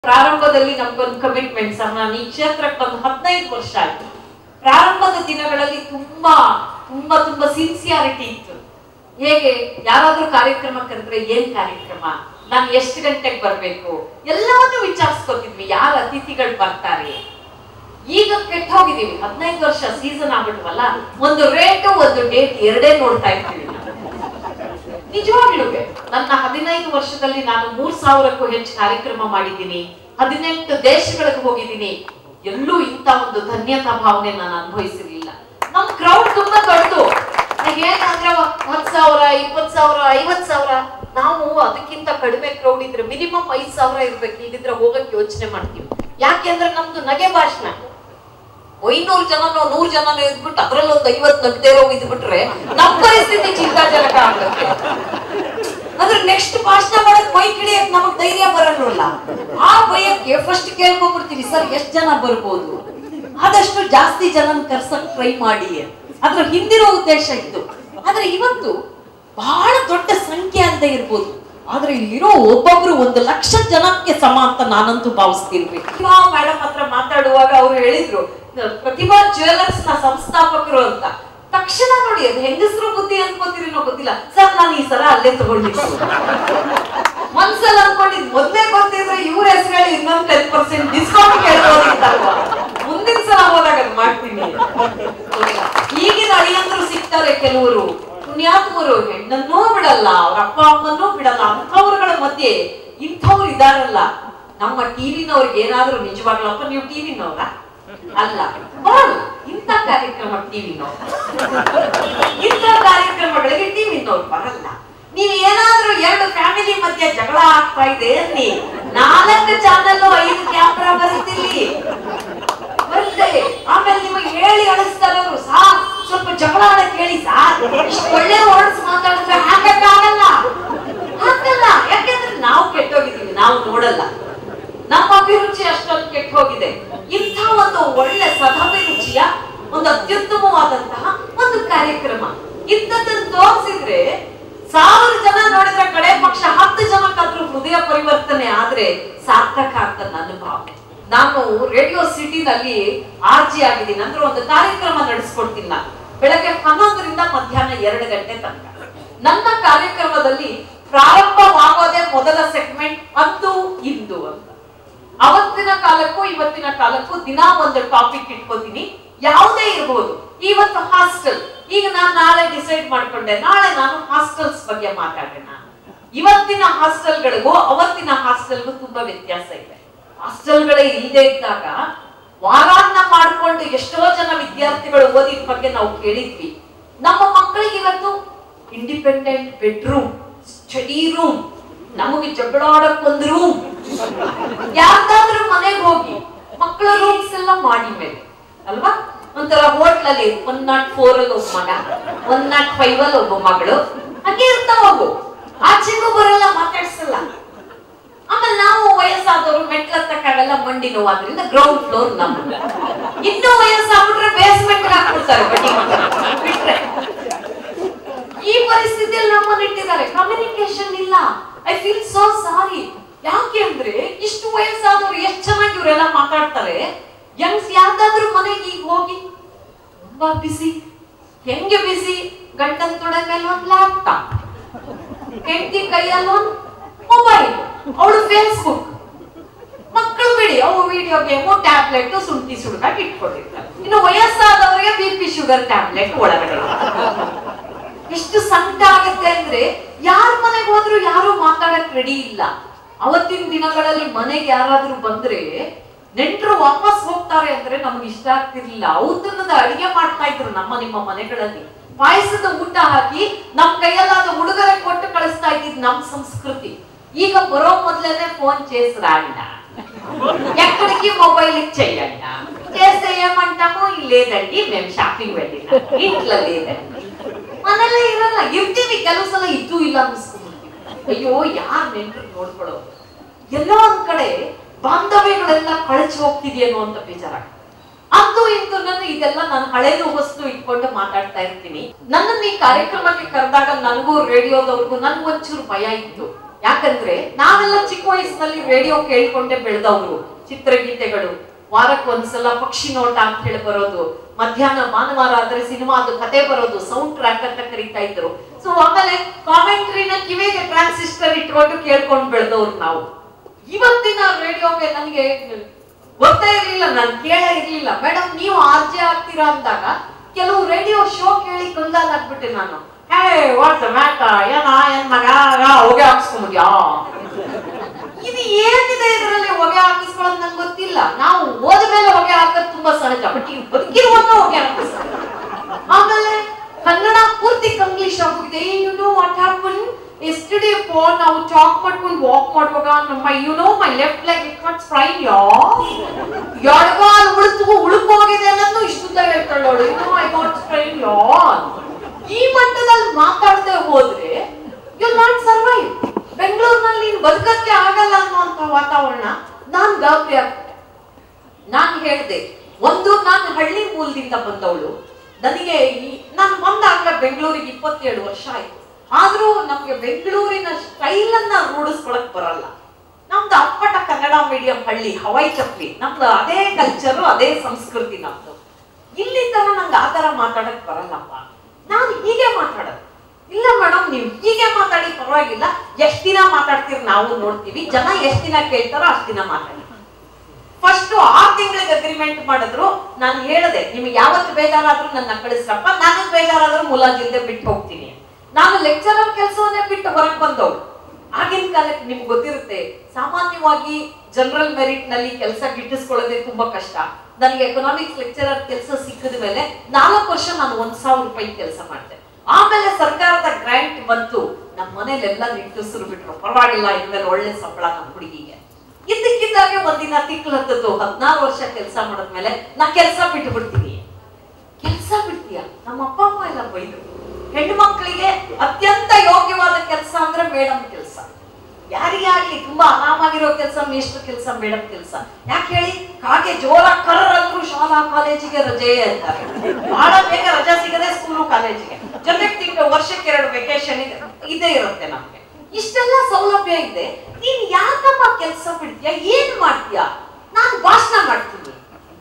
ಪ್ರಾರಂಭದಲ್ಲಿ ನಮ್ಗೊಂದು commitment sir ನಾನು ಈ ಕ್ಷೇತ್ರಕ್ಕೆ ಒಂದು ಹದಿನೈದು ವರ್ಷ ಆಯ್ತು ಪ್ರಾರಂಭದ ದಿನಗಳಲ್ಲಿ ತುಂಬಾ ತುಂಬಾ ತುಂಬಾ ಸಿನ್ಸಿಯಾರಿಟಿ ಇತ್ತು ಹೇಗೆ ಯಾರಾದ್ರೂ ಕಾರ್ಯಕ್ರಮ ಕರೆದ್ರೆ ಏನ್ ಕಾರ್ಯಕ್ರಮ ನಾನು ಎಷ್ಟು ಗಂಟೆಗೆ ಬರ್ಬೇಕು ಎಲ್ಲವನ್ನೂ ವಿಚಾರಿಸ್ಕೊತಿದ್ವಿ ಯಾರ ಅತಿಥಿಗಳು ಬರ್ತಾರೆ ಈಗ ಕೆಟ್ಟ ಹೋಗಿದೀವಿ ಹದಿನೈದು ವರ್ಷ ಸೀಸನ್ ಆಗ್ಬಿಟ್ವಲ್ಲ ಒಂದು ರೇಟು ಒಂದು ಡೇಟ್ ಎರಡೇ ನೋಡ್ತಾ ಇರ್ತೀವಿ ನಾವು. ನಿಜವಾಗ್ಲೂ ನನ್ನ ಹದಿನೈದು ವರ್ಷದಲ್ಲಿ ನಾನು ಮೂರ್ ಸಾವಿರಕ್ಕೂ ಹೆಚ್ಚು ಕಾರ್ಯಕ್ರಮ ಮಾಡಿದ್ದೀನಿ ಹದಿನೆಂಟು ದೇಶಗಳಿಗೆ ಹೋಗಿದ್ದೀನಿ ಎಲ್ಲೂ ಇಂಥ ಒಂದು ಧನ್ಯತಾ ಭಾವನೆ ನಾನು ಅನುಭವಿಸಿರ್ಲಿಲ್ಲ ನಮ್ ಕ್ರೌಡ್ ತುಂಬಾ ದೊಡ್ಡದು ಏನಂದ್ರೆ ಹತ್ ಸಾವಿರ ಇಪ್ಪತ್ ಸಾವಿರ ಐವತ್ ಸಾವಿರ ನಾವು ಅದಕ್ಕಿಂತ ಕಡಿಮೆ ಕ್ರೌಡ್ ಇದ್ರೆ ಮಿನಿಮಮ್ ಐದ್ ಸಾವಿರ ಇರ್ಬೇಕು ಇಲ್ಲಿದ್ರೆ ಹೋಗಕ್ ಯೋಚನೆ ಮಾಡ್ತೀವಿ ಯಾಕೆಂದ್ರೆ ನಮ್ದು ನಗೆ ಭಾಷಣ ಐನೂರು ಜನನೋ ನೂರ್ ಜನನೋ ಇದ್ಬಿಟ್ಟು ಅದ್ರಲ್ಲಿ ಒಂದು ಐವತ್ ನಗ್ದೇರೋ ಇದ್ಬಿಟ್ರೆ ನಮ್ ಪರಿಸ್ಥಿತಿ ಚಿಂತಾಜನಕ ಆಗುತ್ತೆ ಅಂದ್ರೆ ನೆಕ್ಸ್ಟ್ ಭಾಷಣ ಮಾಡಕ್ ಮೈ ಕಿಡಿಯಕ್ ನಮಗ್ ಧೈರ್ಯ ಬರಲ್ಲ ಆ ಭಯಕ್ಕೆ ಫಸ್ಟ್ ಕೇಳ್ಕೊಂಡ್ಬಿಡ್ತೀವಿ ಸರ್ ಎಷ್ಟ್ ಜನ ಬರ್ಬೋದು ಆದಷ್ಟು ಜಾಸ್ತಿ ಜನ ಕರ್ಸಕ್ ಟ್ರೈ ಮಾಡಿ ಅದ್ರ ಹಿಂದಿರೋ ಉದ್ದೇಶ ಇತ್ತು ಆದ್ರೆ ಇವತ್ತು ಬಹಳ ದೊಡ್ಡ ಸಂಖ್ಯೆ ಅಲ್ಲದೆ ಇರ್ಬೋದು ಆದ್ರೆ ಇಲ್ಲಿರೋ ಒಬ್ಬೊಬ್ರು ಒಂದು ಲಕ್ಷ ಜನಕ್ಕೆ ಸಮ ಅಂತ ನಾನಂತೂ ಭಾವಿಸ್ತೀನಿ ಪ್ರತಿಭಾ ಮೇಡಮ್ ಹತ್ರ ಮಾತಾಡುವಾಗ ಅವ್ರು ಹೇಳಿದ್ರು ಪ್ರತಿಭಾ ಜ್ಯುವೆಲರ್ಸ್ ನ ಸಂಸ್ಥಾಪಕರು ಅಂತ ತಕ್ಷಣ ನೋಡಿ ಅದು ಹೆಂಗಸರು ಬುದ್ಧಿ ಅನ್ಕೋತೀರಿನೋ ಗೊತ್ತಿಲ್ಲ ಸರ್ ನಾನು ಈ ಸಲ ಅಲ್ಲೇ ತಗೊಂಡಿದ್ದು ಮನ್ಸಲ್ಲಿ ಅನ್ಕೊಂಡಿದ್ ಮೊದ್ಲೇ ಗೊತ್ತಿದ್ರೆ ಇವ್ರ ಹೆಸರು ಹೇಳಿ ಇನ್ನೊಂದ್ ಟೆನ್ ಪರ್ಸೆಂಟ್ ಡಿಸ್ಕೌಂಟ್ ಕೇಳ್ಬೋದಿತ್ತಲ್ವಾ ಮುಂದಿನ ಸಲ ಹೋದಾಗ ಅದ್ ಮಾಡ್ತೀನಿ ಈಗಿನ ಅಳಿಯಂದ್ರು ಸಿಗ್ತಾರೆ ಕೆಲವರು ಪುಣ್ಯಾತ್ಮರು ಹೆಣ್ಣನ್ನೂ ಬಿಡಲ್ಲ ಅವ್ರ ಅಪ್ಪ ಅಮ್ಮನ್ನೂ ಬಿಡಲ್ಲ ಅಂಥವ್ರುಗಳ ಮಧ್ಯೆ ಇಂಥವ್ರು ಇದಾರಲ್ಲ ನಮ್ಮ ಟಿವಿನವ್ರಿಗೆ ಏನಾದ್ರೂ ನಿಜವಾಗ್ಲಪ್ಪ ನೀವು ಟಿವಿನವ್ರ ಅಲ್ಲ ಬಾಳು ಇಂಥ ಕಾರ್ಯಕ್ರಮ ಟಿವಿನವ್ರು ಇಂಥ ಕಾರ್ಯಕ್ರಮಗಳಿಗೆ ಟಿವಿನವ್ರು ಬರಲ್ಲ ನೀವು ಏನಾದ್ರೂ ಎರಡು ಫ್ಯಾಮಿಲಿ ಮಧ್ಯೆ ಜಗಳ ಆಗ್ತಾ ಇದೆ ಅನ್ನಿ ನಾಲ್ಕು ಚಾನಲ್ ಐದು ಕ್ಯಾಮ್ರಾ ಬರುತ್ತಿಲ್ಲಿ ಬರುತ್ತೆ ಆಮೇಲೆ ನಿಮಗೆ ಹೇಳಿ ಅಳಿಸ್ತಾರೆ ಅವರು ಸಾರ್ ಸ್ವಲ್ಪ ಜಗಳ ಆಡಕ್ ಹೇಳಿ ಸಾರ್ ಇಷ್ಟು ಒಳ್ಳೆ ವರ್ಡ್ಸ್ ಮಾತಾಡಿದ್ರೆ ಹಾಕಕ್ಕಾಗಲ್ಲ ಹಾಕಲ್ಲ ಯಾಕೆಂದ್ರೆ ನಾವು ಕೆಟ್ಟೋಗಿದ್ದೀವಿ ನಾವು ನೋಡಲ್ಲ ನಮ್ಮ ಅಭಿರುಚಿ ಅಷ್ಟೊಂದು ಕೆಟ್ಟ ಹೋಗಿದೆ ಇಂಥ ಒಂದು ಒಳ್ಳೆ ಸದಾಭಿರುಚಿಯ ಒಂದು ಅತ್ಯುತ್ತಮವಾದಂತಹ ಒಂದು ಕಾರ್ಯಕ್ರಮ ಇಂಥದ್ದನ್ನು ತೋರಿಸಿದ್ರೆ ಸಾವಿರ ಜನ ನೋಡಿದ್ರೆ ಕಡೆ ಪಕ್ಷ ಹತ್ತು ಜನಕ್ಕಾದ್ರೂ ಹೃದಯ ಪರಿವರ್ತನೆ ಆದ್ರೆ ಸಾರ್ಥಕ ಅಂತ ನನ್ನ ಭಾವನೆ ನಾನು ರೇಡಿಯೋ ಸಿಟಿನಲ್ಲಿ ಆರ್ಜಿ ಆಗಿದ್ದೀನಿ ಅಂದ್ರೆ ಒಂದು ಕಾರ್ಯಕ್ರಮ ನಡೆಸ್ಕೊಡ್ತೀನಿ ನಾನು ಬೆಳಗ್ಗೆ ಹನ್ನೊಂದರಿಂದ ಮಧ್ಯಾಹ್ನ ಎರಡು ಗಂಟೆ ತನಕ ನನ್ನ ಕಾರ್ಯಕ್ರಮದಲ್ಲಿ ಪ್ರಾರಂಭವಾಗೋದೇ ಮೊದಲ ಸೆಗ್ಮೆಂಟ್ ಅಂದು ಇಂದು ಅಂತ ಅವತ್ತಿನ ಕಾಲಕ್ಕೂ ಇವತ್ತಿನ ಕಾಲಕ್ಕೂ ದಿನಾ ಒಂದು ಟಾಪಿಕ್ ಇಟ್ಕೋತೀನಿ ಯಾವುದೇ ಇರಬಹುದು ಇವತ್ತು ಹಾಸ್ಟೆಲ್ ಈಗ ನಾನು ನಾಳೆ ಡಿಸೈಡ್ ಮಾಡ್ಕೊಂಡೆ ನಾಳೆ ನಾನು ಹಾಸ್ಟೆಲ್ಸ್ ಬಗ್ಗೆ ಮಾತಾಡೋಣ ಇವತ್ತಿನ ಹಾಸ್ಟೆಲ್ಗಳಿಗೂ ಅವತ್ತಿನ ಹಾಸ್ಟೆಲ್ಗೂ ತುಂಬಾ ವ್ಯತ್ಯಾಸ ಇದೆ ಹಾಸ್ಟೆಲ್ಗಳೇ ಇಲ್ಲದೆ ಇದ್ದಾಗ ವಾರಾನ್ನ ಮಾಡ್ಕೊಂಡು ಎಷ್ಟೋ ಜನ ವಿದ್ಯಾರ್ಥಿಗಳು ಓದಿದ ಬಗ್ಗೆ ನಾವು ಕೇಳಿದ್ವಿ ನಮ್ಮ ಮಕ್ಕಳಿಗೆ ಇವತ್ತು ಇಂಡಿಪೆಂಡೆಂಟ್ ಬೆಡ್ರೂಮ್ ಸ್ಟಡಿ ರೂಮ್ ನಮಗೆ ಜಗಳಾಡಕ್ ಒಂದು ರೂಮ್ ಯಾರ್ದಾದ್ರೂ ಮನೆಗೆ ಹೋಗಿ ಮಕ್ಕಳ ರೂಮ್ಸ್ ಎಲ್ಲ ಮಾಡಿ ಮೇಲೆ ಅಲ್ವಾ ಒಂಥರ ಹೋಟ್ಲಲ್ಲಿ ಒನ್ ನಾಟ್ ಫೋರ್ ಅಲ್ಲಿ ಒಬ್ಬ ಮಗ ಒನ್ ನಾಟ್ ಫೈವ್ ಅಲ್ಲಿ ಒಬ್ಬ ಮಗಳು ಹಂಗೆ ಇರ್ತಾವ ಅವು ಆಚೆಗೂ ಬರಲ್ಲ ಮಾತಾಡ್ಸಲ್ಲ ಆಮೇಲೆ ನಾವು ವಯಸ್ಸಾದವರು ಮೆಟ್ಲತ್ತಕ್ಕಾಗಲ್ಲ ಮಂಡಿ ನೋವಾದ್ರಿಂದ ಗ್ರೌಂಡ್ ಫ್ಲೋರ್ ನಮ್ದು ಇನ್ನೂ ವಯಸ್ಸಾಗ್ಬಿಟ್ರೆ ಬೇಸ್ಮೆಂಟ್ ಹಾಕ್ಬಿಡ್ತಾರೆ ಬಡ್ಡಿ ಮಕ್ಕಳು ಬಿಟ್ರೆ ಈ ಪರಿಸ್ಥಿತಿಯಲ್ಲಿ ನಮ್ಮನ್ನ ಇಟ್ಟಿದ್ದಾರೆ ಕಮ್ಯುನಿಕೇಶನ್ ಇಲ್ಲ ಐ ಫೀಲ್ ಸೋ ಸಾರಿ ಯಾಕೆ ಅಂದ್ರೆ ಇಷ್ಟು ವಯಸ್ಸಾದವರು ಎಷ್ಟು ಚೆನ್ನಾಗಿ ಇವರೆಲ್ಲ ಮಾತಾಡ್ತಾರೆ ಯಂಗ್ಸ್ ಯಾವ್ದಾದ್ರು ಮನೆಗೆ ಈಗ ಹೋಗಿ ತುಂಬಾ ಬಿಸಿ ಹೆಂಗೆ ಬಿಸಿ ಗಂಡನ್ ತೊಡೆ ಮೇಲೆ ಒಂದ್ ಲ್ಯಾಪ್ಟಾಪ್ ಹೆಂಡತಿ ಕೈಯಲ್ಲಿ ಒಂದ್ ಮೊಬೈಲ್ ಅವಳು ಫೇಸ್ಬುಕ್ ಮಕ್ಕಳು ಬಿಡಿ ಅವು ವಿಡಿಯೋ ಗೇಮು ಟ್ಯಾಬ್ಲೆಟ್ ಶುಂಠಿ ಸುಡುಗಾಟ್ ಇಟ್ಕೊಂಡಿರ್ತಾರೆ ಇನ್ನು ವಯಸ್ಸಾದವರಿಗೆ ಬಿ ಪಿ ಶುಗರ್ ಟ್ಯಾಬ್ಲೆಟ್ ಒಳಗಡೆ ಎಷ್ಟು ಸಂಕಟ ಆಗತ್ತೆ ಅಂದ್ರೆ ಯಾರ ಮನೆಗೆ ಹೋದ್ರು ಯಾರು ಮಾತಾಡಕ್ ರೆಡಿ ಇಲ್ಲ ಅವತ್ತಿನ ದಿನಗಳಲ್ಲಿ ಮನೆಗೆ ಯಾರಾದ್ರೂ ಬಂದ್ರೆ ನೆಂಟರು ವಾಪಸ್ ಹೋಗ್ತಾರೆ ಅಂದ್ರೆ ನಮ್ಗೆ ಇಷ್ಟ ಆಗ್ತಿರ್ಲಿಲ್ಲ ಔತಣದ ಅಡಿಗೆ ಮಾಡ್ತಾ ಇದ್ರು ನಮ್ಮ ನಿಮ್ಮ ಮನೆಗಳಲ್ಲಿ ಪಾಯಸದ ಊಟ ಹಾಕಿ ನಮ್ ಕೈಯಲ್ಲಾದ ಉಡುಗೊರೆ ಕೊಟ್ಟು ಕಳಿಸ್ತಾ ಇದ್ದಿದ್ ನಮ್ సంస్కృతి ಈಗ బరో మొదలనే ఫోన్ చేసి రాండ ఎక్కడికి మొబైల్ ఇచ్చేయండి చేస్తే ఏమంటాము లేదండి మేము షాపింగ్ వెళ్ళినా ఇంట్లో లేదండి ಮನೆಯಲ್ಲೇ ಇರಲ್ಲ ಇರ್ತೀವಿ ಕೆಲವು ಸಲ ಇದ್ದು ಇಲ್ಲ ಅನ್ಸ್ಕೊಂಡ್ಬಿಡ್ತೀವಿ ಅಯ್ಯೋ ಯಾರ್ ನೆಂಟ್ರು ನೋಡ್ಕೊಳ್ಳೋ ಎಲ್ಲೋ ಒಂದ್ ಕಡೆ ಬಾಂಧವ್ಯಗಳೆಲ್ಲ ಕಳಚಿ ಹೋಗ್ತಿದೆಯೇನೋ ಅಂತ ಬೇಜಾರ ಅಂತೂ ಇಂತೂ ನನ್ನ ಇದೆಲ್ಲ ನಾನು ಹಳೇದು ಹೊಸ್ತು ಇಟ್ಕೊಂಡು ಮಾತಾಡ್ತಾ ಇರ್ತೀನಿ ನನ್ನನ್ನು ಈ ಕಾರ್ಯಕ್ರಮಕ್ಕೆ ಕರೆದಾಗ ನನಗೂ ರೇಡಿಯೋದವ್ರಿಗೂ ನನ್ಗೊಂಚೂರು ಭಯ ಇತ್ತು ಯಾಕಂದ್ರೆ ನಾವೆಲ್ಲ ಚಿಕ್ಕ ವಯಸ್ಸಿನಲ್ಲಿ ರೇಡಿಯೋ ಕೇಳ್ಕೊಂಡೆ ಬೆಳೆದವರು ಚಿತ್ರಗೀತೆಗಳು ವಾರಕ್ಕೆ ಒಂದ್ಸಲ ಪಕ್ಷಿ ನೋಟ ಅಂತ ಹೇಳಿ ಬರೋದು ಮಧ್ಯಾಹ್ನ ಭಾನುವಾರ ಆದ್ರೆ ಸಿನಿಮಾದು ಕತೆ ಬರೋದು ಸೌಂಡ್ ಟ್ರ್ಯಾಕ್ ಅಂತ ಕರೀತಾ ಇದ್ರು ಸೊ ಆಮೇಲೆ ಕಾಮೆಂಟ್ರಿನ ಕಿವಿಗೆ ಟ್ರಾನ್ಸಿಸ್ಟರ್ ಇಟ್ಕೊಂಡು ಕೇಳ್ಕೊಂಡು ಬೆಳೆದವ್ರು ನಾವು ಇವತ್ತಿನ ರೇಡಿಯೋಗೆ ನನಗೆ ಗೊತ್ತೇ ಇರ್ಲಿಲ್ಲ ನಾನು ಕೇಳೇ ಇರ್ಲಿಲ್ಲ ಮೇಡಮ್ ನೀವು ಆರ್ಜೆ ಆಗ್ತೀರಾ ಅಂದಾಗ ಕೆಲವು ರೇಡಿಯೋ ಶೋ ಕೇಳಿ ಕಂಗಾಲಾಗ್ಬಿಟ್ಟೆ ನಾನು ಹೇ ವಾಟ್ಸ್ ಮ್ಯಾಟ ಏನ ಏನ್ ಮಗ ಹೊಗೆ ಹಾಕ್ಸ್ಕೊಂಬಿದ್ಯಾ ಇದು ಏನಿದೆ ಇದರಲ್ಲಿ ಹೊಗೆ ಹಾಕಿಸ್ಕೊಳ್ಳೋದು ನಂಗೆ ಗೊತ್ತಿಲ್ಲ ನಾವು ಓದ ಮೇಲೆ ಹೊಗೆ ಹಾಕೋದು ತುಂಬಾ ಸಹಜ ಬಟ್ ಈಗ ಬದುಕಿರುವಾಗ ಹೊಗೆ ಹಾಕಿಸ್ತಾರೆ ಆಮೇಲೆ ಕನ್ನಡ ಪೂರ್ತಿ ಕಂಗ್ಲೀಷ್ ಆಗೋಗಿದೆ you know what happen yesterday ಪೋ ನಾವು ಟಾಕ್ ಮಾಡ್ಕೊಂಡು ವಾಕ್ ಮಾಡುವಾಗ ನಮ್ಮ you know my left leg it not sprain yeah ಎಡಗಾಲ್ ಉಳಿತು ಉಳುಕೋಗಿದೆ ಅನ್ನೋದು ಇಷ್ಟುದ್ದ ಹೇಳ್ತಾಳೋಳು you know I got sprain yeah ಈ ಮಟ್ಟದಲ್ಲಿ ಮಾತಾಡದೆ ಹೋದ್ರೆ ಯು ನಾಟ್ ಸರ್ವೈವ್ ಬೆಂಗಳೂರಿನಲ್ಲಿ ನೀನು ಬದುಕಕ್ಕೆ ಆಗಲ್ಲ ಅನ್ನುವಂತ ವಾತಾವರಣ ನಾನ್ ಗಾಬರಿ ಆಗ್ಬಿಟ್ಟೆ ನಾನು ಹೇಳ್ದೆ ಒಂದು ನಾನು ಹಳ್ಳಿ ಮೂಲದಿಂದ ಬಂದವಳು ನನಗೆ ಈ ನಾನು ಬಂದಾಗಲೇ ಬೆಂಗಳೂರಿಗೆ ಇಪ್ಪತ್ತೇಳು ವರ್ಷ ಆಯ್ತು ಆದ್ರೂ ನಮ್ಗೆ ಬೆಂಗಳೂರಿನ ಸ್ಟೈಲ್ ಅನ್ನ ರೂಢಿಸ್ಕೊಳಕ್ ಬರಲ್ಲ ನಮ್ದು ಅಪ್ಪಟ ಕನ್ನಡ ಮೀಡಿಯಂ ಹಳ್ಳಿ ಹವಾಯಿ ಚಪ್ಪಲಿ ನಮ್ದು ಅದೇ ಕಲ್ಚರು ಅದೇ ಸಂಸ್ಕೃತಿ ನಮ್ದು ಇಲ್ಲಿ ತರ ನಂಗೆ ಆ ತರ ಮಾತಾಡಕ್ ಬರಲ್ಲಪ್ಪ ನಾನು ಹೀಗೆ ಮಾತಾಡೋದು ಇಲ್ಲ ಮೇಡಮ್ ನೀವು ಹೀಗೆ ಮಾತಾಡಿ ಪರವಾಗಿಲ್ಲ ಎಷ್ಟ್ ದಿನ ಮಾತಾಡ್ತೀರಿ ನಾವು ನೋಡ್ತೀವಿ ಜನ ಎಷ್ಟ್ ದಿನ ಕೇಳ್ತಾರೋ ಅಷ್ಟ್ ದಿನ ಮಾತಾಡಿ ಫಸ್ಟ್ ಆರ್ ತಿಂಗಳಿಗೆ ಅಗ್ರಿಮೆಂಟ್ ಮಾಡಿದ್ರು ನಾನು ಹೇಳಿದೆ ನಿಮ್ಗೆ ಯಾವತ್ತು ಬೇಜಾರಾದ್ರೂ ನನ್ನ ಕಳಿಸ್ರಪ್ಪ ನನಗೆ ಬೇಜಾರಾದ್ರೂ ಮುಲಾಜಿಲ್ದೆ ಬಿಟ್ಟು ಹೋಗ್ತೀನಿ ನಾನು ಲೆಕ್ಚರರ್ ಕೆಲಸವನ್ನೇ ಬಿಟ್ಟು ಹೊರಗೆ ಬಂದವಳು ಆಗಿನ ಕಾಲಕ್ಕೆ ನಿಮ್ಗೆ ಗೊತ್ತಿರುತ್ತೆ ಸಾಮಾನ್ಯವಾಗಿ ಜನರಲ್ ಮೆರಿಟ್ ನಲ್ಲಿ ಕೆಲಸ ಗಿಟ್ಟಿಸ್ಕೊಳ್ಳೋದೇ ತುಂಬಾ ಕಷ್ಟ ನನಗೆ ಎಕನಾಮಿಕ್ಸ್ ಲೆಕ್ಚರರ್ ಕೆಲಸ ಸಿಕ್ಕಿದ ಮೇಲೆ ನಾಲ್ಕು ವರ್ಷ ನಾನು ಒಂದ್ ಸಾವಿರ ರೂಪಾಯಿ ಕೆಲಸ ಮಾಡಿದೆ ಆಮೇಲೆ ಸರ್ಕಾರದ ಗ್ರಾಂಟ್ ಬಂತು ನಮ್ಮ ಮನೇಲೆಲ್ಲ ನಿಟ್ಟುಸಿರು ಬಿಟ್ರು ಪರವಾಗಿಲ್ಲ ಇನ್ಮೇಲೆ ಒಳ್ಳೆ ಸಂಬಳ ನಮ್ಮ ಹುಡುಗಿಗೆ ಇದ್ದಕ್ಕಿದ್ದಾಗೆ ಒಂದಿನ ತಿಕ್ಲು ಹತ್ತದ್ದು ಹದಿನಾರು ವರ್ಷ ಕೆಲಸ ಮಾಡಿದ್ಮೇಲೆ ನಾ ಕೆಲಸ ಬಿಟ್ಟು ಬಿಡ್ತೀನಿ ಕೆಲಸ ಬಿಡ್ತೀಯ ನಮ್ಮ ಅಪ್ಪ ಅಮ್ಮ ಎಲ್ಲ ಬೈದ್ರು ಹೆಣ್ಣು ಮಕ್ಕಳಿಗೆ ಅತ್ಯಂತ ಯೋಗ್ಯವಾದ ಕೆಲಸ ಅಂದ್ರೆ ಮೇಡಮ್ ಕೆಲಸ ಯಾರಿಗೇ ಆಗ್ಲಿ ತುಂಬಾ ಆರಾಮಾಗಿರೋ ಕೆಲಸ ಮೇಷ್ಟ್ರ ಕೆಲಸ ಮೇಡಮ್ ಕೆಲಸ ಯಾಕೆ ಹೇಳಿ ಕಾಗೆ ಜೋರ ಕರ್ರಂದ್ರು ಶಾಲಾ ಕಾಲೇಜಿಗೆ ರಜೆ ಅಂತಾರೆ ಬಹಳ ಬೇಗ ರಜಾ ಸಿಗದೆ ಸ್ಕೂಲು ಕಾಲೇಜಿಗೆ ಜೊತೆಗೆ ತಿಂಗಳು ವರ್ಷಕ್ಕೆ ಎರಡು ವೆಕೇಶನ್ ಇದೇ ಇರುತ್ತೆ ನಮ್ಗೆ ಇಷ್ಟೆಲ್ಲ ಸೌಲಭ್ಯ ಇದೆ ನೀನ್ ಯಾಕಮ್ಮ ಕೆಲಸ ಬಿಡ್ತೀಯ ಏನ್ ಮಾಡ್ತೀಯ ನಾನು ಭಾಷಣ ಮಾಡ್ತೀನಿ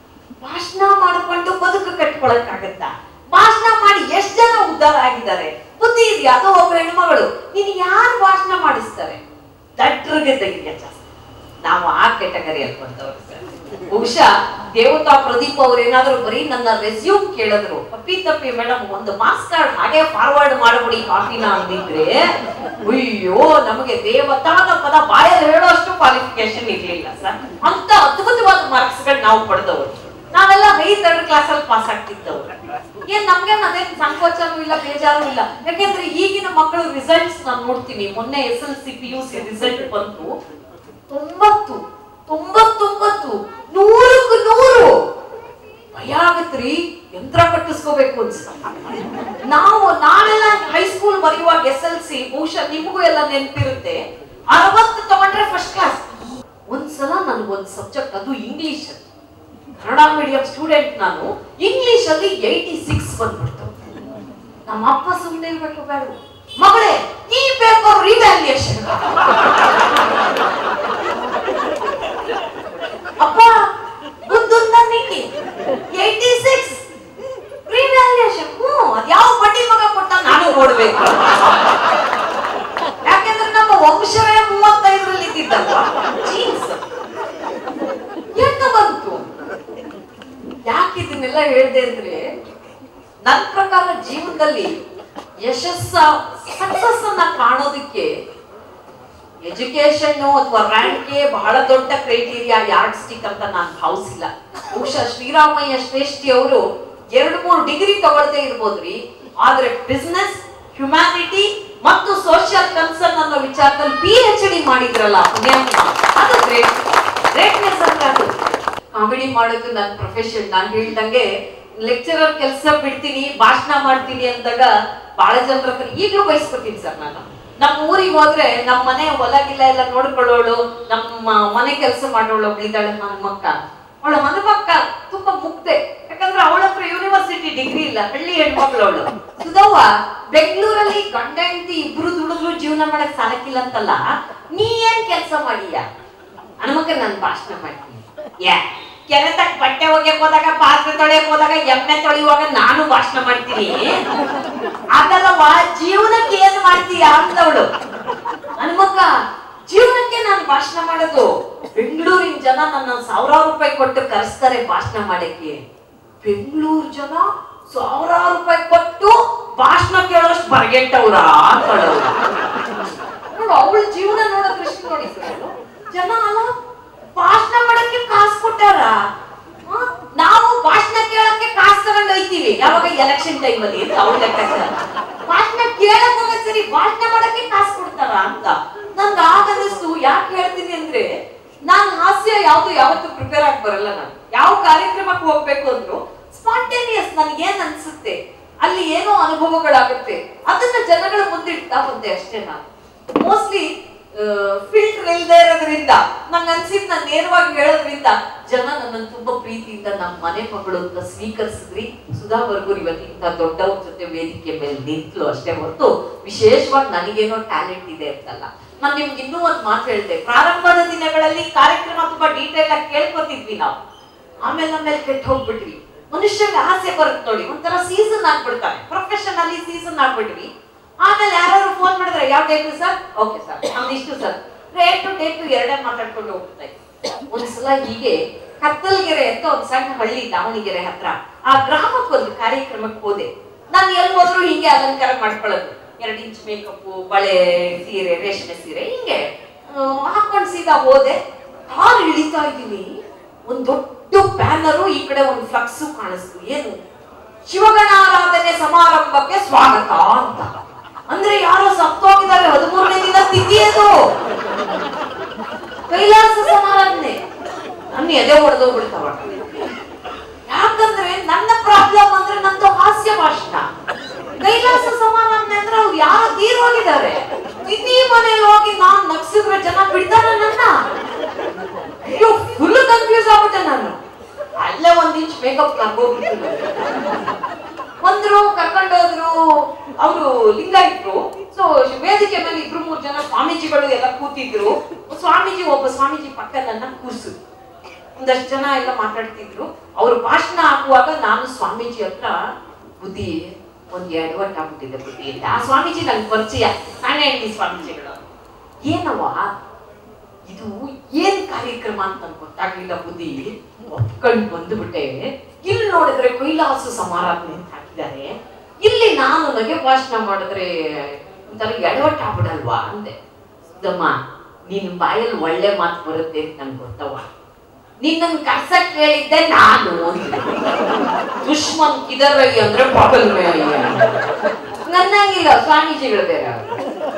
ಭಾಷಣ ಮಾಡಿಕೊಂಡು ಬದುಕು ಕಟ್ಕೊಳಕ್ಕಾಗತ್ತ ಭಾಷಣ ಮಾಡಿ ಎಷ್ಟ್ ಜನ ಉದ್ಧಾರ ಆಗಿದ್ದಾರೆ ಬುದ್ಧಿ ಇದೆಯಾ ಅದು ಒಬ್ಬ ಹೆಣ್ಮಗಳು ನೀನು ಯಾರು ಭಾಷಣ ಮಾಡಿಸ್ತಾರೆ ದಟ್ರಿಗೆ ಧೈರ್ಯ ಜಾಸ್ತಿ ನಾವು ಆ ಕೆಟಗರಿಯಲ್ಲಿ ಬಂದವರು ಸರ್ ಬಹುಶಃ ದೇವತಾ ಪ್ರದೀಪ್ ಅವ್ರು ಏನಾದ್ರು ಬರೀ ನನ್ನ ರೆಸ್ಯೂಮ್ ಕೇಳಿದ್ರು ತಪ್ಪಿ ತಪ್ಪಿ ಮೇಡಮ್ ಒಂದು ಮಾರ್ಕ್ಸ್ ಕಾರ್ಡ್ ಹಾಗೆ ಫಾರ್ವರ್ಡ್ ಮಾಡ್ಬಿಡಿ ಕಾಪಿನ ಅಂದಿದ್ರೆ ಅಯ್ಯೋ ನಮಗೆ ದೇವತಾನ ಪದ ಬಾಯಲ್ಲಿ ಹೇಳೋಷ್ಟು ಕ್ವಾಲಿಫಿಕೇಶನ್ ಇರ್ಲಿಲ್ಲ ಸರ್ ಅಂತ ಅದ್ಭುತವಾದ ಮಾರ್ಕ್ಸ್ ಗಳು ನಾವು ಪಡೆದವರು ನಾವೆಲ್ಲ ಹೈ ಥರ್ಡ್ ಕ್ಲಾಸ್ ಅಲ್ಲಿ ಪಾಸ್ ಆಗ್ತಿದ್ದವ್ರು ಏನ್ ನಮ್ಗೆ ಅದೇನ್ ಸಂಕೋಚನೂ ಇಲ್ಲ ಬೇಜಾರು ಇಲ್ಲ ಯಾಕೆಂದ್ರೆ ಈಗಿನ ಮಕ್ಕಳು ರಿಸಲ್ಟ್ಸ್ ನಾನು ನೋಡ್ತೀನಿ ಮೊನ್ನೆ S L C P U C result ಬಂತು ತೊಂಬತ್ತು ತೊಂಬತ್ತೊಂಬತ್ತು ನೂರಕ್ಕೂ ನೂರು ಭಯ ಆಗತ್ರಿ ಯಂತ್ರ ಕಟ್ಟಿಸ್ಕೋಬೇಕು ಅನ್ಸ್ತ ನಾವು ನಾವೆಲ್ಲ ಹೈಸ್ಕೂಲ್ ಬರೆಯುವಾಗ ಎಸ್ ಎಲ್ ಸಿ ಬಹುಶಃ ನಿಮಗೂ ಎಲ್ಲ ನೆನಪಿರುತ್ತೆ ಅರವತ್ತು ತಗೊಂಡ್ರೆ ಫಸ್ಟ್ ಕ್ಲಾಸ್ ಒಂದ್ಸಲ ನನ್ಗೊಂದ್ ಸಬ್ಜೆಕ್ಟ್ ಅದು ಇಂಗ್ಲಿಷ್ ಕನ್ನಡ ಮೀಡಿಯಂ ಸ್ಟೂಡೆಂಟ್ ನಾನು ಇಂಗ್ಲಿಷ್ ಅಲ್ಲಿ ಏಯ್ಟಿ ಸಿಕ್ಸ್ ಬಂದ್ಬಿಡ್ತು ನಮ್ಮ ಅಪ್ಪ ಸುಮ್ಮನೆ ಇರ್ಬೇಕು ಬೇಡ ಮಗಳೇ ಈ ಪೇಪರ್ ರಿವ್ಯಾಲ್ಯೂಯೇಷನ್ ಅಪ್ಪ ಬುದ್ಧನ್ನ ನಿಕ್ಕಿ ಏಯ್ಟಿ ಸಿಕ್ಸ್ ರಿವ್ಯಾಲ್ಯೂಯೇಷನ್ ಹ್ಞೂ ಅದ್ ಯಾವ ಬಡ್ಡಿ ಮಗ ಕೊಟ್ಟ ನಾನು ನೋಡ್ಬೇಕು ಯಾಕೆಂದ್ರೆ ನಮ್ಮ ವಂಶವೇ ಮೂವತ್ತೈದರಲ್ಲಿ ಇದ್ದಿದ್ದಲ್ವಾ ಜೀನ್ಸ್ ಹೆಂಗ ಬಂತು ಯಾಕೆ ಇದನ್ನೆಲ್ಲ ಹೇಳ್ದೆ ಅಂದ್ರೆ ನನ್ನ ಪ್ರಕಾರ ಜೀವನದಲ್ಲಿ ಯಶಸ್ಸ ಸಕ್ಸಸ್ ಅನ್ನ ಕಾಣೋದಕ್ಕೆ ಎಜುಕೇಶನ್ ಅಥವಾ ರ್ಯಾಂಕ್ಗೆ ಬಹಳ ದೊಡ್ಡ ಕ್ರೈಟೀರಿಯಾ ಯಾರ್ಡ್ ಸ್ಟಿಕ್ ಅಂತ ನಾನು ಭಾವಿಸಿಲ್ಲ ಬಹುಶಃ ಶ್ರೀರಾಮಯ್ಯ ಶ್ರೇಷ್ಠಿ ಅವರು ಎರಡು ಮೂರು ಡಿಗ್ರಿ ತಗೊಳ್ದೇ ಇರ್ಬೋದ್ರಿ ಆದ್ರೆ ಬಿಸ್ನೆಸ್ ಹ್ಯುಮ್ಯಾನಿಟಿ ಮತ್ತು ಸೋಷಿಯಲ್ ಕನ್ಸರ್ನ್ ಅನ್ನೋ ವಿಚಾರದಲ್ಲಿ ಪಿ ಎಚ್ ಡಿ ಮಾಡಿದ್ರಲ್ಲ ಪುಣ್ಯಾತ್ಮ ಅದು ಗ್ರೇಟ್ ಗ್ರೇಟ್ನೆಸ್ ಅಂತ ಅದು ಕಾಮಿಡಿ ಮಾಡೋದು ನನ್ನ ಪ್ರೊಫೆಷನ್ ನಾನು ಹೇಳ್ದಂಗೆ ಲೆಕ್ಚರರ್ ಕೆಲಸ ಬಿಡ್ತೀನಿ ಭಾಷಣ ಮಾಡ್ತೀನಿ ಅಂದಾಗ ಬಹಳ ಜನರ ಹತ್ರ ಈಗಲೂ ಬಯಸ್ಕೊತೀನಿ ಸರ್ ನಾನು ನಮ್ಮ ಊರಿಗೆ ಹೋದ್ರೆ ನಮ್ಮ ಮನೆ ಹೊಲ ಗಿಲ್ಲ ಎಲ್ಲ ನೋಡ್ಕೊಳ್ಳೋಳು ನಮ್ಮ ಮನೆ ಕೆಲಸ ಮಾಡೋಳು ಒಬ್ಳಿದ್ದಾಳೆ ನನ್ನ ಮಕ್ಕ ಅವಳ ಮನೆ ಮಕ್ಕ ತುಂಬಾ ಮುಗ್ದೆ ಯಾಕಂದ್ರೆ ಯಾಕಂದ್ರೆ ಅವಳ ಹತ್ರ ಯೂನಿವರ್ಸಿಟಿ ಡಿಗ್ರಿ ಇಲ್ಲ ಹಳ್ಳಿ ಹೆಣ್ಮಕ್ಳು ಅವಳು ಸುಧವ್ವ ಬೆಂಗಳೂರಲ್ಲಿ ಗಂಡ ಹೆಂಡತಿ ಇಬ್ರು ದುಡಿದ್ರು ಜೀವನ ಮಾಡಕ್ ಸಾಲಕ್ಕಿಲ್ಲ ಅಂತಲ್ಲ ನೀ ಏನ್ ಕೆಲಸ ಮಾಡೀಯ ಹನುಮಕ್ಕ ನಾನು ಭಾಷಣ ಮಾಡ್ತೀನಿ ಯಾ ಕೆರೆ ತಕ್ಕ ಬಟ್ಟೆ ಒಗ್ಯಕ್ ಹೋದಾಗ ಪಾತ್ರೆ ತೊಳೆಯಕ್ ಹೋದಾಗ ಎಮ್ಮೆ ತೊಳೆಯುವಾಗ ನಾನು ಭಾಷಣ ಮಾಡ್ತೀನಿ ಅದಲ್ಲವ ಜೀವನಕ್ಕೆ ಏನ್ ಮಾಡ್ತೀಯ ಅಂತವಳು ಹನುಮಕ್ಕ ಜೀವನಕ್ಕೆ ನಾನು ಭಾಷಣ ಮಾಡೋದು ಬೆಂಗಳೂರಿನ ಜನ ನನ್ನ ಸಾವಿರಾರು ರೂಪಾಯಿ ಕೊಟ್ಟು ಕರೆಸ್ತಾರೆ ಭಾಷಣ ಮಾಡಕ್ಕೆ ಬೆಂಗಳೂರು ಜನ ಸಾವಿರಾರು ರೂಪಾಯಿ ಕೊಟ್ಟು ಭಾಷಣ ಕೇಳೋಷ್ಟು ಬರಗೆಟ್ಟವ್ರ ಅಂತಳು ನೋಡು ಅವಳ ಜೀವನ ನೋಡೋ ದೃಷ್ಟಿ ನೋಡಿ ಜನ ಅಲ್ಲ ಭಾಷಣ ಮಾಡಕ್ಕೆ ಕಾಸು ಕೊಟ್ಟಾರ ಹ? ನಾವು ಭಾಷಣ ಕೇಳಕ್ಕೆ ಕಾಸು ತಗೊಂಡು ಹೋಯ್ತೀವಿ ಯಾವಾಗ ಎಲೆಕ್ಷನ್ ಟೈಮ್ ಅಲ್ಲಿ ಅಂತ ಅವ್ಳ ಲೆಕ್ಕಾಚಾರ ಭಾಷಣ ಕೇಳಕ್ ಹೋಗೋದ್ ಸರಿ ಭಾಷಣ ಮಾಡಕ್ಕೆ ಕಾಸು ಕೊಡ್ತಾರ ಅಂತ ನನ್ಗೆ ಆಗ ಅನಿಸ್ತು ಯಾಕೆ ಹೇಳ್ತೀನಿ ಅಂದ್ರೆ ನಾನ್ ಹಾಸ್ಯ ಯಾವ್ದು ಯಾವತ್ತು ಪ್ರಿಪೇರ್ ಆಗಿ ಬರಲ್ಲ ನಾನು ಯಾವ ಕಾರ್ಯಕ್ರಮಕ್ಕೆ ಹೋಗ್ಬೇಕು ಅಂದ್ರು ಸ್ಪಾಂಟೇನಿಯಸ್ ನನ್ಗೆ ಏನ್ ಅನ್ಸುತ್ತೆ ಅಲ್ಲಿ ಏನೋ ಅನುಭವಗಳಾಗುತ್ತೆ ಅದನ್ನ ಜನಗಳ ಮುಂದಿಡ್ತಾ ಬಂದೆ ಅಷ್ಟೇ ನಾನು ಮೋಸ್ಟ್ಲಿ ಫಿಲ್ಟರ್ ಇಲ್ಲದೆ ಇರೋದ್ರಿಂದ ನಂಗೆ ಅನ್ಸಿದ್ ನಾನು ನೇರವಾಗಿ ಹೇಳೋದ್ರಿಂದ ಜನ ನನ್ನನ್ನು ತುಂಬಾ ಪ್ರೀತಿಯಿಂದ ನಮ್ಮ ಮನೆ ಮಗಳು ಅಂತ ಸ್ವೀಕರಿಸಿದ್ರಿ ಸುಧಾ ಬರ್ಗೂರ್ ಇವತ್ತು ಇಂಥ ದೊಡ್ಡವ್ರ ಜೊತೆ ವೇದಿಕೆ ಮೇಲೆ ನಿಂತ್ಲು ಅಷ್ಟೇ ಹೊರತು ವಿಶೇಷವಾಗಿ ನನಗೇನೋ ಟ್ಯಾಲೆಂಟ್ ಇದೆ ಅಂತಲ್ಲ ನಾನು ನಿಮ್ಗೆ ಇನ್ನೂ ಒಂದು ಮಾತು ಹೇಳ್ದೆ ಪ್ರಾರಂಭದ ದಿನಗಳಲ್ಲಿ ಕಾರ್ಯಕ್ರಮ ತುಂಬಾ ಡೀಟೇಲ್ ಆಗಿ ಕೇಳ್ಕೊತಿದ್ವಿ ನಾವು ಆಮೇಲೆ ಆಮೇಲೆ ಕೆಟ್ಟ ಹೋಗ್ಬಿಟ್ವಿ ಮನುಷ್ಯಂಗೆ ಆಸೆ ಬರುತ್ತೆ ನೋಡಿ ಒಂಥರ ಸೀಸನ್ ಆಗ್ಬಿಡ್ತಾರೆ ಪ್ರೊಫೆಷನ್ ಅಲ್ಲಿ ಸೀಸನ್ ಆಗ್ಬಿಟ್ವಿ ಆಮೇಲೆ ಯಾರು ಫೋನ್ ಮಾಡಿದ್ರೆ ಯಾವ ಡೇಟು ಸರ್ ಓಕೆ ಸರ್ ನಮ್ದು ಇಷ್ಟು ಸರ್ ರೇಟು ಡೇಟು ಎರಡೇ ಮಾತಾಡ್ಕೊಂಡು ಹೋಗ್ತಾ ಇದ್ವಿ ಒಂದ್ಸಲ ಹೀಗೆ ಕತ್ತಲ್ಗೆರೆ ಅಂತ ಒಂದ್ ಸಣ್ಣ ಹಳ್ಳಿ ದಾವಣಗೆರೆ ಹತ್ರ ಆ ಗ್ರಾಮಕ್ಕೆ ಒಂದು ಕಾರ್ಯಕ್ರಮಕ್ಕೆ ಹೋದೆ ನಾನು ಎಲ್ಲಿ ಹೋದ್ರು ಹಿಂಗೆ ಅಲಂಕಾರ ಮಾಡ್ಕೊಳ್ಳೋದು ಎರಡು ಇಂಚ್ ಮೇಕಪ್ ಬಳೆ ಸೀರೆ ರೇಷ್ಮೆ ಸೀರೆ ಹಿಂಗೆ ಆ, ಹಾಕೊಂಡ್ ಸೀದಾ ಹೋದೆ ಕಾರ್ ಇಳಿತಾ ಇದ್ದೀನಿ ಒಂದ್ ದೊಡ್ಡ ಬ್ಯಾನರು ಈ ಕಡೆ ಒಂದು ಫ್ಲಕ್ಸ್ ಕಾಣಿಸ್ತು ಏನು ಶಿವಗಣಾರಾಧನೆ ಸಮಾರಂಭಕ್ಕೆ ಸ್ವಾಗತ ಅಂತ ಅಂದ್ರೆ ಯಾರೋ ಸತ್ತೋಗಿದ್ದಾರೆ ಹದಿಮೂರನೇ ದಿನ ತಿಥಿ ಅದು ಕೈಲಾಸ ಸಮಾರಾಧನೆ ನನ್ನ ಎದೆ ಹೊಡೆದೋಗ್ಬಿಡ್ತಾವ ಯಾಕಂದ್ರೆ ನನ್ನ ಪ್ರಾಬ್ಲಮ್ ಅಂದ್ರೆ ನಂದು ಹಾಸ್ಯ ಭಾಷಣ ಕೈಲಾಸ ಸಮಾರಾಧನೆ ಅಂದ್ರೆ ಅವ್ರು ಯಾರೋ ತೀರೋಗಿದ್ದಾರೆ ತಿಥಿ ಮನೇಲಿ ಹೋಗಿ ನಾನ್ ನಗ್ಸಿದ್ರೆ ಜನ ಬಿಡ್ತಾರ ನನ್ನ ಅಯ್ಯೋ ಫುಲ್ ಕನ್ಫ್ಯೂಸ್ ಆಗ್ಬಿಟ್ಟೆ ನಾನು ಅಲ್ಲೇ ಒಂದ್ ಇಂಚ್ ಮೇಕಪ್ ಕರ್ಕೋಗ್ಬಿಟ್ಟು ಬಂದ್ರು ಕರ್ಕೊಂಡು ಹೋದ್ರು ಅವರು ಲಿಂಗಾಯಿಟ್ರು ಸೊ ವೇದಿಕೆ ಮೇಲೆ ಇಬ್ರು ಮೂರು ಜನ ಸ್ವಾಮೀಜಿಗಳು ಎಲ್ಲ ಕೂತಿದ್ರು ಸ್ವಾಮೀಜಿ ಒಬ್ಬ ಸ್ವಾಮೀಜಿ ಪಕ್ಕ ನನ್ನ ಕೂರ್ಸು ಒಂದಷ್ಟು ಜನ ಎಲ್ಲ ಮಾತಾಡ್ತಿದ್ರು ಅವ್ರು ಭಾಷಣ ಹಾಕುವಾಗ ನಾನು ಸ್ವಾಮೀಜಿ ಹತ್ರ ಬುದ್ಧಿ ಒಂದ್ ಎಡವಟ್ ಆಗ್ಬಿಟ್ಟಿದೆ ಬುದ್ಧಿ ಅಂತ ಆ ಸ್ವಾಮೀಜಿ ನಂಗೆ ಪರಿಚಯ ನಾನೇ ಹೇಳಿ ಸ್ವಾಮೀಜಿಗಳು ಏನವ್ವ ಇದು ಏನ್ ಕಾರ್ಯಕ್ರಮ ಅಂತ ನಂಗ್ ಗೊತ್ತಾಗ್ಲಿಲ್ಲ ಬುದ್ಧಿ ಒಪ್ಕೊಂಡ್ ಬಂದ್ಬಿಟ್ಟೆ ಇಲ್ಲಿ ನೋಡಿದ್ರೆ ಕೈಲಾಸ ಸಮಾರಾಧನೆ ಅಂತ ಹಾಕಿದ್ದಾರೆ ಇಲ್ಲಿ ನಾನು ನಗೆ ಭಾಷಣ ಮಾಡಿದ್ರೆ ಒಂಥರ ಎಡವಟ್ಟ ಆಗ್ಬಿಡಲ್ವಾ ಅಂದೆ ಸಿದ್ದಮ್ಮ ನಿನ್ ಬಾಯಲ್ಲಿ ಒಳ್ಳೆ ಮಾತು ಬರುತ್ತೆ ಅಂತ ನಂಗೆ ಗೊತ್ತವ್ವ ನಿನ್ನನ್ ಕರ್ಸಕ್ ಕೇಳಿದ್ದೆ ನಾನು ಅಂದೆ. ದುಶ್ಮನ್ ಕಿದರೈ ಅಂದ್ರೆ ಬಗಲ್ ಮೇ ಅಯ್ಯ ನನ್ನಂಗಿಲ್ಲ ಸ್ವಾಮೀಜಿಗಳು ಬೇರೆ ಅವ್ರು.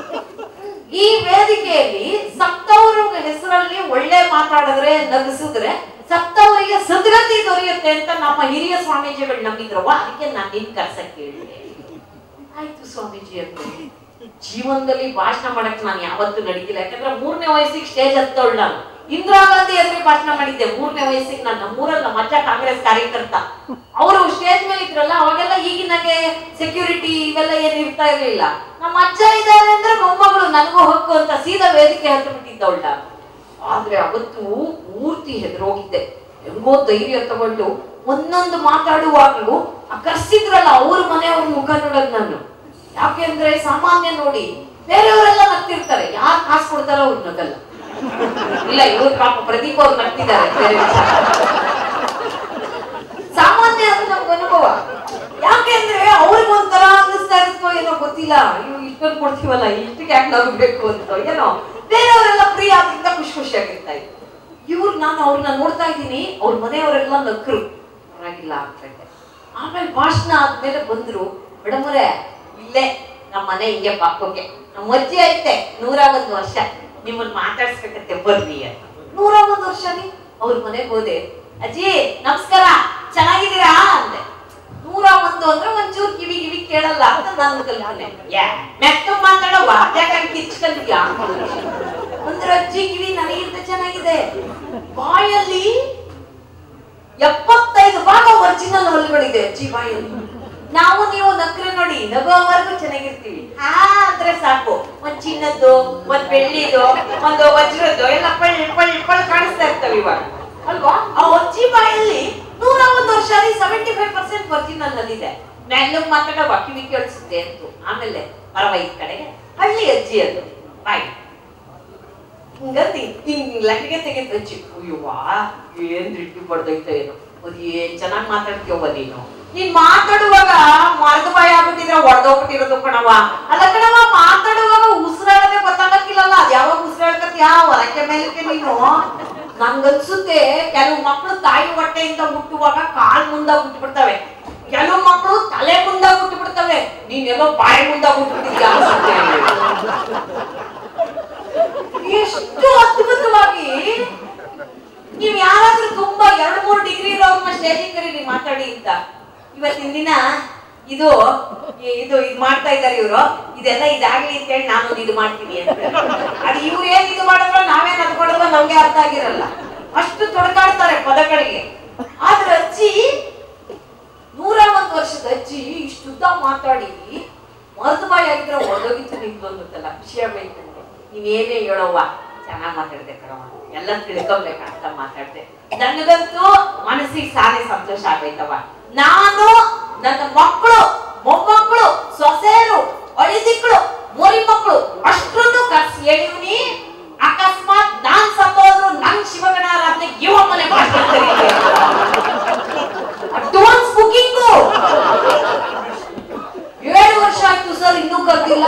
ಈ ವೇದಿಕೆಯಲ್ಲಿ ಸತ್ತವರ ಹೆಸರಲ್ಲಿ ಒಳ್ಳೆ ಮಾತಾಡಿದ್ರೆ ನಗಿಸಿದ್ರೆ ಸತ್ತವರಿಗೆ ಸದ್ಗತಿ ದೊರೆಯುತ್ತೆ ಅಂತ ನಮ್ಮ ಹಿರಿಯ ಸ್ವಾಮೀಜಿಗಳು ನಂಬಿದ್ರವ್ವ ಅದಕ್ಕೆ ನಾನು ನಿನ್ ಕರ್ಸಕ್ ಕೇಳಿದೆ ಆಯ್ತು ಸ್ವಾಮೀಜಿ ಅಂತ ಜೀವನದಲ್ಲಿ ಭಾಷಣ ಮಾಡಕ್ ನಾನು ಯಾವತ್ತೂ ನಡೀತಿಲ್ಲ ಯಾಕಂದ್ರೆ ಮೂರನೇ ವಯಸ್ಸಿಗೆ ಸ್ಟೇಜ್ ಹತ್ತವಳು ನಾನು ಇಂದಿರಾ ಗಾಂಧಿ ಎದುರಿಗೆ ಭಾಷಣ ಮಾಡಿದ್ದೆ ಮೂರನೇ ವಯಸ್ಸಿಗೆ ನಾನು ನಮ್ಮೂರಲ್ಲಿ ನಮ್ಮ ಅಜ್ಜ ಕಾಂಗ್ರೆಸ್ ಕಾರ್ಯಕರ್ತ ಅವರು ಸ್ಟೇಜ್ ಮೇಲೆ ಇದ್ರಲ್ಲ ಅವಾಗೆಲ್ಲ ಈಗಿನಾಗೆ ಸೆಕ್ಯೂರಿಟಿ ಇವೆಲ್ಲ ಏನ್ ಇರ್ತಾ ಇರ್ಲಿಲ್ಲ ನಮ್ಮ ಅಜ್ಜ ಇದ್ದಾರೆ ಅಂದ್ರೆ ಮೊಮ್ಮಗಳು ನನಗೂ ಹಕ್ಕು ಅಂತ ಸೀದಾ ವೇದಿಕೆ ಹತ್ತು ಬಿಟ್ಟಿದ್ದವಳ ನಾನು. ಆದ್ರೆ ಅವತ್ತು ಪೂರ್ತಿ ಹೆದರೋಗಿದ್ದೆ ಹೆಂಗೋ ಧೈರ್ಯ ತಗೊಂಡು ಒಂದೊಂದು ಮಾತಾಡುವಾಗ್ಲೂ ಆ ಕರ್ಸಿದ್ರಲ್ಲ ಅವ್ರ ಮನೆಯವ್ರ ಮುಖ ನೋಡೋದು ನಾನು ಯಾಕೆಂದ್ರೆ ಸಾಮಾನ್ಯ ನೋಡಿ ಬೇರೆಯವರೆಲ್ಲ ನಗ್ತಿರ್ತಾರೆ ಯಾರು ಕಾಸು ಕೊಡ್ತಾರೋ ಅವ್ರು ನಗಲ್ಲ ಇಲ್ಲ ಇವ್ರು ಪಾಪ ಪ್ರದೀಪ್ ಅವ್ರು ನಗ್ತಿದ್ದಾರೆ ಬೇರೆ ವಿಚಾರ ಸಾಮಾನ್ಯ ಅದು ನಮ್ಗೆ ಅನುಭವ ಯಾಕೆಂದ್ರೆ ಅವ್ರಿಗೆ ಒಂಥರ ಅನ್ನಿಸ್ತಾ ಇರುತ್ತೋ ಏನೋ ಗೊತ್ತಿಲ್ಲ ಇವ್ ಇಷ್ಟೊಂದು ಕೊಡ್ತೀವಲ್ಲ ಇಷ್ಟಕ್ಕೆ ಯಾಕೆ ನಗಬೇಕು ಅಂತ ಏನೋ ಬೇರೆಯವರೆಲ್ಲ ಫ್ರೀ ಆದ್ರಿಂದ ಖುಷಿ ಖುಷಿಯಾಗಿರ್ತಾ ಇತ್ತು ಇವ್ರು ನಾನು ಅವ್ರನ್ನ ನೋಡ್ತಾ ಇದ್ದೀನಿ ಅವ್ರ ಮನೆಯವರೆಲ್ಲ ನಕ್ರು ಪರವಾಗಿಲ್ಲ ಆಗ್ತೈತೆ ಆಮೇಲೆ ಭಾಷಣ ಆದ್ಮೇಲೆ ಬಂದ್ರು ಮೇಡಮರೇ ಇಲ್ಲೇ ನಮ್ಮ ಮನೆ ಹಿಂಗೆ ಪಾಕೋಕೆ ನಮ್ಮ ಅಜ್ಜಿ ಐತೆ ನೂರ ಒಂದು ವರ್ಷ ನಿಮ್ಮನ್ನ ಮಾತಾಡ್ಸ್ಬೇಕಂತೆ ಬರ್ರಿ ಅಂತ ನೂರ ಒಂದು ವರ್ಷ ನೀ ಅವ್ರ ಮನೆಗೆ ಹೋದೆ ಅಜ್ಜಿ ನಮಸ್ಕಾರ ಚೆನ್ನಾಗಿದ್ದೀರಾ ಅಂದೆ ನೂರ ಒಂದು ಅಂದ್ರೆ ಒಂಚೂರು ಕಿವಿ ಕಿವಿ ಕೇಳಲ್ಲ ಅಂತ ನಾನು ಕಲ್ಪನೆ ಯಾ ಮೆತ್ತ ಮಾತಾಡೋ ವಾದ್ಯಾಕಾರಿ ಕಿಚ್ಕೊಂಡಿದ್ಯಾ ಅಂದ್ರೆ ಅಜ್ಜಿ ಕಿವಿ ನನಗಿಂತ ಚೆನ್ನಾಗಿದೆ ಬಾಯಲ್ಲಿ ಎಪ್ಪತ್ತೈದು ಭಾಗ ಒರಿಜಿನಲ್ ಅಜ್ಜಿ ಬಾಯಲ್ಲಿ ನಾವು ನೀವು ನಕ್ರೆ ನೋಡಿ ನಗುವವರೆಗೂ ಚೆನ್ನಾಗಿರ್ತೀವಿ ಹಾ ಅಂದ್ರೆ ಸಾಕು ಒಂದ್ ಚಿನ್ನದ್ದು ಒಂದ್ ಬೆಳ್ಳಿದು ಒಂದು ವಜ್ರದ್ದು ಎಲ್ಲ ಪಳ್ ಪಳ್ ಪಳ್ ಕಾಣಿಸ್ತಾ ಇರ್ತವೆ ಇವಾಗ ಅಲ್ವಾ ಆ ಅಜ್ಜಿ ಬಾಯಲ್ಲಿ ನೂರ ಒಂದು ವರ್ಷ ಸೆವೆಂಟಿ ಫೈವ್ ಪರ್ಸೆಂಟ್ ಒರಿಜಿನಲ್ ಅಲ್ಲಿದೆ ಮ್ಯಾಗ್ಲಮ್ ಮಾತಾಡೋ ಕಿವಿ ಕೇಳಿಸುತ್ತೆ ಅಂತು ಆಮೇಲೆ ಪರವ ಈ ಕಡೆಗೆ ಹಳ್ಳಿ ಅಜ್ಜಿ ಅದು ಬಾಯ್ ಹಿಂಗಂತಿ ಹಿಂಗ್ ಲಟ್ಟಿಗೆ ತೆಗೆದು ಅಜ್ಜಿ ಅಯ್ಯವ್ವಾ ಏನ್ ರಿಟ್ಟು ಬಡ್ದೈತೆ ಏನು ಅದು ಏನ್ ಚೆನ್ನಾಗ್ ಮಾತಾಡ್ತೀಯವ್ವ ನೀನು ನೀನ್ ಮಾತಾಡುವಾಗ ಮರದ ಬಾಯಿ ಆಗ್ಬಿಟ್ಟಿದ್ರೆ ಹೊಡೆದೋಗ್ಬಿಟ್ಟಿರೋದು ಕಣವ ಅಲ್ಲ ಕಣವ ಮಾತಾಡುವಾಗ ಉಸಿರಾಡದೆ ಗೊತ್ತಾಗಕ್ಕಿಲ್ಲಲ್ಲ ಅದ್ ಯಾವಾಗ ಉಸಿರಾಡ್ಕತ್ತೀಯ ಹೊರಕ್ಕೆ ಮೇಲಕ್ಕೆ ನೀನು ನಂಗನ್ಸುತ್ತೆ ಕೆಲವು ಮಕ್ಕಳು ತಾಯಿ ಹೊಟ್ಟೆಯಿಂದ ಹುಟ್ಟುವಾಗ ಕಾಲ್ ಮುಂದ ಹುಟ್ಟುಬಿಡ್ತವೆ ಕೆಲವು ಮಕ್ಕಳು ತಲೆ ಮುಂದ ಹುಟ್ಟುಬಿಡ್ತವೆ ನೀನೆಲ್ಲೋ ಬಾಯಿ ಮುಂದ ಹುಟ್ಟುಬಿಟ್ಟಿದ್ಯಾ ಅನ್ಸುತ್ತೆ ಎಷ್ಟು ಅದ್ಭುತವಾಗಿ ನೀವ್ ಯಾರಾದ್ರೂ ತುಂಬಾ ಎರಡ್ ಮೂರು ಡಿಗ್ರಿ ಇರೋರ್ನ ಸ್ಟೇಜಿಗೆ ಕರೀರಿ ಮಾತಾಡಿ ಅಂತ ಇವತ್ತಿನ ದಿನ ಇದು ಈ- ಇದು ಇದು ಮಾಡ್ತಾ ಇದ್ದಾರೆ ಇವರು ಇದೆಲ್ಲ ಇದಾಗ್ಲಿ ಅಂತ ಹೇಳಿ ನಾನು ಇದು ಮಾಡ್ತೀನಿ ಅಂತ ಅದು ಇವ್ರು ಏನ್ ಇದು ಮಾಡಿದ್ರು ನಾವೇನ್ ಅದ್ಕೊಡೋದು ನಮ್ಗೆ ಅರ್ಥ ಆಗಿರಲ್ಲ ಅಷ್ಟು ತೊಡಕಾಡ್ತಾರೆ ಪದಗಳಿಗೆ ಆದ್ರೆ ಅಜ್ಜಿ ನೂರ ಒಂದ್ ವರ್ಷದ ಅಜ್ಜಿ ಇಷ್ಟು ಉದ್ದ ಮಾತಾಡಿ ಮರ್ದು ಬಾಯಿ ಆಗಿದ್ರೆ ಒಡೋಗಿತ್ತು ನಿಮ್ದು ಅಂದುತ್ತಲ್ಲ ಖುಷಿ ಆಗ್ಬೇಕು ನನಗೆ ನೀವೇನೇ ಹೇಳೋವ ಚೆನ್ನಾಗ್ ಮಾತಾಡ್ದೆ ಕಣವ ಎಲ್ಲ ತಿಳ್ಕೊಬೇಕಂತ ಮಾತಾಡ್ದೆ ನನಗಂತೂ ಮನಸ್ಸಿಗೆ ಸಾನೆ ಸಂತೋಷ ಆಗೈತವ ನಾನು ನನ್ನ ಮಕ್ಕಳು ಮೊಮ್ಮಕ್ಕಳು ಸೊಸೆಯರು ಅಳಿದಿಕ್ಕಳು ಮೊರಿ ಮಕ್ಕಳು ಅಷ್ಟನ್ನು ಕರ್ಸಿ ಹೇಳಿವ್ನಿ ಅಕಸ್ಮಾತ್ ನಾನ್ ಸತ್ತೋದ್ರು ನನ್ ಶಿವಗಣ ಆರಾಧನೆ ಇವ ಮನೆ ಮಾಡ್ತಾರೆ ಅಡ್ವಾನ್ಸ್ ಬುಕಿಂಗು ಏಳು ವರ್ಷ ಆಯ್ತು ಸರ್ ಇನ್ನೂ ಕರ್ದಿಲ್ಲ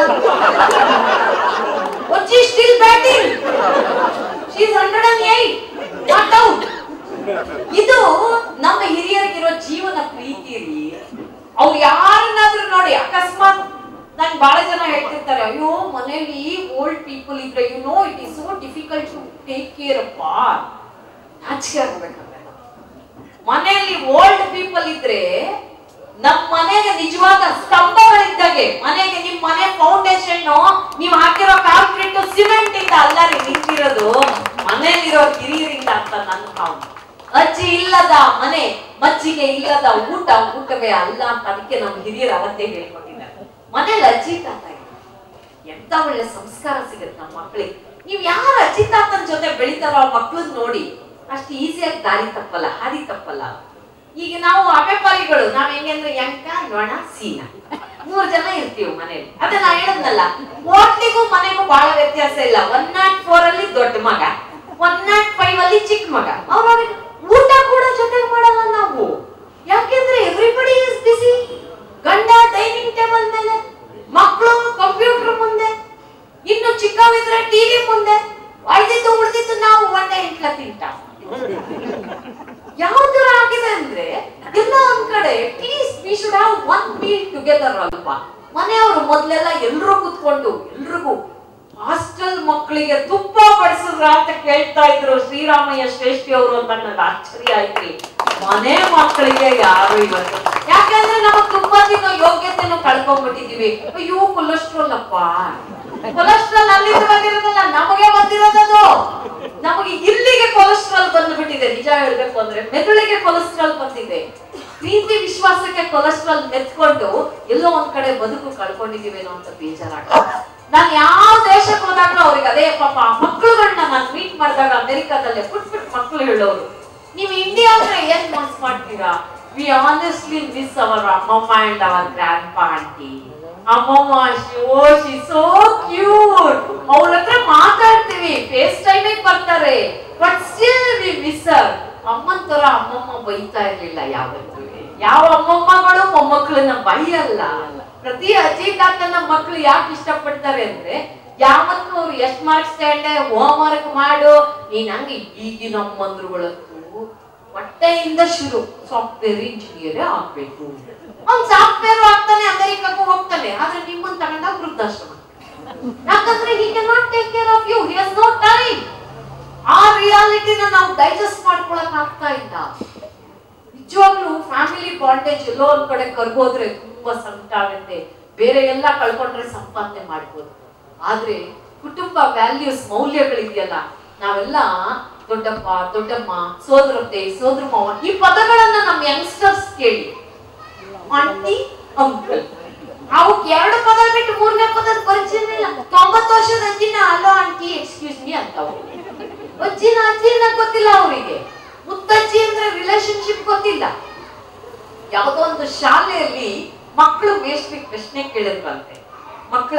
ಒಚ್ಚಿ still batting she's hundred and eight not out ಇದು ನಮ್ಮ ಹಿರಿಯರಿಗಿರೋ ಜೀವನ ಪ್ರೀತಿ ರೀ ಅವ್ರು ಯಾರನ್ನಾದ್ರೂ ನೋಡಿ ಅಕಸ್ಮಾತ್ ನನ್ ಬಹಳ ಜನ ಹೇಳ್ತಿರ್ತಾರೆ ಅಯ್ಯೋ ಮನೇಲಿ ಓಲ್ಡ್ ಪೀಪಲ್ ಇದ್ರೆ you know it is so difficult to take care ಅಪ್ಪ ನಾಚಿಕೆ ಆಗ್ಬೇಕಂದ್ರೆ ಮನೆಯಲ್ಲಿ ಓಲ್ಡ್ ಪೀಪಲ್ ಇದ್ರೆ ನಮ್ ಮನೆಗೆ ನಿಜವಾದ ಸ್ತಂಭಗಳಿದ್ದಾಗೆ ಮನೆಗೆ ನಿಮ್ ಮನೆ ಫೌಂಡೇಶನ್ ನೀವ್ ಹಾಕಿರೋ ಕಾಂಕ್ರೀಟ್ ಸಿಮೆಂಟ್ ಇಂದ ಅಲ್ಲ ರೀ ನಿಂತಿರೋದು ಮನೆಯಲ್ಲಿರೋ ಹಿರಿಯರಿಂದ ಅಂತ ನನ್ನ ಭಾವನೆ ಅಜ್ಜಿ ಇಲ್ಲದ ಮನೆ ಮಜ್ಜಿಗೆ ಇಲ್ಲದ ಊಟ ಊಟವೇ ಅಲ್ಲ ಅಂತ ಅದಕ್ಕೆ ನಮ್ಮ ಹಿರಿಯರು ಅವತ್ತೇ ಹೇಳ್ಕೊಟ್ಟಿದ್ದಾರೆ ಮನೇಲಿ ಅಜ್ಜಿ ತಾತ ಇದೆ. ಎಂತ ಒಳ್ಳೆ ಸಂಸ್ಕಾರ ಸಿಗುತ್ತೆ ನಮ್ಮ ಮಕ್ಕಳಿಗೆ ನೀವ್ ಯಾರ ಅಜ್ಜಿ ತಾತನ ಜೊತೆ ಬೆಳಿತಾರೋ ಆ ಮಕ್ಳದ್ ನೋಡಿ ಅಷ್ಟು ಈಸಿಯಾಗಿ ದಾರಿ ತಪ್ಪಲ್ಲ ಹಾದಿ ತಪ್ಪಲ್ಲ ಈಗ ನಾವು ಅವೆಪಾರಿಗಳು ನಾವ್ ಹೆಂಗೆ ಅಂದ್ರೆ ಯಂಕ ನೊಣ ಸೀನ ಮೂರ್ ಜನ ಇರ್ತೀವಿ ಮನೇಲಿ ಅದೇ ನಾ ಹೇಳದ್ನಲ್ಲ ಹೋಟ್ಲಿಗೂ ಮನೆಗೂ ಬಹಳ ವ್ಯತ್ಯಾಸ ಇಲ್ಲ ಒನ್ ನಾಟ್ ಫೋರ್ ಅಲ್ಲಿ ದೊಡ್ಡ ಮಗ ಒನ್ ನಾಟ್ ಫೈವ್ ಅಲ್ಲಿ ಚಿಕ್ಕ ಮಗ ಅವ್ರ ಊಟ ಕೂಡ ಜೊತೆಗೆ ಮಾಡಲ್ಲ ನಾವು ಯಾಕೆಂದ್ರೆ ಎವ್ರಿಬಡಿ ಇಸ್ ಬಿಸಿ ಗಂಡ ಡೈನಿಂಗ್ ಟೇಬಲ್ ಮೇಲೆ ಮಕ್ಕಳು ಕಂಪ್ಯೂಟರ್ ಮುಂದೆ ಇನ್ನು ಚಿಕ್ಕವಿದ್ರೆ ಟಿವಿ ಮುಂದೆ ಉಳ್ದಿದ್ದು ಉಳ್ದಿದ್ದು ನಾವು ಒಂದೇ ಇಂಟ್ಲ ತಿಂಟ ಯಾವ ತರ ಆಗಿದೆ ಅಂದ್ರೆ ಎಲ್ಲ ಒಂದ್ ಕಡೆ at least we should have one meal together ಅಲ್ವಾ ಮನೆಯವರು ಮೊದ್ಲೆಲ್ಲ ಎಲ್ರು ಕುತ್ಕೊಂಡು ಎಲ್ರಿಗೂ ಹಾಸ್ಟೆಲ್ ಮಕ್ಕಳಿಗೆ ತುಪ್ಪ ಬಡಿಸಿದ್ರ ಅಂತ ಕೇಳ್ತಾ ಇದ್ರು ಶ್ರೀರಾಮಯ್ಯ ಶ್ರೇಷ್ಠಿ ಅವರು ಅಂತ ನನಗೆ ಆಶ್ಚರ್ಯ ಆಯ್ತ್ರಿ ಮನೆ ಮಕ್ಕಳಿಗೆ ಯಾರು ಇವತ್ತು ಯಾಕಂದ್ರೆ ನಾವು ತುಪ್ಪ ತಿನ್ನೋ ಯೋಗ್ಯತೆನೂ ಕಳ್ಕೊಂಡ್ಬಿಟ್ಟಿದೀವಿ ಅಯ್ಯೋ ಕೊಲೆಸ್ಟ್ರಾಲ್ ಅಪ್ಪ ಕೊಲೆಸ್ಟ್ರಾಲ್ ಅಲ್ಲಿಂದ ಬಂದಿರೋದಲ್ಲ ನಮಗೆ ಬಂದಿರೋದದು ನಮಗೆ ಇಲ್ಲಿಗೆ ಕೊಲೆಸ್ಟ್ರಾಲ್ ಬಂದ್ಬಿಟ್ಟಿದೆ ನಿಜ ಹೇಳ್ಬೇಕು ಅಂದ್ರೆ ಮೆದುಳಿಗೆ ಕೊಲೆಸ್ಟ್ರಾಲ್ ಬಂದಿದೆ ಪ್ರೀತಿ ವಿಶ್ವಾಸಕ್ಕೆ ಕೊಲೆಸ್ಟ್ರಾಲ್ ಮೆತ್ಕೊಂಡು ಎಲ್ಲೋ ಒಂದ್ ಕಡೆ ಬದುಕು ಕಳ್ಕೊಂಡಿದೀವೇನೋ ಅಂತ ಬೇಜಾರಾಗ್ತದೆ ನಾನು ಯಾವ ದೇಶಕ್ಕೆ ಹೋದಾಗ್ಲೂ ಅವ್ರಿಗೆ ಅದೇ ಪಾಪ ಆ ಮಕ್ಕಳುಗಳನ್ನ ನಾನು ಮೀಟ್ ಮಾಡಿದಾಗ ಅಮೆರಿಕಾದಲ್ಲೇ ಪುಟ್ ಪುಟ್ ಮಕ್ಕಳು ಹೇಳೋರು ನೀವು ಇಂಡಿಯಾ ಅಂದ್ರೆ ಏನ್ ಮನ್ಸ್ ಮಾಡ್ತೀರಾ ವಿ ಆನೆಸ್ಟ್ಲಿ ಮಿಸ್ ಅವರ್ ಅಮ್ಮಮ್ಮ and our grandpa aunty ಅಮ್ಮಮ್ಮ ಓ ಶಿ ಸೋ ಕ್ಯೂಟ್ ಅವ್ರ ಹತ್ರ ಮಾತಾಡ್ತೀವಿ ಫೇಸ್ ಟೈಮಿಗೆ ಬರ್ತಾರೆ ಬಟ್ ಸ್ಟಿಲ್ ವಿ ಮಿಸ್ ಅಮ್ಮನ್ ತರ ಅಮ್ಮಮ್ಮ ಬೈತಾ ಇರ್ಲಿಲ್ಲ ಯಾವತ್ತೂ ಯಾವ ಅಮ್ಮಮ್ಮಗಳು ಮೊಮ್ಮಕ್ಕಳನ್ನ ಬೈಯಲ್ಲ ಪ್ರತಿ ಅಜ್ಜಿ ತಾತನ ಮಕ್ಕಳು ಯಾಕೆ ಇಷ್ಟಪಡ್ತಾರೆ ಅಂದ್ರೆ ಯಾವತ್ತು ಅವ್ರು ಎಷ್ಟ್ ಮಾರ್ಕ್ಸ್ ತಗೊಂಡೆ ಹೋಮ್ ವರ್ಕ್ ಮಾಡು ನೀನ್ ಹಂಗೆ ಈಗಿನ ಅಮ್ಮಂದ್ರುಗಳಂತೂ ಹೊಟ್ಟೆಯಿಂದ ಶುರು ಸಾಫ್ಟ್ವೇರ್ ಇಂಜಿನಿಯರ್ ಆಗ್ಬೇಕು ಅವ್ನ್ ಸಾಫ್ಟ್ವೇರ್ ಆಗ್ತಾನೆ ಅಮೆರಿಕಕ್ಕೂ ಹೋಗ್ತಾನೆ ಆದ್ರೆ ನಿಮ್ಮನ್ನ ತಗೊಂಡ ವೃದ್ಧಾಶ್ರಮ ಯಾಕಂದ್ರೆ he can not take care of you he has no time ಆ ರಿಯಾಲಿಟಿನ ನಾವು ಡೈಜೆಸ್ಟ್ ಮಾಡ್ಕೊಳಕ್ ಆಗ್ತಾ ಇಲ್ಲ ನಿಜವಾಗ್ಲೂ ಫ್ಯಾಮಿಲಿ ಬಾಂಡೇಜ್ ಎಲ್ಲೋ ಒಂದ್ ಕಡೆ ಕರ್ಗೋದ್ರೆ ತುಂಬಾ ಸಂಕಟ ಆಗುತ್ತೆ ಬೇರೆ ಎಲ್ಲ ಕಳ್ಕೊಂಡ್ರೆ ಸಂಪಾದನೆ ಮಾಡ್ಬೋದು ಆದ್ರೆ ಕುಟುಂಬ ವ್ಯಾಲ್ಯೂಸ್ ಮೌಲ್ಯಗಳಿದೆಯಲ್ಲ ನಾವೆಲ್ಲ ದೊಡ್ಡಪ್ಪ ದೊಡ್ಡಮ್ಮ ಸೋದರತೆ ಸೋದರ ಮಾವ ಈ ಪದಗಳನ್ನ ನಮ್ಮ ಯಂಗ್ಸ್ಟರ್ಸ್ ಕೇಳಿ ಆಂಟಿ ಅಂಕಲ್ ಅವಕ್ಕೆ ಎರಡು ಪದ ಬಿಟ್ಟು ಮೂರನೇ ಪದದ ಪರಿಚಯ ಇಲ್ಲ ತೊಂಬತ್ತು ವರ್ಷದ ಅಜ್ಜಿನ ಅಲೋ ಆಂಟಿ ಎಕ್ಸ್ಕ್ಯೂಸ್ ಮೀ ಅಂತಾವ ಅಜ್ಜಿನ ಅಜ್ಜಿನ ಗೊತ್ತಿಲ್ಲ ಅವರಿಗೆ ಮುತ್ತಜ್ಜಿ ಅಂದ್ರೆ ರಿಲೇಶನ್ಶಿಪ್ ಗೊತ್ತಿಲ್ಲ ಯಾವುದೋ ಒಂದು ಶಾಲೆಯಲ್ಲಿ ಮಕ್ಕಳು ಮೇಷ್ಟ್ರಿಗೆ ಪ್ರಶ್ನೆ ಕೇಳಿದ್ರಂತೆ ಮಕ್ಕಳ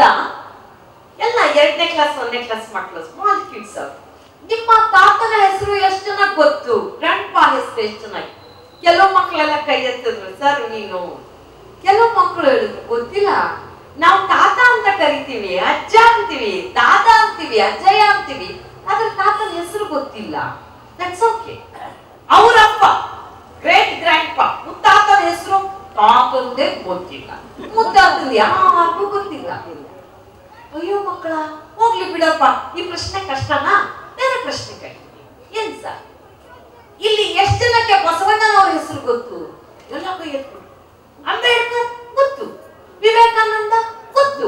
ಎಲ್ಲ ಎರಡನೇ ಕ್ಲಾಸ್ ಒಂದನೇ ಕ್ಲಾಸ್ ಮಕ್ಕಳು ಸ್ಮಾಲ್ ಕಿಡ್ಸ್ ಅವ್ರು ನಿಮ್ಮ ತಾತನ ಹೆಸರು ಎಷ್ಟು ಜನ ಗೊತ್ತು ಗ್ರ್ಯಾಂಡ್ ಪಾ ಹೆಸರು ಎಷ್ಟು ಚೆನ್ನಾಗಿ ಕೆಲವು ಮಕ್ಕಳೆಲ್ಲ ಕೈ ಎತ್ತಿದ್ರು ಸರ್ ನೀನು ಕೆಲವು ಮಕ್ಕಳು ಹೇಳಿದ್ರು ಗೊತ್ತಿಲ್ಲ ನಾವು ತಾತ ಅಂತ ಕರಿತೀವಿ ಅಜ್ಜ ಅಂತೀವಿ ದಾದ ಅಂತೀವಿ ಅಜ್ಜಯ್ಯ ಅಂತೀವಿ ಆದ್ರೆ ತಾತನ ಹೆಸರು ಗೊತ್ತಿಲ್ಲ ದಟ್ಸ್ ಓಕೆ ಅವರಪ್ಪ ಗ್ರೇಟ್ ಗ್ರ್ಯಾಂಡ್ ಪಾ ಮುತ್ತಾತನ ಹೆಸರು ತಾತಂದೇ ಗೊತ್ತಿಲ್ಲ ಮುತ್ತಾತಂದು ಯಾರಿಗೂ ಗೊತ್ತಿಲ್ಲ ಅಯ್ಯೋ ಮಕ್ಕಳ ಹೋಗ್ಲಿ ಬಿಡಪ್ಪ ಈ ಪ್ರಶ್ನೆ ಕಷ್ಟನಾ ಬೇರೆ ಪ್ರಶ್ನೆ ಕೇಳ್ತೀನಿ ಏನ್ ಸರ್ ಇಲ್ಲಿ ಎಷ್ಟು ಜನಕ್ಕೆ ಬಸವಣ್ಣನವ್ರ ಹೆಸರು ಗೊತ್ತು ಎಲ್ಲ ಕೈ ಎತ್ತು ಅಂಬೇಡ್ಕರ್ ಗೊತ್ತು ವಿವೇಕಾನಂದ ಗೊತ್ತು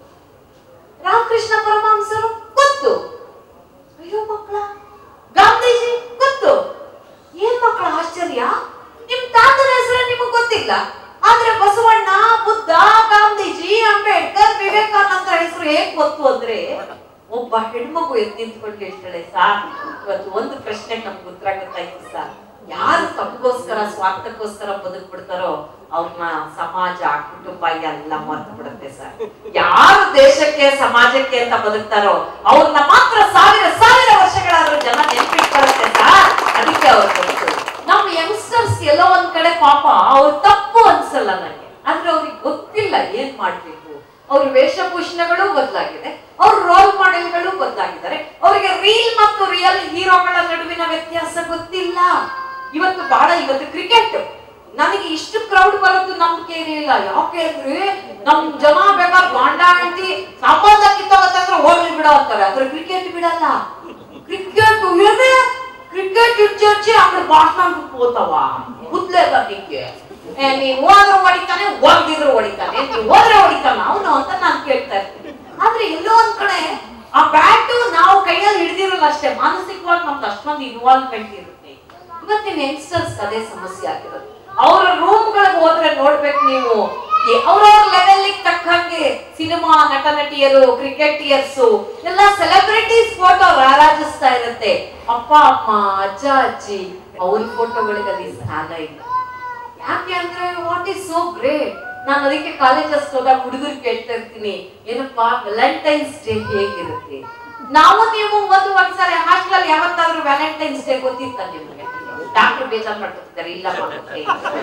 ರಾಮಕೃಷ್ಣ ಪರಮಹಂಸರು ಗೊತ್ತು ಅಯ್ಯೋ ಮಕ್ಕಳ ಗಾಂಧೀಜಿ ಗೊತ್ತು ಏನ್ ಮಕ್ಕಳ ಆಶ್ಚರ್ಯ ನಿಮ್ ತಾತನ ಹೆಸರು ನಿಮಗ್ ಗೊತ್ತಿಲ್ಲ ಆದ್ರೆ ಬಸವಣ್ಣ ಬುದ್ಧ ಗಾಂಧೀಜಿ ಅಂಬೇಡ್ಕರ್ ವಿವೇಕಾನಂದ ಹೆಸರು ಹೇಗ್ ಗೊತ್ತು ಅಂದ್ರೆ ಒಬ್ಬ ಹೆಣ್ಮಗು ಎದ್ದು ನಿಂತ್ಕೊಂಡು ಹೇಳ್ತಾಳೆ ಸಾರ್ ಇವತ್ತು ಒಂದು ಪ್ರಶ್ನೆಗೆ ನಮ್ಗೆ ಉತ್ತರ ಗೊತ್ತಾಯ್ತು ಸರ್ ಯಾರು ತಮಗೋಸ್ಕರ ಸ್ವಾರ್ಥಕ್ಕೋಸ್ಕರ ಬದುಕ್ಬಿಡ್ತಾರೋ ಅವ್ರನ್ನ ಸಮಾಜ ಕುಟುಂಬ ಎಲ್ಲ ಮರ್ತು ಬಿಡುತ್ತೆ ಸರ್ ಯಾರು ದೇಶಕ್ಕೆ ಸಮಾಜಕ್ಕೆ ಅಂತ ಬದುಕ್ತಾರೋ ಅವ್ರನ್ನ ಮಾತ್ರ ಸಾವಿರ ಸಾವಿರ ವರ್ಷಗಳಾದ್ರೂ ಜನ ನೆನ್ಪಿಟ್ಕೊಳ್ಳುತ್ತೆ ಸರ್ ಅದಕ್ಕೆ ಅವ್ರು ಗೊತ್ತು ನಮ್ಮ ಯಂಗ್ಸ್ಟರ್ಸ್ ಎಲ್ಲೋ ಒಂದ್ ಕಡೆ ಪಾಪ ಅವ್ರು ತಪ್ಪು ಅನ್ಸಲ್ಲ ನನಗೆ ಆದ್ರೆ ಅವ್ರಿಗೆ ಗೊತ್ತಿಲ್ಲ ಏನ್ ಮಾಡ್ಬೇಕು ಅವ್ರ ವೇಷಭೂಷಣಗಳು ಬದಲಾಗಿದೆ ಅವ್ರ ರೋಲ್ ಮಾಡೆಲ್ಗಳು ಬದಲಾಗಿದ್ದಾರೆ ಅವರಿಗೆ ರೀಲ್ ಮತ್ತು ರಿಯಲ್ ಹೀರೋಗಳ ನಡುವಿನ ವ್ಯತ್ಯಾಸ ಗೊತ್ತಿಲ್ಲ ಇವತ್ತು ಬಹಳ ಇವತ್ತು ಕ್ರಿಕೆಟ್ ನನಗೆ ಇಷ್ಟು ಕ್ರೌಡ್ ಬರೋದು ನಂಬಿಕೆ ಇರಲಿಲ್ಲ ಯಾಕೆ ಅಂದ್ರೆ ನಮ್ ಜನ ಬೇಕಾದ್ರೆ ಗಾಂಡ ಹೆಂಡತಿ ಸಂಬಂಧ ಕಿತ್ತೋಗತ್ತಂದ್ರೆ ಹೋಗ್ಲಿ ಬಿಡೋ ಅಂತಾರೆ ಆದ್ರೆ ಕ್ರಿಕೆಟ್ ಬಿಡಲ್ಲ ಕ್ರಿಕೆಟ್ ಏನೇ ಕ್ರಿಕೆಟ್ ಇಡ್ಚಿ ಅక్కడ ಭಾಷಣ ಹೋತವ ಗುದ್ಲೇದ ನಿಂಗೆ ಏ, ನೀನ್ ಹೋದ್ರೆ ಹೊಡಿತಾನೆ ಹೋಗ್ದಿದ್ರು ಹೊಡಿತಾನೆ ನೀನ್ ಹೋದ್ರೆ ಹೊಡಿತಾನ ಅವನು ಅಂತ ನಾನು ಕೇಳ್ತಾ ಇರ್ತೀನಿ ಆದ್ರೆ ಎಲ್ಲೋ ಒಂದ್ ಕಡೆ ಆ ಬ್ಯಾಟು ನಾವು ಕೈಯಲ್ಲಿ ಹಿಡ್ದಿರಲ್ಲ ಅಷ್ಟೇ ಮಾನಸಿಕವಾಗಿ ನಮ್ದು ಅಷ್ಟೊಂದು ಇನ್ವಾಲ್ವ್ಮೆಂಟ್ ಇರುತ್ತೆ ಇವತ್ತಿನ ಯಂಗ್ಸ್ಟರ್ಸ್ ಅದೇ ಸಮಸ್ಯೆ ಆಗಿರೋದು ಅವರ ರೂಮ್ ಗಳಿಗೆ ಹೋದ್ರೆ ನೋಡ್ಬೇಕು ನೀವು ಅವ್ರವ್ರ ಲೆವೆಲ್ ತಕ್ಕಂಗೆ ಸಿನಿಮಾ ನಟ ನಟಿಯರು ಕ್ರಿಕೆಟಿಯರ್ಸ್ ಎಲ್ಲ ಸೆಲೆಬ್ರಿಟೀಸ್ ಫೋಟೋ ರಾರಾಜಿಸ್ತಾ ಇರುತ್ತೆ ಅಪ್ಪ ಅಮ್ಮ ಅಜ್ಜ ಅಜ್ಜಿ ಅವ್ರ ಫೋಟೋಗಳಿಗೆ ಅಲ್ಲಿ ಸ್ಥಾನ ಇಲ್ಲ ಯಾಕೆ ಅಂದ್ರೆ ವಾಟ್ ಈಸ್ ಸೋ ಗ್ರೇಟ್ ನಾನು ಅದಕ್ಕೆ ಕಾಲೇಜಸ್ ಹೋದಾಗ ಹುಡುಗರು ಕೇಳ್ತಾ ಇರ್ತೀನಿ ಏನಪ್ಪಾ ವ್ಯಾಲೆಂಟೈನ್ಸ್ ಡೇ ಹೇಗಿರುತ್ತೆ ನಾವು ನೀವು ಒಂದು ಒಂದ್ಸರಿ ಹಾಸ್ಟೆಲ್ ಯಾವತ್ತಾದ್ರೂ ವ್ಯಾಲೆಂಟೈನ್ಸ್ ಡೇ ಗೊತ್ತಿತ್ತ ನಿಮ್ಗೆ ಡಾಕ್ಟರ್ ಬೇಜಾರ್ ಮಾಡ್ಕೊತಿದ್ದಾರೆ ಇಲ್ಲ ಮಾಡುತ್ತೆ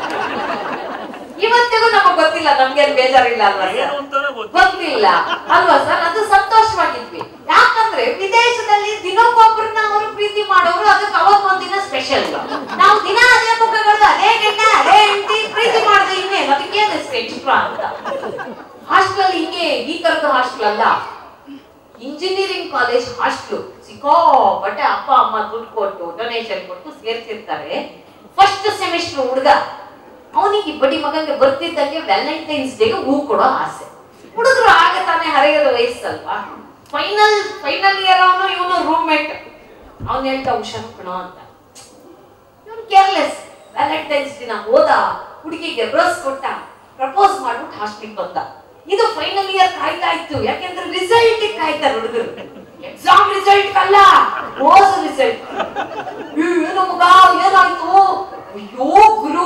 ಇವತ್ತಿಗೂ ನಮಗ್ ಗೊತ್ತಿಲ್ಲ ನಮ್ಗೇನ್ ಬೇಜಾರಿಲ್ಲ ಅಲ್ವಾ ಏನು ಸರ್ ಅಂತಾನೆ ಗೊತ್ತಿಲ್ಲ ಗೊತ್ತಿಲ್ಲ ಅಲ್ವಾ ಸರ್ ಅದು ಸಂತೋಷವಾಗಿದ್ವಿ ಯಾಕಂದ್ರೆ ವಿದೇಶದಲ್ಲಿ ದಿನಕ್ಕೊಬ್ಬರನ್ನ ಅವರು ಪ್ರೀತಿ ಮಾಡೋರು ಅದಕ್ಕೆ ಅವತ್ತು ಒಂದಿನ ಸ್ಪೆಷಲ್ ನಾವು ದಿನ ಅದೇ ಮುಖಗಳು ಅದೇ ಗಂಡ ಅದೇ ಹೆಂಡತಿ ಪ್ರೀತಿ ಮಾಡಿದ್ರೆ ಇನ್ನೇನು ಅದಕ್ಕೇನು ಎಕ್ಸ್ಟ್ರಾ ಅಂತ ಹಾಸ್ಟೆಲ್ ಹಿಂಗೆ ಈ ತರದ ಹಾಸ್ಟೆಲ್ ಅಲ್ಲ ಇಂಜಿನಿಯರಿಂಗ್ ಕಾಲೇಜ್ ಹಾಸ್ಟೆಲ್ ಸಿಕ್ಕಾಪಟ್ಟೆ ಅಪ್ಪ ಅಮ್ಮ ದುಡ್ಡು ಕೊಟ್ಟು ಡೊನೇಷನ್ ಕೊಟ್ಟು ಸೇರ್ಸಿರ್ತಾರೆ ಫಸ್ಟ್ ಸೆಮಿಸ್ಟರ್ ಹುಡುಗ ಅವನಿಗೆ ಬಡಿ ಮಗಂಗೆ ಬರ್ತಿದ್ದಂಗೆ ವ್ಯಾಲೆಂಟೈನ್ಸ್ ಡೇಗೆ ಹೂ ಕೊಡೋ ಆಸೆ ಹುಡುಗರು ಆಗ ತಾನೇ ಹರೆಯದ ವಯಸ್ಸಲ್ವಾ ಫೈನಲ್ ಫೈನಲ್ ಇಯರ್ ಅವನು ಇವನು ರೂಮ್ಮೇಟ್ ಅವನ್ ಹೇಳ್ತಾ ಹುಷಾರು ಕಣೋ ಅಂತ ಇವನು ಕೇರ್ಲೆಸ್ ವ್ಯಾಲೆಂಟೈನ್ಸ್ ದಿನ ಹೋದ ಹುಡುಗಿಗೆ ರೋಸ್ ಕೊಟ್ಟ ಪ್ರಪೋಸ್ ಮಾಡ್ಬಿಟ್ಟು ಹಾಸ್ಟೆಲ್ ಬಂದ ಇದು ಫೈನಲ್ ಇಯರ್ ಕಾಯ್ತಾ ಇತ್ತು ಯಾಕೆಂದ್ರೆ ರಿಸಲ್ಟ್ ಕಾಯ್ತಾರೆ ಹುಡುಗರು ಎಕ್ಸಾಮ್ ರಿಸಲ್ಟ್ ಅಲ್ಲ ಓಸ್ ರಿಸಲ್ಟ್ ಏನು ಮಗ ಏನಾಯ್ತು ಅಯ್ಯೋ ಗುರು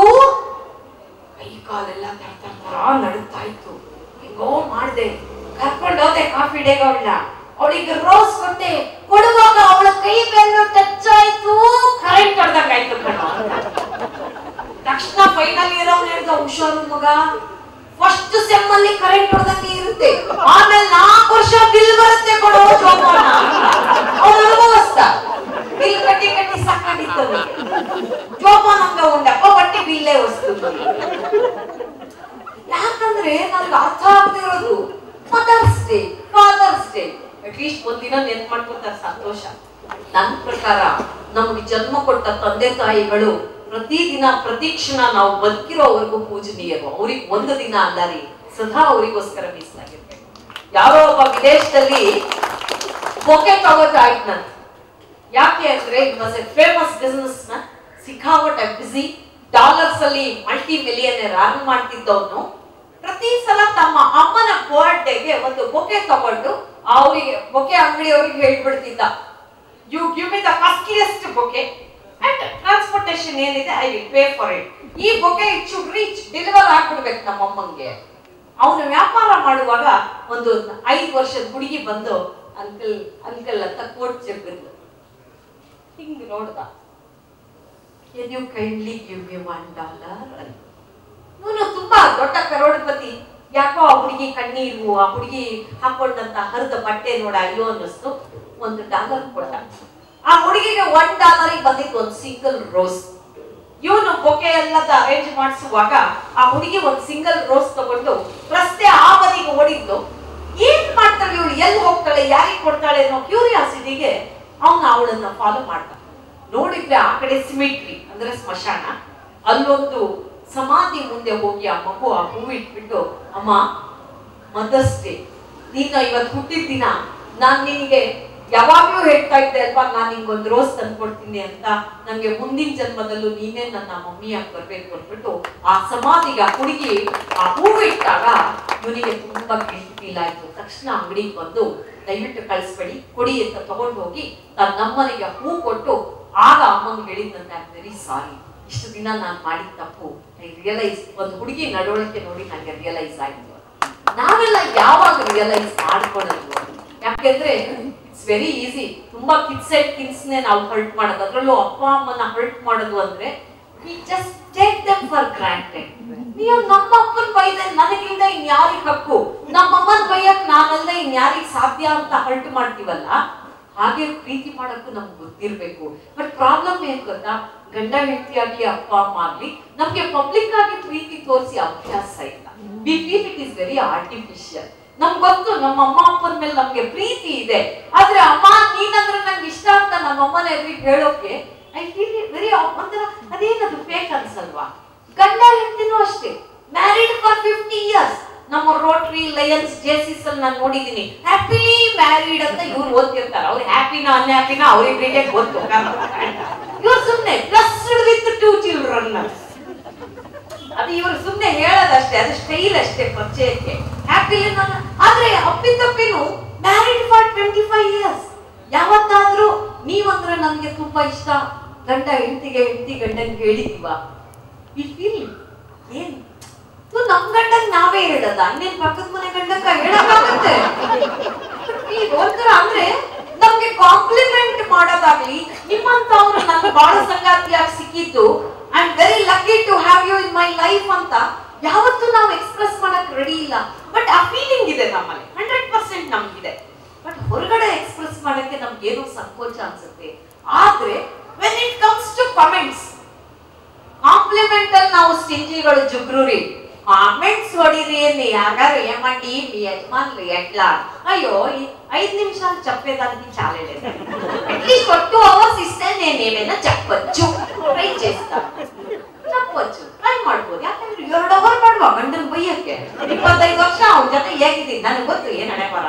ಕೈ ಕಾಲೆಲ್ಲ ತರ್ತರ ನಡುತ್ತಾ ಇತ್ತು ಹೆಂಗೋ ಮಾಡ್ದೆ ಕರ್ಕೊಂಡು ಹೋದೆ ಕಾಫಿ ಡೇಗೆ ಅವಳನ್ನ ಅವಳಿಗೆ ರೋಸ್ ಕೊಟ್ಟೆ ಕೊಡುವಾಗ ಅವಳ ಕೈ ಬೆರಳು ಟಚ್ ಆಯ್ತು ಕರೆಂಟ್ ಹೊಡೆದಂಗಾಯ್ತು ಕಣೋ ತಕ್ಷಣ ಫೈನಲ್ ಇಯರ್ ಅವ್ನು ಹೇಳ್ದ ಹುಷಾರು ಮಗ ಫಸ್ಟ್ ಸೆಮ್ ಅಲ್ಲಿ ಕರೆಂಟ್ ಹೊಡೆದಂಗೆ ಇರುತ್ತೆ ಆಮೇಲೆ ನಾಲ್ಕು ವರ್ಷ ಬಿಲ್ ಬರುತ್ತೆ ಕೊಡೋ ಜೋಪಾನ ಅವನು ಅನುಭವಿಸ್ತ ಬಿಲ್ ಕಟ್ಟಿ ಕಟ್ಟಿ ಸಾಕಾಗಿತ್ತು ಅವ್ನಿಗೆ. ಜೋಪಾನ ಹಂಗ ಉಂಡಪ್ಪ ಬಟ್ಟೆ ಬಿಲ್ಲೇ ವಸ್ತು ಯಾಕಂದ್ರೆ ನನ್ಗೆ ಅರ್ಥ ಆಗ್ತಿರೋದು mother's day father's day at least ಒಂದಿನ ನೆನ್ಪ್ ಮಾಡ್ಕೊತಾರೆ ಸಂತೋಷ ನನ್ನ ಪ್ರಕಾರ ನಮ್ಗೆ ಜನ್ಮ ಕೊಟ್ಟ ತಂದೆ ತಾಯಿಗಳು ಪ್ರತಿದಿನ ಪ್ರತಿ ಕ್ಷಣ ನಾವು ಬದುಕಿರೋವರೆಗೂ ಪೂಜನೀಯರು ಅವ್ರಿಗೆ ಒಂದು ದಿನ ಅಲ್ಲ ರೀ ಸದಾ ಅವರಿಗೋಸ್ಕರ ಮೀಸಲಾಗಿರ್ಬೇಕು ಯಾರೋ ಒಬ್ಬ ವಿದೇಶದಲ್ಲಿ ಬೊಕೆ ತಗೋತ ಆಯ್ತು ನಾನು ಯಾಕೆ ಅಂದ್ರೆ it was a famous businessman ಸಿಕ್ಕಾಪಟ್ಟೆ ಬಿಸಿ ಡಾಲರ್ಸ್ ಅಲ್ಲಿ ಮಲ್ಟಿ ಮಿಲಿಯನರ್ ಅರ್ನ್ ಮಾಡ್ತಿದ್ದವನು ಪ್ರತಿ ಸಲ ತಮ್ಮ ಅಮ್ಮನ ಬರ್ಡೇಗೆ ಒಂದು ಬೊಕೆ ತಗೊಂಡು ಅವರಿಗೆ ಬೊಕೆ ಅಂಗಡಿಯವ್ರಿಗೆ ಹೇಳ್ಬಿಡ್ತಿದ್ದ you give me the costliest bouquet and transportation ಏನಿದೆ I will pay for it ಈ bouquet it should reach deliver ಆಗ್ಬಿಡ್ಬೇಕು ನಮ್ಮ ಅಮ್ಮಂಗೆ ಅವನು ವ್ಯಾಪಾರ ಮಾಡುವಾಗ ಒಂದು ಐದು ವರ್ಷದ ಹುಡುಗಿ ಬಂದು ಅಂಕಲ್ ಅಂಕಲ್ ಅಂತ ಕೋಟ್ ಜಗ್ಗದ್ಲು ಹಿಂಗ್ ನೋಡ್ದ can you kindly give me one dollar ಇವನು ತುಂಬಾ ದೊಡ್ಡ ಕರೋಡಪತಿ ಯಾಕೋ ಆ ಹುಡುಗಿ ಕಣ್ಣೀರು ಆ ಹುಡುಗಿ ಹಾಕೊಂಡಂತ ಹರಿದ ಬಟ್ಟೆ ನೋಡ ಅಯ್ಯೋ ಅನ್ನಿಸ್ತು ಒಂದು ಡಾಲರ್ ಕೊಟ್ಟ ಆ ಹುಡುಗಿಗೆ ಒನ್ ಡಾಲರ್ ಬಂದಿತ್ತು ಒಂದು ಸಿಂಗಲ್ ರೋಸ್ ಇವನು ಬೊಕೆ ಎಲ್ಲದ ಅರೇಂಜ್ ಮಾಡಿಸುವಾಗ ಆ ಹುಡುಗಿ ಒಂದು ಸಿಂಗಲ್ ರೋಸ್ ತಗೊಂಡು ರಸ್ತೆ ಆ ಬದಿಗೆ ಓಡಿದ್ಲು ಏನ್ ಮಾಡ್ತಾಳೆ ಇವಳು ಎಲ್ಲಿ ಹೋಗ್ತಾಳೆ ಯಾರಿಗೆ ಕೊಡ್ತಾಳೆ ಅನ್ನೋ ಕ್ಯೂರಿಯಾಸಿಟಿಗೆ ಅವನು ಅವಳನ್ನ ಫಾಲೋ ಮಾಡ್ದ ನೋಡಿದ್ರೆ ಆ ಕಡೆ ಸಿಮಿಟ್ರಿ ಅಂದ್ರೆ ಸ್ಮಶಾನ ಅಲ್ಲೊಂದು ಸಮಾಧಿ ಮುಂದೆ ಹೋಗಿ ಆ ಮಗು ಆ ಹೂವು ಇಟ್ಬಿಟ್ಟು ಅಮ್ಮ ಮದರ್ಸ್ ಡೇ ನೀನು ಇವತ್ತು ಹುಟ್ಟಿದ ದಿನ ನಾನ್ ನಿನಗೆ ಯಾವಾಗ್ಲೂ ಹೇಳ್ತಾ ಇದ್ದೆ ಅಲ್ವಾ ನಾನ್ ನಿಂಗೊಂದು ರೋಸ್ ತಂದ್ಕೊಡ್ತೀನಿ ಅಂತ ನಂಗೆ ಮುಂದಿನ ಜನ್ಮದಲ್ಲೂ ನೀನೇ ನನ್ನ ಮಮ್ಮಿಯಾಗಿ ಬರ್ಬೇಕು ಅಂದ್ಬಿಟ್ಟು ಆ ಸಮಾಧಿಗೆ ಆ ಹುಡುಗಿ ಆ ಹೂವು ಇಟ್ಟಾಗ ಇವನಿಗೆ ತುಂಬಾ ಗಿಲ್ಟ್ ಫೀಲ್ ಆಯ್ತು ತಕ್ಷಣ ಅಂಗಡಿಗೆ ಬಂದು ದಯವಿಟ್ಟು ಕಳಿಸ್ಬೇಡಿ ಕೊಡಿ ಅಂತ ತಗೊಂಡು ಹೋಗಿ ತನ್ನ ನಮ್ಮನೆಗೆ ಹೂ ಕೊಟ್ಟು ಆಗ ಅಮ್ಮಂಗೆ ಹೇಳಿದ್ದಂತೆ ಐ ವೆರಿ ಸಾರಿ ಇಷ್ಟು ದಿನ ನಾನು ಮಾಡಿದ ತಪ್ಪು ಐ ರಿಯಲೈಸ್ ಒಂದು ಹುಡುಗಿ ನಡವಳಿಕೆ ನೋಡಿ ನನಗೆ ರಿಯಲೈಸ್ ಆಯ್ತು ನಾವೆಲ್ಲ ಯಾವಾಗ ರಿಯಲೈಸ್ ಮಾಡ್ಕೊಳ್ಳೋದು ಯಾಕೆಂದ್ರೆ ಇಟ್ಸ್ ವೆರಿ ಈಸಿ ತುಂಬಾ ಕಿಡ್ಸ್ ಅಂಡ್ ಕಿಡ್ಸ್ನೇ ನಾವು ಹರ್ಟ್ ಮಾಡೋದು ಅದರಲ್ಲೂ ಅಪ್ಪ ಅಮ್ಮನ ಹರ್ಟ್ ಮಾಡೋದು ಅಂದ್ರೆ we just take them for granted ನೀವು ನಮ್ಮ ಅಪ್ಪನ ಬೈದೆ ನನಗಿಂದ ಇನ್ ಯಾರಿಗ್ ಹಕ್ಕು ನಮ್ಮ ಅಮ್ಮನ ಬೈಯಕ್ ನಾನಲ್ಲದೆ ಇನ್ ಯಾರಿಗ್ ಸಾಧ್ಯ ಅಂತ ಹರ್ಟ್ ಮಾಡ್ತೀವಲ್ಲ ಹಾಗೆ ಪ್ರೀತಿ ಮಾಡಕ್ಕೂ ನಮ್ಗೆ ಗೊತ್ತಿರ್ಬೇಕು ಬಟ್ ಪ್ರಾಬ್ಲಮ್ ಏನ್ ಗೊತ್ತಾ ಗಂಡ ಹೆಂಡತಿ ಆಗ್ಲಿ ಅಪ್ಪ ಅಮ್ಮ ಆಗ್ಲಿ ನಮ್ಗೆ ಪಬ್ಲಿಕ್ ಆಗಿ ಪ್ರೀತಿ ತೋರಿಸಿ ಅಭ್ಯಾಸ ಇಲ್ಲ we feel it is very artificial ನಮ್ಗೆ ಗೊತ್ತು ನಮ್ಮ ಅಮ್ಮ ಅಪ್ಪನ ಮೇಲೆ ನಮ್ಗೆ ಪ್ರೀತಿ ಇದೆ ಆದ್ರೆ ಅಮ್ಮ ನೀನಂದ್ರೆ ನಂಗೆ ಇಷ್ಟ ಅಂತ ನಮ್ಮ ಅಮ್ಮನ ಎದುರಿಗೆ ಹೇಳೋಕೆ ಐ ಫೀಲ್ ವೆರಿ ಒಂಥರ ಅದೇನದು ಫೇಕ್ ಅನ್ಸಲ್ವಾ ಗಂಡ ಹೆಂಡತಿನೂ ಅಷ್ಟೇ ಮ್ಯಾರಿಡ್ ಫಾರ್ ಫಿಫ್ಟಿ ಇಯರ್ಸ್ ನಮ್ಮ ರೋಟ್ರಿ ಲಯನ್ಸ್ ಜೇಸಿಸ್ ಅಲ್ಲಿ ನಾನು ನೋಡಿದೀನಿ ಹ್ಯಾಪಿಲಿ ಮ್ಯಾರಿಡ್ ಅಂತ ಇವ್ರು ಓದ್ತಿರ್ತಾರೆ ಅವ್ರು ಹ್ಯಾಪಿನ ಅನ್ಹ್ಯಾಪಿನ ಅವ್ರಿಬ್ರಿಗೆ ಗೊತ್ತು ಇವ್ರು ಸುಮ್ನೆ ಬ್ಲಸ್ಡ್ ವಿತ್ ಟೂ ಚಿಲ್ಡ್ರನ್ ಅದು ಇವರು ಸುಮ್ನೆ ಹೇಳೋದಷ್ಟೇ ಅದು ಸ್ಟೈಲ್ ಅಷ್ಟೇ ಪರಿಚಯಕ್ಕೆ ಹ್ಯಾಪಿಲಿ ನಾನು ಆದ್ರೆ ಅಪ್ಪಿತಪ್ಪಿನು married for twenty five years ಯಾವತ್ತಾದ್ರೂ ನೀವಂದ್ರೆ ನನ್ಗೆ ತುಂಬಾ ಇಷ್ಟ ಗಂಡ ಹೆಂಡತಿಗೆ ಹೆಂಡತಿ ಗಂಡನ್ಗೆ ಹೇಳಿದೀವ ವಿ ಫೀಲ್ ಏನ್ ಇದು ನಮ್ ಗಂಡಂಗ್ ನಾವೇ ಹೇಳದ ಇನ್ನೇನ್ ಪಕ್ಕದ ಮನೆ ಗಂಡಂಗ ಹೇಳಕ್ಕಾಗತ್ತೆ ಈ ಒಂಥರ ಅಂದ್ರೆ ನಮ್ಗೆ ಕಾಂಪ್ಲಿಮೆಂಟ್ ಮಾಡೋದಾಗ್ಲಿ ನಿಮ್ಮಂತವ್ರು ನನ್ಗೆ ಬಹಳ ಸಂಗಾತಿಯಾಗಿ ಸಿಕ್ಕಿದ್ದು I am very lucky to have you in my life ಅಂತ ಯಾವತ್ತೂ ನಾವು ಎಕ್ಸ್ಪ್ರೆಸ್ ಮಾಡಕ್ ರೆಡಿ ಇಲ್ಲ ಬಟ್ ಆ ಫೀಲಿಂಗ್ ಇದೆ ನಮ್ಮಲ್ಲಿ ಹಂಡ್ರೆಡ್ ಪರ್ಸೆಂಟ್ ನಮ್ಗಿದೆ ಬಟ್ ಹೊರಗಡೆ ಎಕ್ಸ್ಪ್ರೆಸ್ ಮಾಡಕ್ಕೆ ನಮ್ಗೆ ಏನೋ ಸಂಕೋಚ ಅನ್ಸುತ್ತೆ ಆದ್ರೆ when it comes to comments compliment ಅಲ್ಲಿ ನಾವು ಸ್ಟಿಂಜಿಗಳು ಜುಗ್ರುರಿ ಕಾಮೆಂಟ್ಸ್ ಹೊಡಿರಿ ಅನ್ನಿ ಯಾಗಾರು ಏಮಂಡಿ మీ యజమానులు ఎట్లా అయ్యో ఈ- ఐదు నిమిషాలు చెప్పేదానికి చాలా లేదు అట్లీస్ట్ ఒక టూ అవర్స్ ఇస్తే నేను ఏమైనా చెప్పొచ్చు ಟ್ರೈ చేస్తాను చెప్పొచ్చు ಟ್ರೈ ಮಾಡ್ಬೋದು ಯಾಕಂದ್ರೆ ಎರಡು ಅವರ್ ಮಾಡುವ ಗಂಡನ ಬೈಯಕ್ಕೆ ಇಪ್ಪತ್ತೈದು ವರ್ಷ ಅವನ ಜೊತೆ ಹೇಗಿದ್ದೀನಿ ನನಗೆ ಗೊತ್ತು ಏನ್ ಹಣೆ ಬರ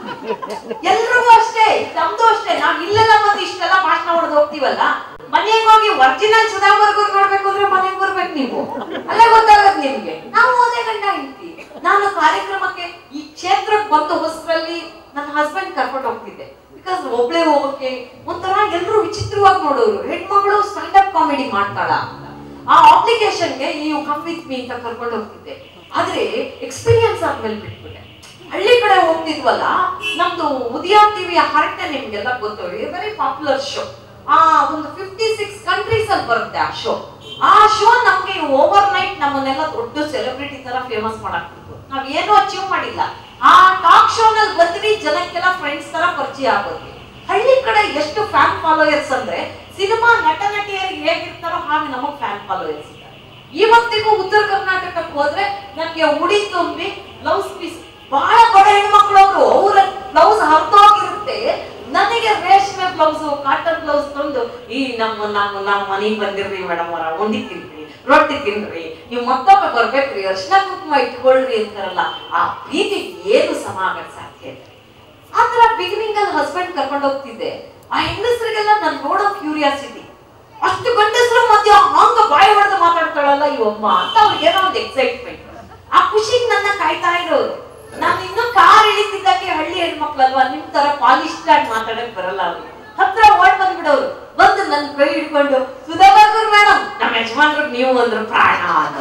ಎಲ್ರಿಗೂ ಅಷ್ಟೇ ನಮ್ದು ಅಷ್ಟೇ ನಾವ್ ಇಲ್ಲೆಲ್ಲ ಬಂದು ಇಷ್ಟೆಲ್ಲ ಭಾಷಣ ಹೊಡೆದು ಹೋಗ್ತೀವಲ್ಲ ಮನೆಗೆ ಹೋಗಿ ಒರಿಜಿನಲ್ ಸುಧಾಮರ್ಗರ್ ನೋಡ್ಬೇಕು ಅಂದ್ರೆ ಮನೆಗೆ ಬರ್ಬೇಕು ನೀವು ಅಲ್ಲೇ ಗೊತ್ತಾಗತ್ ನಿಮ್ಗೆ ನಾವು ಅದೇ ಗಂಡ ಹೆಂಡ್ತಿ ನಾನು ಕಾರ್ಯಕ್ರಮಕ್ಕೆ ಈ ಕ್ಷೇತ್ರಕ್ಕೆ ಬಂದ ಹೊಸರಲ್ಲಿ ನನ್ನ ಹಸ್ಬೆಂಡ್ ಕರ್ಕೊಂಡು ಹೋಗ್ತಿದ್ದೆ ಬಿಕಾಸ್ ಒಬ್ಳೆ ಹೋಗಕ್ಕೆ ಒಂಥರ ಎಲ್ರು ವಿಚಿತ್ರವಾಗಿ ನೋಡೋರು ಹೆಣ್ಮಗಳು ಸ್ಟ್ಯಾಂಡ್ ಅಪ್ ಕಾಮಿಡಿ ಮಾಡ್ತಾಳ ಅಂತ ಆ ಅಪ್ಲಿಕೇಶನ್ಗೆ ನೀವು ಕಮ್ ವಿತ್ ಮೀ ಅಂತ ಕರ್ಕೊಂಡು ಹೋಗ್ತಿದ್ದೆ ಆದ್ರೆ ಎಕ್ಸ್ಪೀರಿಯನ್ಸ್ ಆದ್ಮೇಲೆ ಬಿಟ್ಬಿಟ್ಟೆ ಹಳ್ಳಿ ಕಡೆ ಹೋಗ್ತಿದ್ವಲ್ಲ ನಮ್ದು ಉದಯ ಟಿವಿಯ ಹರಟೆ ನಿಮ್ಗೆಲ್ಲ ಗೊತ್ತು ವೆರಿ ಪಾಪ್ಯುಲರ್ ಶೋ ಆ ಒಂದು ಫಿಫ್ಟಿ ಸಿಕ್ಸ್ ಕಂಟ್ರೀಸ್ ಅಲ್ಲಿ ಬರುತ್ತೆ ಆ ಶೋ ಆ ಶೋ ನಮ್ಗೆ ಓವರ್ ನೈಟ್ ನಮ್ಮನ್ನೆಲ್ಲ ದೊಡ್ಡ ಸೆಲೆಬ್ರಿಟಿ ತರ ಫೇಮಸ್ ಮಾಡಾಕ್ತಿತ್ತು ನಾವ್ ಏನು ಅಚೀವ್ ಮಾಡಿಲ್ಲ ಆ ಟಾಕ್ ಶೋ ನಲ್ಲಿ ಬಂದ್ವಿ ಜನಕ್ಕೆಲ್ಲ ಫ್ರೆಂಡ್ಸ್ ತರ ಪರಿಚಯ ಆಗೋದ್ವಿ ಹಳ್ಳಿ ಕಡೆ ಎಷ್ಟು ಫ್ಯಾನ್ ಫಾಲೋಯರ್ಸ್ ಅಂದ್ರೆ ಸಿನಿಮಾ ನಟ ನಟಿಯರಿಗೆ ಹೇಗಿರ್ತಾರೋ ಹಾಗೆ ನಮಗ್ ಫ್ಯಾನ್ ಫಾಲೋಯರ್ಸ್ ಇದ್ದಾರೆ ಇವತ್ತಿಗೂ ಉತ್ತರ ಕರ್ನಾಟಕಕ್ಕೆ ಹೋದ್ರೆ ನನ್ಗೆ ಉಡಿ ತುಂಬಿ ಬ್ಲೌಸ್ ಪೀಸ್ ಬಹಳ ಬಡ ಹೆಣ್ಮಕ್ಳು ಅವರು ಅವ್ರ ಬ್ಲೌಸ್ ಹರಿದೋಗಿರುತ್ತೆ ನನಗೆ ರೇಷ್ಮೆ ಬ್ಲೌಸ್ ಕಾಟನ್ ಬ್ಲೌಸ್ ತಂದು ಈ ನಮ್ಮ ನಮ್ಮ ನಮ್ಮ ಮನೆಗೆ ಬಂದಿರ್ರಿ ಮೇಡಮ್ ಅವರ ಉಂಡಿ ತಿನ್ರಿ ರೊಟ್ಟಿ ತಿನ್ರಿ ನೀವು ಮತ್ತೊಮ್ಮೆ ಬರ್ಬೇಕ್ರಿ ಅರ್ಶಿನ ಕುಂಕುಮ ಇಟ್ಕೊಳ್ರಿ ಅಂತಾರಲ್ಲ ಆ ಪ್ರೀತಿ ಏನು ಸಮ ಆಗಕ್ ಸಾಧ್ಯ ಇಲ್ಲ ಆತರ ಬಿಗಿನಿಂಗ್ ಅಲ್ಲಿ ಹಸ್ಬೆಂಡ್ ಕರ್ಕೊಂಡು ಹೋಗ್ತಿದ್ದೆ ಆ ಹೆಂಗಸರಿಗೆಲ್ಲ ನಾನು ನೋಡೋ ಕ್ಯೂರಿಯಾಸಿಟಿ ಅಷ್ಟು ಗಂಡಸರು ಮಧ್ಯ ಹಂಗ ಬಾಯಿ ಹೊಡೆದು ಮಾತಾಡ್ತಾ ಅಮ್ಮ ಅಂತ ಅವ್ರಿಗೆ ಏನೋ ಒಂದು ಎಕ್ಸೈಟ್ಮೆಂಟ್ ಆ ಖುಷಿಗೆ ನನ್ನ ಕಾಯ್ತಾ ಇರೋರು ನಾನು ಇನ್ನೂ ಕಾರ್ ಇಳಿತಿದ್ದಕ್ಕೆ ಹಳ್ಳಿ ಹೆಣ್ಮಕ್ಳಲ್ವಾ ನಿಮ್ ತರ ಪಾಲಿಸ್ಟ್ ಆಗಿ ಮಾತಾಡಕ್ ಬರಲ್ಲ ಅವ್ರಿಗೆ ಹತ್ರ ಓಡ್ ಬಂದ್ಬಿಡೋರು ಬಂದು ನನ್ ಕೈ ಹಿಡ್ಕೊಂಡು ಸುಧಾಕರ್ ಮೇಡಮ್ ನಮ್ಮ ಯಜಮಾನ್ರಿಗೆ ನೀವು ಅಂದ್ರು ಪ್ರಾಣ ಅಂತ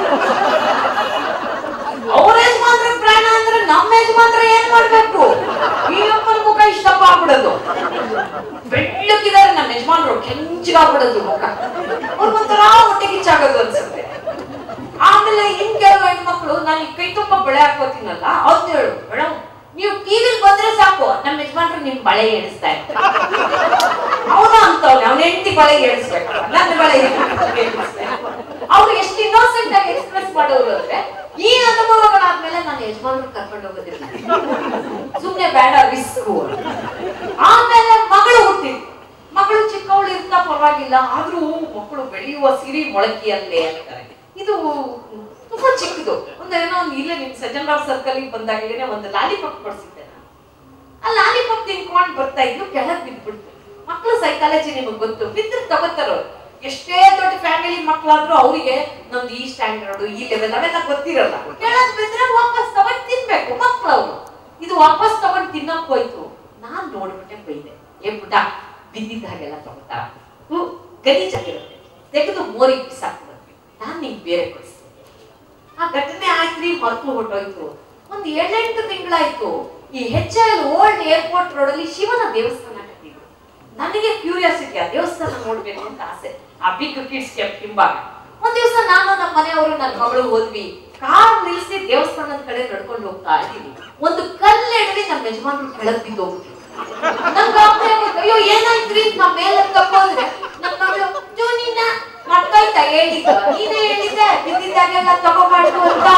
ಅವ್ರ ಯಜಮಾನ್ರ ಪ್ರಾಣ ಅಂದ್ರೆ ನಮ್ಮ ಯಜಮಾನ್ರ ಏನ್ ಮಾಡ್ಬೇಕು ಈ ಅಪ್ಪನ ಮುಖ ಇಷ್ಟಪ್ಪ ಆಗ್ಬಿಡೋದು ಬೆಳ್ಳಕ್ಕಿದ್ದಾರೆ ನಮ್ಮ ಯಜಮಾನ್ರು ಕೆಂಚಿಗಾಗ್ಬಿಡೋದು ಮುಖ ಅವ್ರಿಗೊಂಥರ ಹೊಟ್ಟೆ ಕಿಚ್ಚಾಗೋದು ಅನ್ಸುತ್ತೆ ಆಮೇಲೆ ಇನ್ ಕೆಲವು ಹೆಣ್ಮಕ್ಳು ನಾನು ಈ ಕೈ ತುಂಬ ಬಳೆ ಹಾಕೋತೀನಲ್ಲ ಅವ್ರು ಹೇಳು ಮೇಡಮ್ ನೀವು ಟಿವಿಲ್ ಬಂದ್ರೆ ಸಾಕು ನಮ್ಮ ಯಜಮಾನ್ರು ನಿಮ್ ಬಳೆ ಎಣಿಸ್ತಾ ಇರ್ತಾರೆ ಅವನ ಅಂತವ್ನೆ ಅವ್ನ ಹೆಂಡತಿ ಬಳೆ ಎಣಿಸ್ಬೇಕು ನನ್ನ ಬಳೆ ಅವ್ರು ಎಷ್ಟು ಇನ್ನೋಸೆಂಟ್ ಆಗಿ ಎಕ್ಸ್ಪ್ರೆಸ್ ಮಾಡೋರು ಅಂದ್ರೆ ಈ ಅನುಭವಗಳಾದ್ಮೇಲೆ ನಾನು ಯಜಮಾನ್ರು ಕರ್ಕೊಂಡು ಹೋಗೋದಿಲ್ಲ ಸುಮ್ನೆ ಬೇಡ ರಿಸ್ಕು ಆಮೇಲೆ ಮಗಳು ಹುಟ್ಟಿದ್ ಮಗಳು ಚಿಕ್ಕವಳು ಇರ್ತಾ ಪರವಾಗಿಲ್ಲ ಆದ್ರೂ ಮಕ್ಕಳು ಬೆಳೆಯುವ ಸಿರಿ ಮೊಳಕೆಯಲ್ಲೇ ಅಂತಾರೆ ಇದು ತುಂಬಾ ಚಿಕ್ಕದು ಒಂದು ಏನೋ ಒಂದು ಇಲ್ಲೇ ನಿಮ್ ಸಜ್ಜನರಾವ್ ಸರ್ಕಲ್ ಬಂದಾಗಲೇ ಒಂದು ಲಾಲಿಪಾಪ್ ಕೊಡ್ಸಿದ್ದೆ ನಾನು ಆ ಲಾಲಿಪಾಪ್ ತಿನ್ಕೊಂಡು ಬರ್ತಾ ಇದ್ದು ಕೆಳಗ್ ಬಿದ್ಬಿಡ್ತು ಮಕ್ಕಳು ಸೈಕಾಲಜಿ ನಿಮಗೆ ಗೊತ್ತು ಬಿದ್ರೆ ತಗೋತಾರ ಅವ್ರು. ಎಷ್ಟೇ ದೊಡ್ಡ ಫ್ಯಾಮಿಲಿ ಮಕ್ಕಳಾದ್ರೂ ಅವರಿಗೆ ನಮ್ದು ಈ ಸ್ಟ್ಯಾಂಡರ್ಡ್ ಈ ಲೆವೆಲ್ ಅವೆಲ್ಲ ಗೊತ್ತಿರಲ್ಲ ಕೆಳಗ್ ಬಿದ್ರೆ ವಾಪಸ್ ತಗೊಂಡ್ ತಿನ್ಬೇಕು ಮಕ್ಳು ಅವ್ರು ಇದು ವಾಪಸ್ ತಗೊಂಡ್ ತಿನ್ನಕ್ ಹೋಯ್ತು ನಾನ್ ನೋಡ್ಬಿಟ್ಟೆ ಬೈದೆ ಏ ಪುಟ ಬಿದ್ದಿದ್ದ ಹಾಗೆಲ್ಲ ತಗೋತಾರ ಹ್ಞೂ ಗಲೀಜಾಗಿರುತ್ತೆ ತೆಗೆದು ಮೋರಿಗೆ ಬಿಸಾಕ್ಬಿಡುತ್ತೆ ನಾನ್ ನಿಂಗೆ ಬೇರೆ ಕೊಡಿಸ್ತೀನಿ ಆ ಘಟನೆ ಆಯ್ತ್ರಿ ಮರ್ತು ಹೊಟ್ಟೋಯ್ತು ಒಂದ್ ಏಳೆಂಟು ತಿಂಗಳಾಯ್ತು ಈ H L old airport road ಅಲ್ಲಿ ಶಿವನ ದೇವಸ್ಥಾನ ಕಟ್ಟಿದ್ರು ನನಗೆ ಕ್ಯೂರಿಯಾಸಿಟಿ ಆ ದೇವಸ್ಥಾನ ನೋಡ್ಬೇಕು ಅಂತ ಆಸೆ ಆ ಬಿಗ್ ಕಿಡ್ಸ್ ಹಿಂಬಾಗ ಒಂದ್ ದಿವಸ ನಾನು ನಮ್ಮ ಮನೆಯವರು ನನ್ನ ಮಗಳು ಹೋದ್ವಿ ಕಾರ್ ನಿಲ್ಸಿ ದೇವಸ್ಥಾನದ ಕಡೆ ನಡ್ಕೊಂಡು ಹೋಗ್ತಾ ಇದೀವಿ ಒಂದು ಕಲ್ಲೆಡವಿ ನಮ್ಮ ಯಜಮಾನ್ರು ಕೆಳಗ್ ಬಿದ್ದೋಗ್ಬಿಟ್ರು ನನ್ ಗಾಬ್ರಿ ಆಗೋಯ್ತು. ಅಯ್ಯೋ ಏನಾಯ್ತ್ರಿ ನಮ್ಮ ಮೇಲೆ ತಗೋದ್ರೆ ನಮ್ಮ ಮಗಳು ಜೂನಿನ ಮರ್ತೋಯ್ತಾ ಹೇಳಿದ್ದು ನೀನೇ ಹೇಳಿದ್ದೆ ಬಿದ್ದಿದ್ದಾಗೆಲ್ಲ ತಗೋಬಾರ್ದು ಅಂತ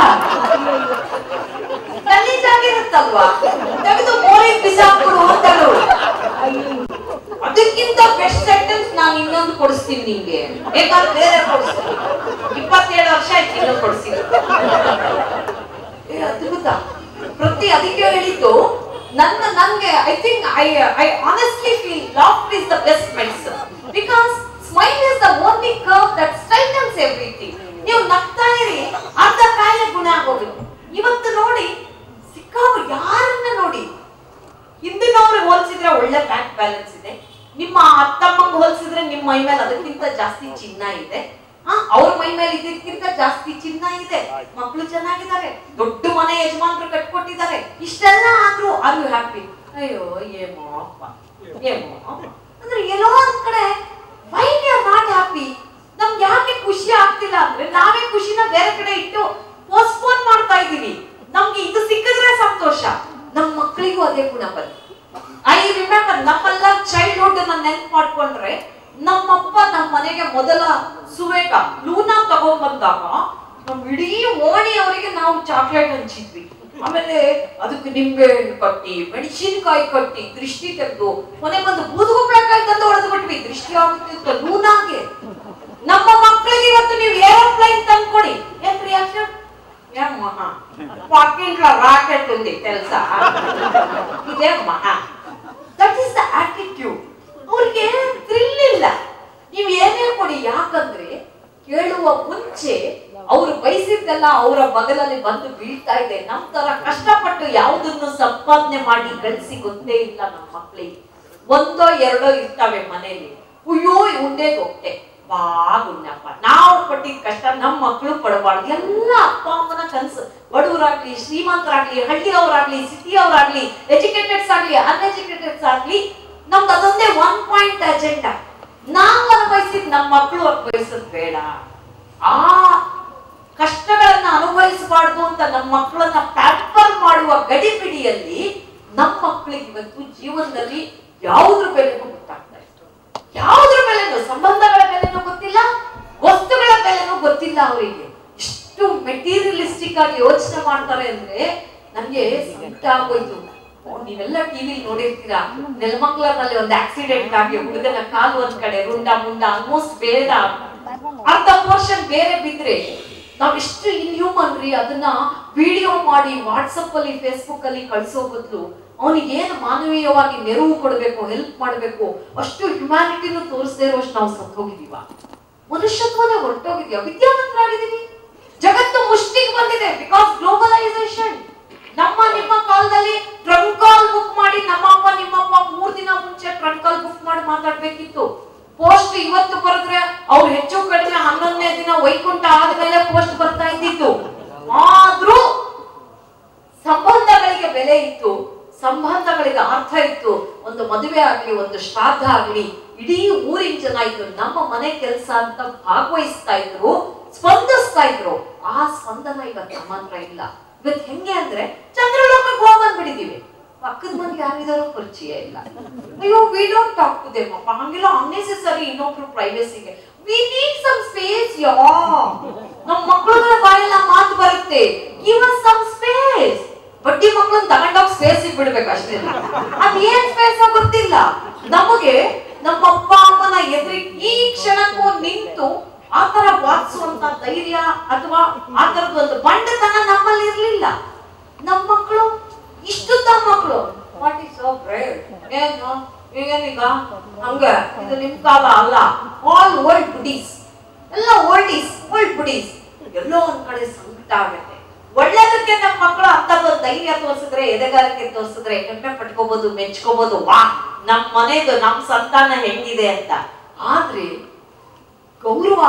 ಗಲೀಜಾಗಿರುತ್ತಲ್ವಾ ತೆಗೆದು ಮೋರಿಗೆ ಬಿಸಾಕ್ಬಿಡು ಅಂತಳು ಅದಕ್ಕಿಂತ ಬೆಸ್ಟ್ ಸೆಂಟೆನ್ಸ್ ನಾನು ಇನ್ನೊಂದು ಕೊಡಿಸ್ತೀನಿ ನಿಂಗೆ ಬೇಕಾದ್ರೆ ಬೇರೆ ಕೊಡಿಸ್ತೀನಿ ಇಪ್ಪತ್ತೇಳು ವರ್ಷ ಆಯ್ತು ಇನ್ನೊಂದು ಕೊಡಿಸ್ತೀನಿ ಏ ಅದ್ಭುತ ಪ್ರತಿ ಅದಕ್ಕೆ ಹೇಳಿದ್ದು ನನ್ನ ನನ್ಗೆ I think I I honestly feel ಲಾಫ್ಟ್ is the best medicine because smile is the only curve that straightens everything ನೀವು ನಗ್ತಾ ಇರಿ ಅರ್ಧ ಕಾಯಿಲೆ ಗುಣ ಆಗೋಗುತ್ತೆ ಇವತ್ತು ನೋಡಿ ಸಿಕ್ಕಾಪು ಯಾರನ್ನ ನೋಡಿ ಹಿಂದಿನವ್ರಿಗೆ ಹೋಲಿಸಿದ್ರೆ ಒಳ್ಳೆ ಬ್ಯಾಂಕ್ ಬ್ಯಾಲೆನ್ಸ್ ಇದೆ ನಿಮ್ಮ ಅತ್ತಮ್ಮಂಗ್ ಹೋಲಿಸಿದ್ರೆ ನಿಮ್ಮ ಮೈ ಮೇಲೆ ಅದಕ್ಕಿಂತ ಜಾಸ್ತಿ ಚಿನ್ನ ಇದೆ ಹಾ ಅವ್ರ ಮೈ ಮೇಲೆ ಇದಕ್ಕಿಂತ ಜಾಸ್ತಿ ಚಿನ್ನ ಇದೆ ಮಕ್ಕಳು ಚೆನ್ನಾಗಿದ್ದಾರೆ ದೊಡ್ಡ ಮನೆ ಯಜಮಾನ್ರು ಕಟ್ಕೊಟ್ಟಿದ್ದಾರೆ ಇಷ್ಟೆಲ್ಲ ಆದ್ರೂ ಆರ್ ಯು ಹ್ಯಾಪಿ ಅಯ್ಯೋ ಏಮೋ ಅಪ್ಪ ಏಮೋ ಅಪ್ಪ. ಅಂದ್ರೆ ಎಲ್ಲೋ ಒಂದ್ ಕಡೆ ವೈ ಆರ್ ನಾಟ್ ಹ್ಯಾಪಿ ನಮ್ಗೆ ಯಾಕೆ ಖುಷಿ ಆಗ್ತಿಲ್ಲ ಅಂದ್ರೆ ನಾವೇ ಖುಷಿನ ಬೇರೆ ಕಡೆ ಇಟ್ಟು ಪೋಸ್ಟ್ಪೋನ್ ಮಾಡ್ತಾ ಇದೀವಿ ನಮ್ಗೆ ಇದು ಸಿಕ್ಕಿದ್ರೆ ಸಂತೋಷ ನಮ್ಮ ಮಕ್ಕಳಿಗೂ ಅದೇ ಗುಣ ಬನ್ನಿ ಐ ರಿಮೆಂಬರ್ ನಮ್ಮೆಲ್ಲ ಚೈಲ್ಡ್ಹುಡ್ ಅನ್ನ ನೆನ್ಪು ಮಾಡ್ಕೊಂಡ್ರೆ ನಮ್ಮಪ್ಪ ನಮ್ಮ ಮನೆಗೆ ಮೊದಲ ಸುವೇಗ ಲೂನಾ ತಗೊಂಡ್ ಬಂದಾಗ ನಮ್ ಇಡೀ ಓಣಿಯವರಿಗೆ ನಾವು ಚಾಕ್ಲೇಟ್ ಹಂಚಿದ್ವಿ ಆಮೇಲೆ ಅದಕ್ಕೆ ನಿಂಬೆ ಹಣ್ಣು ಕಟ್ಟಿ ಮೆಣಸಿನಕಾಯಿ ಕಟ್ಟಿ ದೃಷ್ಟಿ ತೆಗೆದು ಕೊನೆ ಬಂದು ಬೂದುಗುಂಬಳಕಾಯಿ ತಂದು ಹೊಡೆದು ಬಿಟ್ವಿ ದೃಷ್ಟಿ ಆಗುತ್ತಿತ್ತು ಲೂನಾಗೆ ನಮ್ಮ ಮಕ್ಕಳಿಗೆ ಇವತ್ತು ನೀವು ಏರೋಪ್ಲೈನ್ ತಂದ್ಕೊಡಿ ಏನ್ ರಿಯಾಕ್ಷನ್ ఏమ్మా పక్కింట్లో రాకెట్ ఉంది తెలుసా ಇದೇಮ್ಮ ದಟ್ ಇಸ್ ದ ಆಟಿಟ್ಯೂಡ್ ಅವ್ರಿಗೆ ಥ್ರಿಲ್ ಇಲ್ಲ ನೀವು ಏನೇ ಕೊಡಿ ಯಾಕಂದ್ರೆ ಕೇಳುವ ಮುಂಚೆ ಅವ್ರು ಬಯಸಿದ್ದೆಲ್ಲ ಅವರ ಬಗಲಲ್ಲಿ ಬಂದು ಬೀಳ್ತಾ ಇದೆ ನಮ್ ತರ ಕಷ್ಟಪಟ್ಟು ಯಾವುದನ್ನು ಸಂಪಾದನೆ ಮಾಡಿ ಗಳಿಸಿ ಗೊತ್ತೇ ಇಲ್ಲ ನಮ್ಮ ಮಕ್ಕಳಿಗೆ ಒಂದೋ ಎರಡೋ ಇರ್ತವೆ ಮನೇಲಿ ಅಯ್ಯೋ ಉಂಡೆ ಗೊಟ್ಟೆ ಬಾಗುಣ್ಣಪ್ಪ ನಾವು ಪಟ್ಟಿದ ಕಷ್ಟ ನಮ್ಮ ಮಕ್ಕಳು ಪಡಬಾರ್ದು ಎಲ್ಲ ಅಪ್ಪ ಅಮ್ಮನ ಕನಸು ಬಡವರಾಗ್ಲಿ ಶ್ರೀಮಂತರಾಗ್ಲಿ ಹಳ್ಳಿಯವರಾಗ್ಲಿ ಸಿಟಿಯವರಾಗ್ಲಿ ಎಜುಕೇಟೆಡ್ಸ್ ಆಗ್ಲಿ ಅನ್ಎಜುಕೇಟೆಡ್ಸ್ ಆಗ್ಲಿ ನಮ್ದು ಅದೊಂದೇ ಒನ್ ಪಾಯಿಂಟ್ ಅಜೆಂಡಾ ನಾವು ಅನುಭವಿಸಿದ್ ನಮ್ಮ ಮಕ್ಕಳು ಅನುಭವಿಸೋದ್ ಬೇಡ ಆ ಕಷ್ಟಗಳನ್ನ ಅನುಭವಿಸಬಾರ್ದು ಅಂತ ನಮ್ಮ ಮಕ್ಕಳನ್ನ ಪ್ಯಾಂಪರ್ ಮಾಡುವ ಗಡಿಬಿಡಿಯಲ್ಲಿ ನಮ್ಮ ಮಕ್ಕಳಿಗೆ ಇವತ್ತು ಜೀವನದಲ್ಲಿ ಯಾವುದ್ರ ಬೆಲೆನೂ ಗೊತ್ತಾಗ್ತಾ ಇತ್ತು ಯಾವುದ್ರ ಬೆಲೆನೂ ಸಂಬಂಧಗಳ ಬೆಲೆನೂ ಗೊತ್ತಿಲ್ಲ ವಸ್ತುಗಳ ಬೆಲೆನೂ ಗೊತ್ತಿಲ್ಲ ಅವರಿಗೆ ಇಷ್ಟು ಮೆಟೀರಿಯಲಿಸ್ಟಿಕ್ ಆಗಿ ಯೋಚನೆ ಮಾಡ್ತಾರೆ ಅಂದ್ರೆ ನನ್ಗೆ ಸಂಕಟ ಆಗೋಯ್ತು ಓ, ನೀವೆಲ್ಲ ಟಿವಿ ನೋಡಿರ್ತೀರಾ ನೆಲಮಂಗ್ಲದಲ್ಲಿ ಒಂದು ಆಕ್ಸಿಡೆಂಟ್ ಆಗಿ ಹುಡುಗನ ಕಾಲು ಒಂದ್ ಕಡೆ ರುಂಡ ಮುಂಡ ಆಲ್ಮೋಸ್ಟ್ ಬೇಡ ಅರ್ಧ ಪೋರ್ಷನ್ ಬೇರೆ ಬಿದ್ರೆ ನಾವ್ ಎಷ್ಟು ಇನ್ಹ್ಯೂಮನ್ ರೀ ಅದನ್ನ ವಿಡಿಯೋ ಮಾಡಿ ವಾಟ್ಸಪ್ ಅಲ್ಲಿ ಫೇಸ್ಬುಕ್ ಅಲ್ಲಿ ಕಳ್ಸೋ ಬದಲು ಅವನಿಗೆ ಏನು ಮಾನವೀಯವಾಗಿ ನೆರವು ಕೊಡಬೇಕು ಹೆಲ್ಪ್ ಮಾಡಬೇಕು ಅಷ್ಟು ಹ್ಯುಮ್ಯಾನಿಟಿನೂ ತೋರಿಸದೇ ಇರುವಷ್ಟು ನಾವು ಸತ್ತು ಹೋಗಿದೀವ ಮನುಷ್ಯತ್ವನೇ ಹೊರಟೋಗಿದ್ಯಾ ವಿದ್ಯಾವಂತರಾಗಿದ್ದೀವಿ ಜಗತ್ತು ಮುಷ್ಟಿಗೆ ಬಂದಿದೆ ಬಿಕಾಸ್ ಗ್ಲೋಬಲೈಸೇಷನ್ ನಮ್ಮ ನಿಮ್ಮ ಕಾಲದಲ್ಲಿ ಟ್ರಂಕ್ ಕಾಲ್ ಬುಕ್ ಮಾಡಿ ನಮ್ಮಪ್ಪ ನಿಮ್ಮಪ್ಪ ಮೂರ್ ದಿನ ಮುಂಚೆ ಟ್ರಂಕ್ ಕಾಲ್ ಬುಕ್ ಮಾಡಿ ಮಾತಾಡ್ಬೇಕಿತ್ತು ಪೋಸ್ಟ್ ಇವತ್ತು ಬರೆದ್ರೆ ಅವ್ರು ಹೆಚ್ಚು ಕಡಿಮೆ ಹನ್ನೊಂದನೇ ದಿನ ವೈಕುಂಠ ಆದ್ಮೇಲೆ ಪೋಸ್ಟ್ ಬರ್ತಾ ಇದ್ದಿತ್ತು ಆದ್ರೂ ಸಂಬಂಧಗಳಿಗೆ ಬೆಲೆ ಇತ್ತು ಸಂಬಂಧಗಳಿಗೆ ಅರ್ಥ ಇತ್ತು ಒಂದು ಮದುವೆ ಆಗ್ಲಿ ಒಂದು ಶ್ರಾದ್ದ ಆಗ್ಲಿ ಇಡೀ ಊರಿನ ಜನ ಇದ್ರು ನಮ್ಮ ಮನೆ ಕೆಲಸ ಅಂತ ಭಾಗವಹಿಸ್ತಾ ಇದ್ರು ಸ್ಪಂದಿಸ್ತಾ ಇದ್ರು ಆ ಸ್ಪಂದನ ಇವತ್ತು ನಮ್ಮ ಹತ್ರ ಇಲ್ಲ ಇವತ್ತು ಹೆಂಗೆ ಅಂದ್ರೆ ಚಂದ್ರಲೋಕಕ್ಕೆ ಹೋಗ್ಬಂದ್ಬಿಟ್ಟಿದೀವಿ ಪಕ್ಕದ ಮನೆಗೆ ಯಾರಿದಾರೋ ಪರಿಚಯ ಇಲ್ಲ ಅಯ್ಯೋ we don't talk to them ಅಪ್ಪ ಹಂಗಿಲ್ಲ ಅನ್ನೆಸೆಸರಿ ಇನ್ನೊಬ್ರು ಪ್ರೈವೇಸಿಗೆ we need some space yeah ನಮ್ಮ ಮಕ್ಕಳುಗಳ ಬಾಯೆಲ್ಲ ಮಾತು ಬರುತ್ತೆ ಗಿವ್ ಅಸ್ ಸಮ್ ಸ್ಪೇಸ್ ಬಡ್ಡಿ ಮಕ್ಕಳನ್ನ ತಗೊಂಡೋಗಿ ಸ್ಪೇಸ್ ಬಿಡ್ಬೇಕು ಅಷ್ಟೇ ಅದೇನ್ ಸ್ಪೇಸ್ ಗೊತ್ತಿಲ್ಲ ನಮಗೆ ನಮ್ಮ ಅಪ್ಪ ಅಮ್ಮನ ಎದುರಿ ಈ ಕ್ಷಣಕ್ಕೂ ನಿಂತು ಆ ತರ ವಾದಿಸುವಂತ ಧೈರ್ಯ ಅಥವಾ ಆ ತರದ ಒಂದು ಬಂಡತನ ನಮ್ಮಲ್ಲಿ ಇರ್ಲಿಲ್ಲ ನಮ್ಮ ಮಕ್ಕಳು ಇಷ್ಟುದ್ದ ಮಕ್ಕಳು ವಾಟ್ ಇಸ್ ಸೋ ಗ್ರೇಟ್ ಏನು ಏನೀಗ ಹಂಗ ಇದು ನಿಮ್ ಕಾಲ ಅಲ್ಲ ಆಲ್ ಓಲ್ಡ್ ಬುಡೀಸ್ ಎಲ್ಲ ಓಲ್ಡೀಸ್ ಓಲ್ಡ್ ಬುಡೀಸ್ ಎಲ್ಲೋ ಒಂದ್ ಕಡೆ ಸಂಕಟ ಆಗುತ್ತೆ ಒಳ್ಳೇದಕ್ಕೆ ನಮ್ಮ ಮಕ್ಕಳು ಅಂತದ್ದು ಧೈರ್ಯ ತೋರಿಸಿದ್ರೆ ಎದೆಗಾರಿಕೆ ತೋರಿಸಿದ್ರೆ ಹೆಮ್ಮೆ ಪಟ್ಕೋಬಹುದು ಮೆಚ್ಕೋಬಹುದು ವಾ ನಮ್ ಮನೆದು ನಮ್ ಸಂತಾನ ಹೆಂಗಿದೆ ಅಂತ ಆದ್ರೆ ಗೌರವ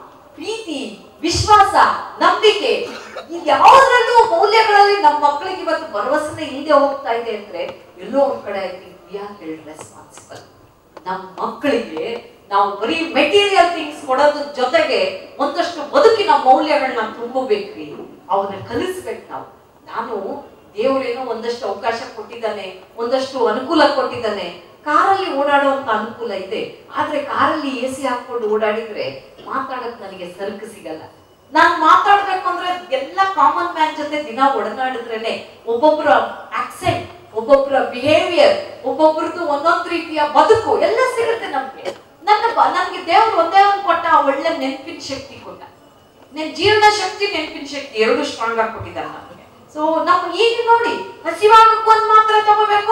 ಪ್ರೀತಿ ವಿಶ್ವಾಸ ನಂಬಿಕೆ ಯಾವ್ದ್ರಲ್ಲೂ ಮೌಲ್ಯಗಳಲ್ಲಿ ನಮ್ಮ ಮಕ್ಕಳಿಗೆ ಇವತ್ತು ಭರವಸೆನೇ ಇಲ್ಲದೆ ಹೋಗ್ತಾ ಇದೆ ಅಂದ್ರೆ ಎಲ್ಲೋ ಒಂದ್ ಕಡೆ I think we are held responsible ನಮ್ಮ ಮಕ್ಕಳಿಗೆ ನಾವು ಬರೀ ಮೆಟೀರಿಯಲ್ ಥಿಂಗ್ಸ್ ಕೊಡೋದ್ರ ಜೊತೆಗೆ ಒಂದಷ್ಟು ಬದುಕಿನ ಮೌಲ್ಯಗಳನ್ನ ತುಂಬಬೇಕ್ರಿ ಅವನ್ನ ಕಲಿಸ್ಬೇಕು ನಾವು ನಾನು ದೇವರೇನೋ ಒಂದಷ್ಟು ಅವಕಾಶ ಕೊಟ್ಟಿದ್ದಾನೆ ಒಂದಷ್ಟು ಅನುಕೂಲ ಕೊಟ್ಟಿದ್ದಾನೆ ಕಾರಲ್ಲಿ ಓಡಾಡುವಂತ ಅನುಕೂಲ ಇದೆ ಆದ್ರೆ ಕಾರಲ್ಲಿ ಎ ಸಿ ಹಾಕೊಂಡು ಓಡಾಡಿದ್ರೆ ಮಾತಾಡಕ್ ನನಗೆ ಸರಕು ಸಿಗಲ್ಲ ನಾನ್ ಮಾತಾಡ್ಬೇಕು ಅಂದ್ರೆ ಎಲ್ಲ ಕಾಮನ್ ಮ್ಯಾನ್ ಜೊತೆ ದಿನ ಒಡನಾಡಿದ್ರೇನೆ ಒಬ್ಬೊಬ್ಬರ ಆಕ್ಸೆಂಟ್ ಒಬ್ಬೊಬ್ಬರ ಬಿಹೇವಿಯರ್ ಒಬ್ಬೊಬ್ರದ್ದು ಒಂದೊಂದು ರೀತಿಯ ಬದುಕು ಎಲ್ಲ ಸಿಗುತ್ತೆ ನಮ್ಗೆ ನನ್ನ ಬ- ನನ್ಗೆ ದೇವ್ರು ಒಂದೇ ಒಂದು ಕೊಟ್ಟ ಆ ಒಳ್ಳೆ ನೆನಪಿನ ಶಕ್ತಿ ಕೊಟ್ಟ ನೆನ್ ಜೀವನ ಶಕ್ತಿ ನೆನಪಿನ ಶಕ್ತಿ ಎರಡು ಸ್ಟ್ರಾಂಗ್ ಆಗಿ ಕೊಟ್ಟಿದ್ದಾರೆ ನಮಗೆ ಸೊ ನಮ್ಮ ಈಗ ನೋಡಿ ಹಸಿವಾಗಕ್ಕೆ ಒಂದ್ ಮಾತ್ರೆ ತಗೋಬೇಕು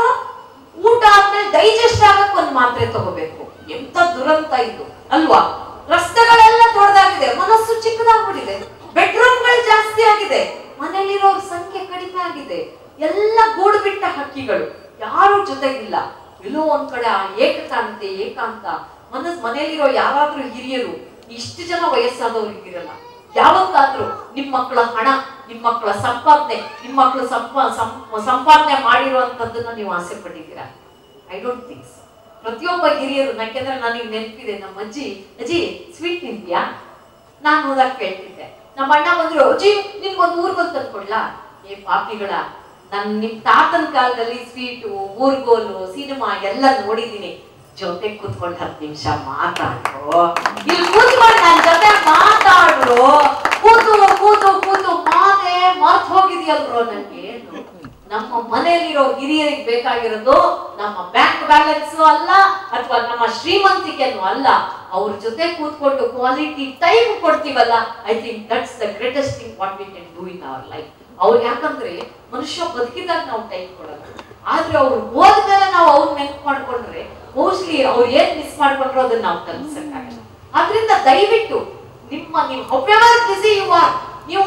ಊಟ ಆದ್ಮೇಲೆ ಡೈಜೆಸ್ಟ್ ಆಗಕ್ ಒಂದ್ ಮಾತ್ರೆ ತಗೋಬೇಕು ಎಂತ ದುರಂತ ಇದು ಅಲ್ವಾ ರಸ್ತೆಗಳೆಲ್ಲ ದೊಡ್ಡದಾಗಿದೆ ಮನಸ್ಸು ಚಿಕ್ಕದಾಗ್ಬಿಟ್ಟಿದೆ ಬೆಡ್ರೂಮ್ಗಳು ಜಾಸ್ತಿ ಆಗಿದೆ ಮನೇಲಿರೋರ್ ಸಂಖ್ಯೆ ಕಡಿಮೆ ಆಗಿದೆ ಎಲ್ಲ ಗೂಡು ಬಿಟ್ಟ ಹಕ್ಕಿಗಳು ಯಾರು ಜೊತೆಗಿಲ್ಲ ಎಲ್ಲೋ ಒಂದ್ ಕಡೆ ಆ ಏಕತಾನತೆ ಏಕಾಂತ ಮನಸ್ ಮನೇಲಿರೋ ಯಾರಾದ್ರೂ ಹಿರಿಯರು ಇಷ್ಟು ಜನ ವಯಸ್ಸಾದವ್ರು ಇದ್ದೀರಲ್ಲ ಯಾವತ್ತಾದ್ರೂ ನಿಮ್ ಮಕ್ಕಳ ಹಣ ನಿಮ್ ಮಕ್ಕಳ ಸಂಪಾದನೆ ನಿಮ್ ಮಕ್ಕಳು ಸಂಪ ಸಂ- ಸಂಪಾದನೆ ಮಾಡಿರುವಂತದ್ದನ್ನ ನೀವು ಆಸೆ ಪಟ್ಟಿದ್ದೀರಾ ಐ ಡೋಂಟ್ ಥಿಂಕ್ಸ್ ಪ್ರತಿಯೊಬ್ಬ ಹಿರಿಯರು ಯಾಕೆಂದ್ರೆ ನನಗೆ ನೆನಪಿದೆ ನಮ್ಮ ಅಜ್ಜಿ ಅಜ್ಜಿ ಸ್ವೀಟ್ ತಿಂತೀಯಾ ನಾನು ಹೋದಾಗ ಕೇಳ್ತಿದ್ದೆ ನಮ್ಮ ಅಣ್ಣ ಬಂದ್ರು ಅಜ್ಜಿ ನಿನ್ಗೊಂದು ಊರ್ಗೋಲ್ ತಂದ್ಕೊಡ್ಲಾ ಏ ಪಾಪಿಗಳ ನನ್ ನಿಮ್ ತಾತನ ಕಾಲದಲ್ಲಿ ಸ್ವೀಟು ಊರ್ಗೋಲು ಸಿನಿಮಾ ಎಲ್ಲ ನೋಡಿದೀನಿ ಜೊತೆ ಕೂತ್ಕೊಂಡು ಹತ್ತು ನಿಮಿಷ ಮಾತಾಡ್ರು ಇಲ್ಲಿ ಕೂತ್ಕೊಂಡು ನನ್ನ ಜೊತೆ ಮಾತಾಡ್ರು ಕೂತು ಕೂತು ಕೂತು ಮಾತೆ ಮರ್ತ್ ಹೋಗಿದ್ಯಲ್ರೋ ನನ್ಗೆ ಏನು ನಮ್ಮ ಮನೆಯಲ್ಲಿರೋ ಹಿರಿಯರಿಗೆ ಬೇಕಾಗಿರೋದು ನಮ್ಮ ಬ್ಯಾಂಕ್ ಬ್ಯಾಲೆನ್ಸ್ ಅಲ್ಲ ಅಥವಾ ನಮ್ಮ ಶ್ರೀಮಂತಿಕೆನೂ ಅಲ್ಲ ಅವ್ರ ಜೊತೆ ಕೂತ್ಕೊಂಡು ಕ್ವಾಲಿಟಿ ಟೈಮ್ ಕೊಡ್ತೀವಲ್ಲ I think that's the greatest thing what we can do in our life ಅವ್ರು ಯಾಕಂದ್ರೆ ಮನುಷ್ಯ ಬದುಕಿದಾಗ ನಾವು ಟೈಮ್ ಕೊಡೋದು ಆದ್ರೆ ಅವ್ರು ಹೋದ್ಮೇಲೆ ನಾವು ಅವ್ರ ನೆನ್ಪು ಮಾಡ್ಕೊಂಡ್ರೆ ಮೋಸ್ಟ್ಲಿ ಅವ್ರು ಏನ್ ಮಿಸ್ ಮಾಡ್ಕೊಂಡ್ರು ಅದನ್ನ ನಾವು ತಲುಪಿಸಕ್ಕಾಗಲ್ಲ ಆದ್ರಿಂದ ದಯವಿಟ್ಟು ನಿಮ್ಮ ನೀವು ಹವ್ಯವಾದ ಬಿಸಿ ಯು ಆರ್ ನೀವು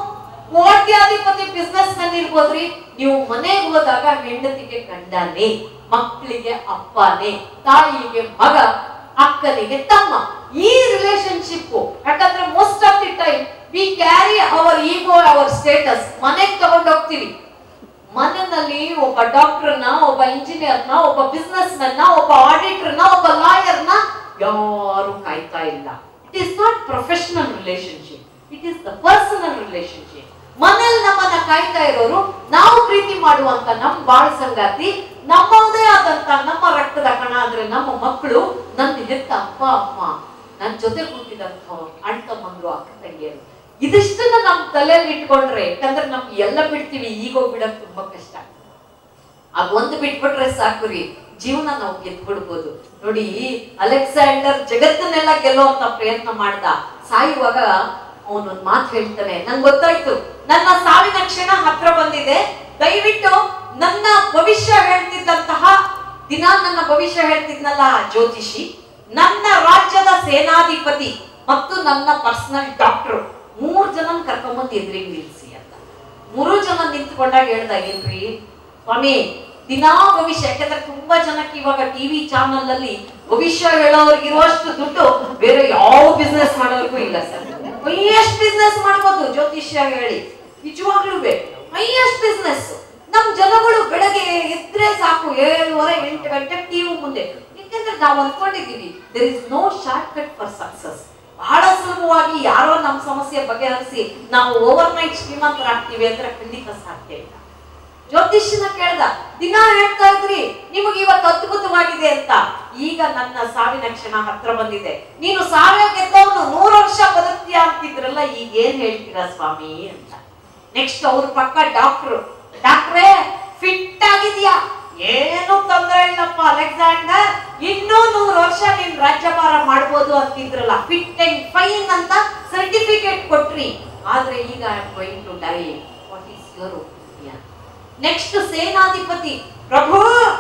ಕೋಟ್ಯಾಧಿಪತಿ ಬಿಸ್ನೆಸ್ ಮ್ಯಾನ್ ಇರ್ಬೋದ್ರಿ ನೀವು ಮನೆಗೆ ಹೋದಾಗ ಹೆಂಡತಿಗೆ ಗಂಡನೇ ಮಕ್ಕಳಿಗೆ ಅಪ್ಪನೇ ತಾಯಿಗೆ ಮಗ ಅಕ್ಕನಿಗೆ ತಮ್ಮ ಈ ರಿಲೇಶನ್ಶಿಪ್ ಯಾಕಂದ್ರೆ most of the time we carry our ego our status ಮನೆಗೆ ತಗೊಂಡೋಗ್ತೀವಿ ಮನೆಯಲ್ಲಿ ಒಬ್ಬ ಡಾಕ್ಟರ್ನ ಒಬ್ಬ ಇಂಜಿನಿಯರ್ನ ಒಬ್ಬ ಬಿಸ್ನೆಸ್ ನ ಒಬ್ಬ ಆಡಿಟರ್ನ ಒಬ್ಬ ಲಾಯರ್ನ ಯಾರು ಕಾಯ್ತಾ ಇಲ್ಲ it is not professional relationship it is the personal relationship ಮನೇಲಿ ನಮ್ಮನ್ನ ಕಾಯ್ತಾ ಇರೋರು ನಾವು ಪ್ರೀತಿ ಮಾಡುವಂತ ನಮ್ ಬಾಳ ಸಂಗಾತಿ ನಮ್ಮದೇ ಆದಂತ ನಮ್ಮ ರಕ್ತದ ಕಣ ಅಂದ್ರೆ ನಮ್ಮ ಮಕ್ಕಳು ನನ್ನ ಹೆತ್ತ ಅಪ್ಪ ಅಮ್ಮ ನನ್ನ ಜೊತೆ ಕೂತಿದಂತ ಅಣ್ಣ ತಮ್ಮಂದ್ರು ಅಕ್ಕ ತಂಗಿಯರು ಇದಿಷ್ಟನ್ನ ನಮ್ ತಲೆಯಲ್ಲಿ ಇಟ್ಕೊಂಡ್ರೆ ಯಾಕಂದ್ರೆ ನಮ್ಗೆ ಎಲ್ಲ ಬಿಡ್ತೀವಿ ಈಗೋ ಬಿಡಕ್ ತುಂಬಾ ಕಷ್ಟ ಅದ್ ಒಂದು ಬಿಟ್ಬಿಟ್ರೆ ಸಾಕು ರೀ ಜೀವನ ನಾವು ಗೆದ್ಬಿಡ್ಬೋದು ನೋಡಿ ಅಲೆಕ್ಸಾಂಡರ್ ಜಗತ್ತನ್ನೆಲ್ಲ ಗೆಲ್ಲುವಂತ ಪ್ರಯತ್ನ ಮಾಡ್ದ ಸಾಯುವಾಗ ಅವನೊಂದ್ ಮಾತು ಹೇಳ್ತಾನೆ ನಂಗೆ ಗೊತ್ತಾಯ್ತು ನನ್ನ ಸಾವಿನ ಕ್ಷಣ ಹತ್ರ ಬಂದಿದೆ ದಯವಿಟ್ಟು ನನ್ನ ಭವಿಷ್ಯ ಹೇಳ್ತಿದ್ದಂತಹ ದಿನ ನನ್ನ ಭವಿಷ್ಯ ಹೇಳ್ತಿದ್ನಲ್ಲ ಆ ಜ್ಯೋತಿಷಿ ನನ್ನ ರಾಜ್ಯದ ಸೇನಾಧಿಪತಿ ಮತ್ತು ನನ್ನ ಪರ್ಸನಲ್ ಡಾಕ್ಟರ್ ಮೂರ್ ಜನ ಕರ್ಕೊಂಬಂದು ಎದುರಿಗೆ ನಿಲ್ಸಿ ಅಂತ ಮೂರು ಜನ ನಿಂತ್ಕೊಂಡಾಗ ಹೇಳ್ದ ಏನ್ರಿ ಸ್ವಾಮಿ ದಿನಾ ಭವಿಷ್ಯ ಯಾಕಂದ್ರೆ ತುಂಬಾ ಜನಕ್ಕೆ ಇವಾಗ ಟಿವಿ ಚಾನಲ್ ಅಲ್ಲಿ ಭವಿಷ್ಯ ಹೇಳೋರ್ಗೆ ಇರುವಷ್ಟು ದುಡ್ಡು ಬೇರೆ ಯಾವ ಬಿಸ್ನೆಸ್ ಮಾಡೋರ್ಗೂ ಇಲ್ಲ ಸರ್ ಹೈಯೆಸ್ಟ್ ಬಿಸ್ನೆಸ್ ಮಾಡ್ಬೋದು ಜ್ಯೋತಿಷ್ಯ ಹೇಳಿ ನಿಜವಾಗ್ಲೂ ಹೈಯೆಸ್ಟ್ ಬಿಸ್ನೆಸ್ ನಮ್ ಜನಗಳು ಬೆಳಗ್ಗೆ ಎದ್ರೆ ಸಾಕು ಏಳುವರೆ ಎಂಟು ಗಂಟೆ ಟಿವಿ ಮುಂದೆ ಯಾಕಂದ್ರೆ ನಾವು ಅನ್ಕೊಂಡಿದೀವಿ there is no shortcut for success ಬಹಳ ಸುಲಭವಾಗಿ ಯಾರೋ ನಮ್ಮ ಸಮಸ್ಯೆ ಬಗೆಹರಿಸಿ ನಾವು ಓವರ್ ನೈಟ್ ಶ್ರೀಮಂತರಾಗ್ತೀವಿ ಅಂದ್ರೆ ಖಂಡಿತ ಸಾಧ್ಯ ಇಲ್ಲ ಜ್ಯೋತಿಷ್ಯನ ಕೇಳ್ದ ದಿನ ಹೇಳ್ತಾ ಇದ್ರಿ ನಿಮಗೆ ಇವತ್ತು ಅದ್ಭುತವಾಗಿದೆ ಅಂತ ಈಗ ನನ್ನ ಸಾವಿನ ಕ್ಷಣ ಹತ್ರ ಬಂದಿದೆ ನೀನು ಸಾವಿರ ಗೆದ್ದವನು ನೂರು ವರ್ಷ ಬದುಕ್ತೀಯ ಅಂತಿದ್ರಲ್ಲ ಈಗ ಏನ್ ಹೇಳ್ತೀರಾ ಸ್ವಾಮಿ ಅಂತ ನೆಕ್ಸ್ಟ್ ಅವ್ರ ಪಕ್ಕ ಡಾಕ್ಟ್ರು ಡಾಕ್ಟ್ರೇ ಫಿಟ್ ಆಗಿದ್ಯಾ ಏನು ತೊಂದರೆ ಇಲ್ಲಪ್ಪ ಅಲೆಕ್ಸಾಂಡರ್ ಇನ್ನೂ ನೂರು ವರ್ಷ ನೀನ್ ರಾಜ್ಯಭಾರ ಮಾಡ್ಬೋದು ಅಂತಿದ್ರಲ್ಲ ಫಿಟ್ ಅಂಡ್ ಫೈನ್ ಅಂತ ಸರ್ಟಿಫಿಕೇಟ್ ಕೊಟ್ರಿ ಆದ್ರೆ ಈಗ I am going to die what is your opinion next ಸೇನಾಧಿಪತಿ ಪ್ರಭು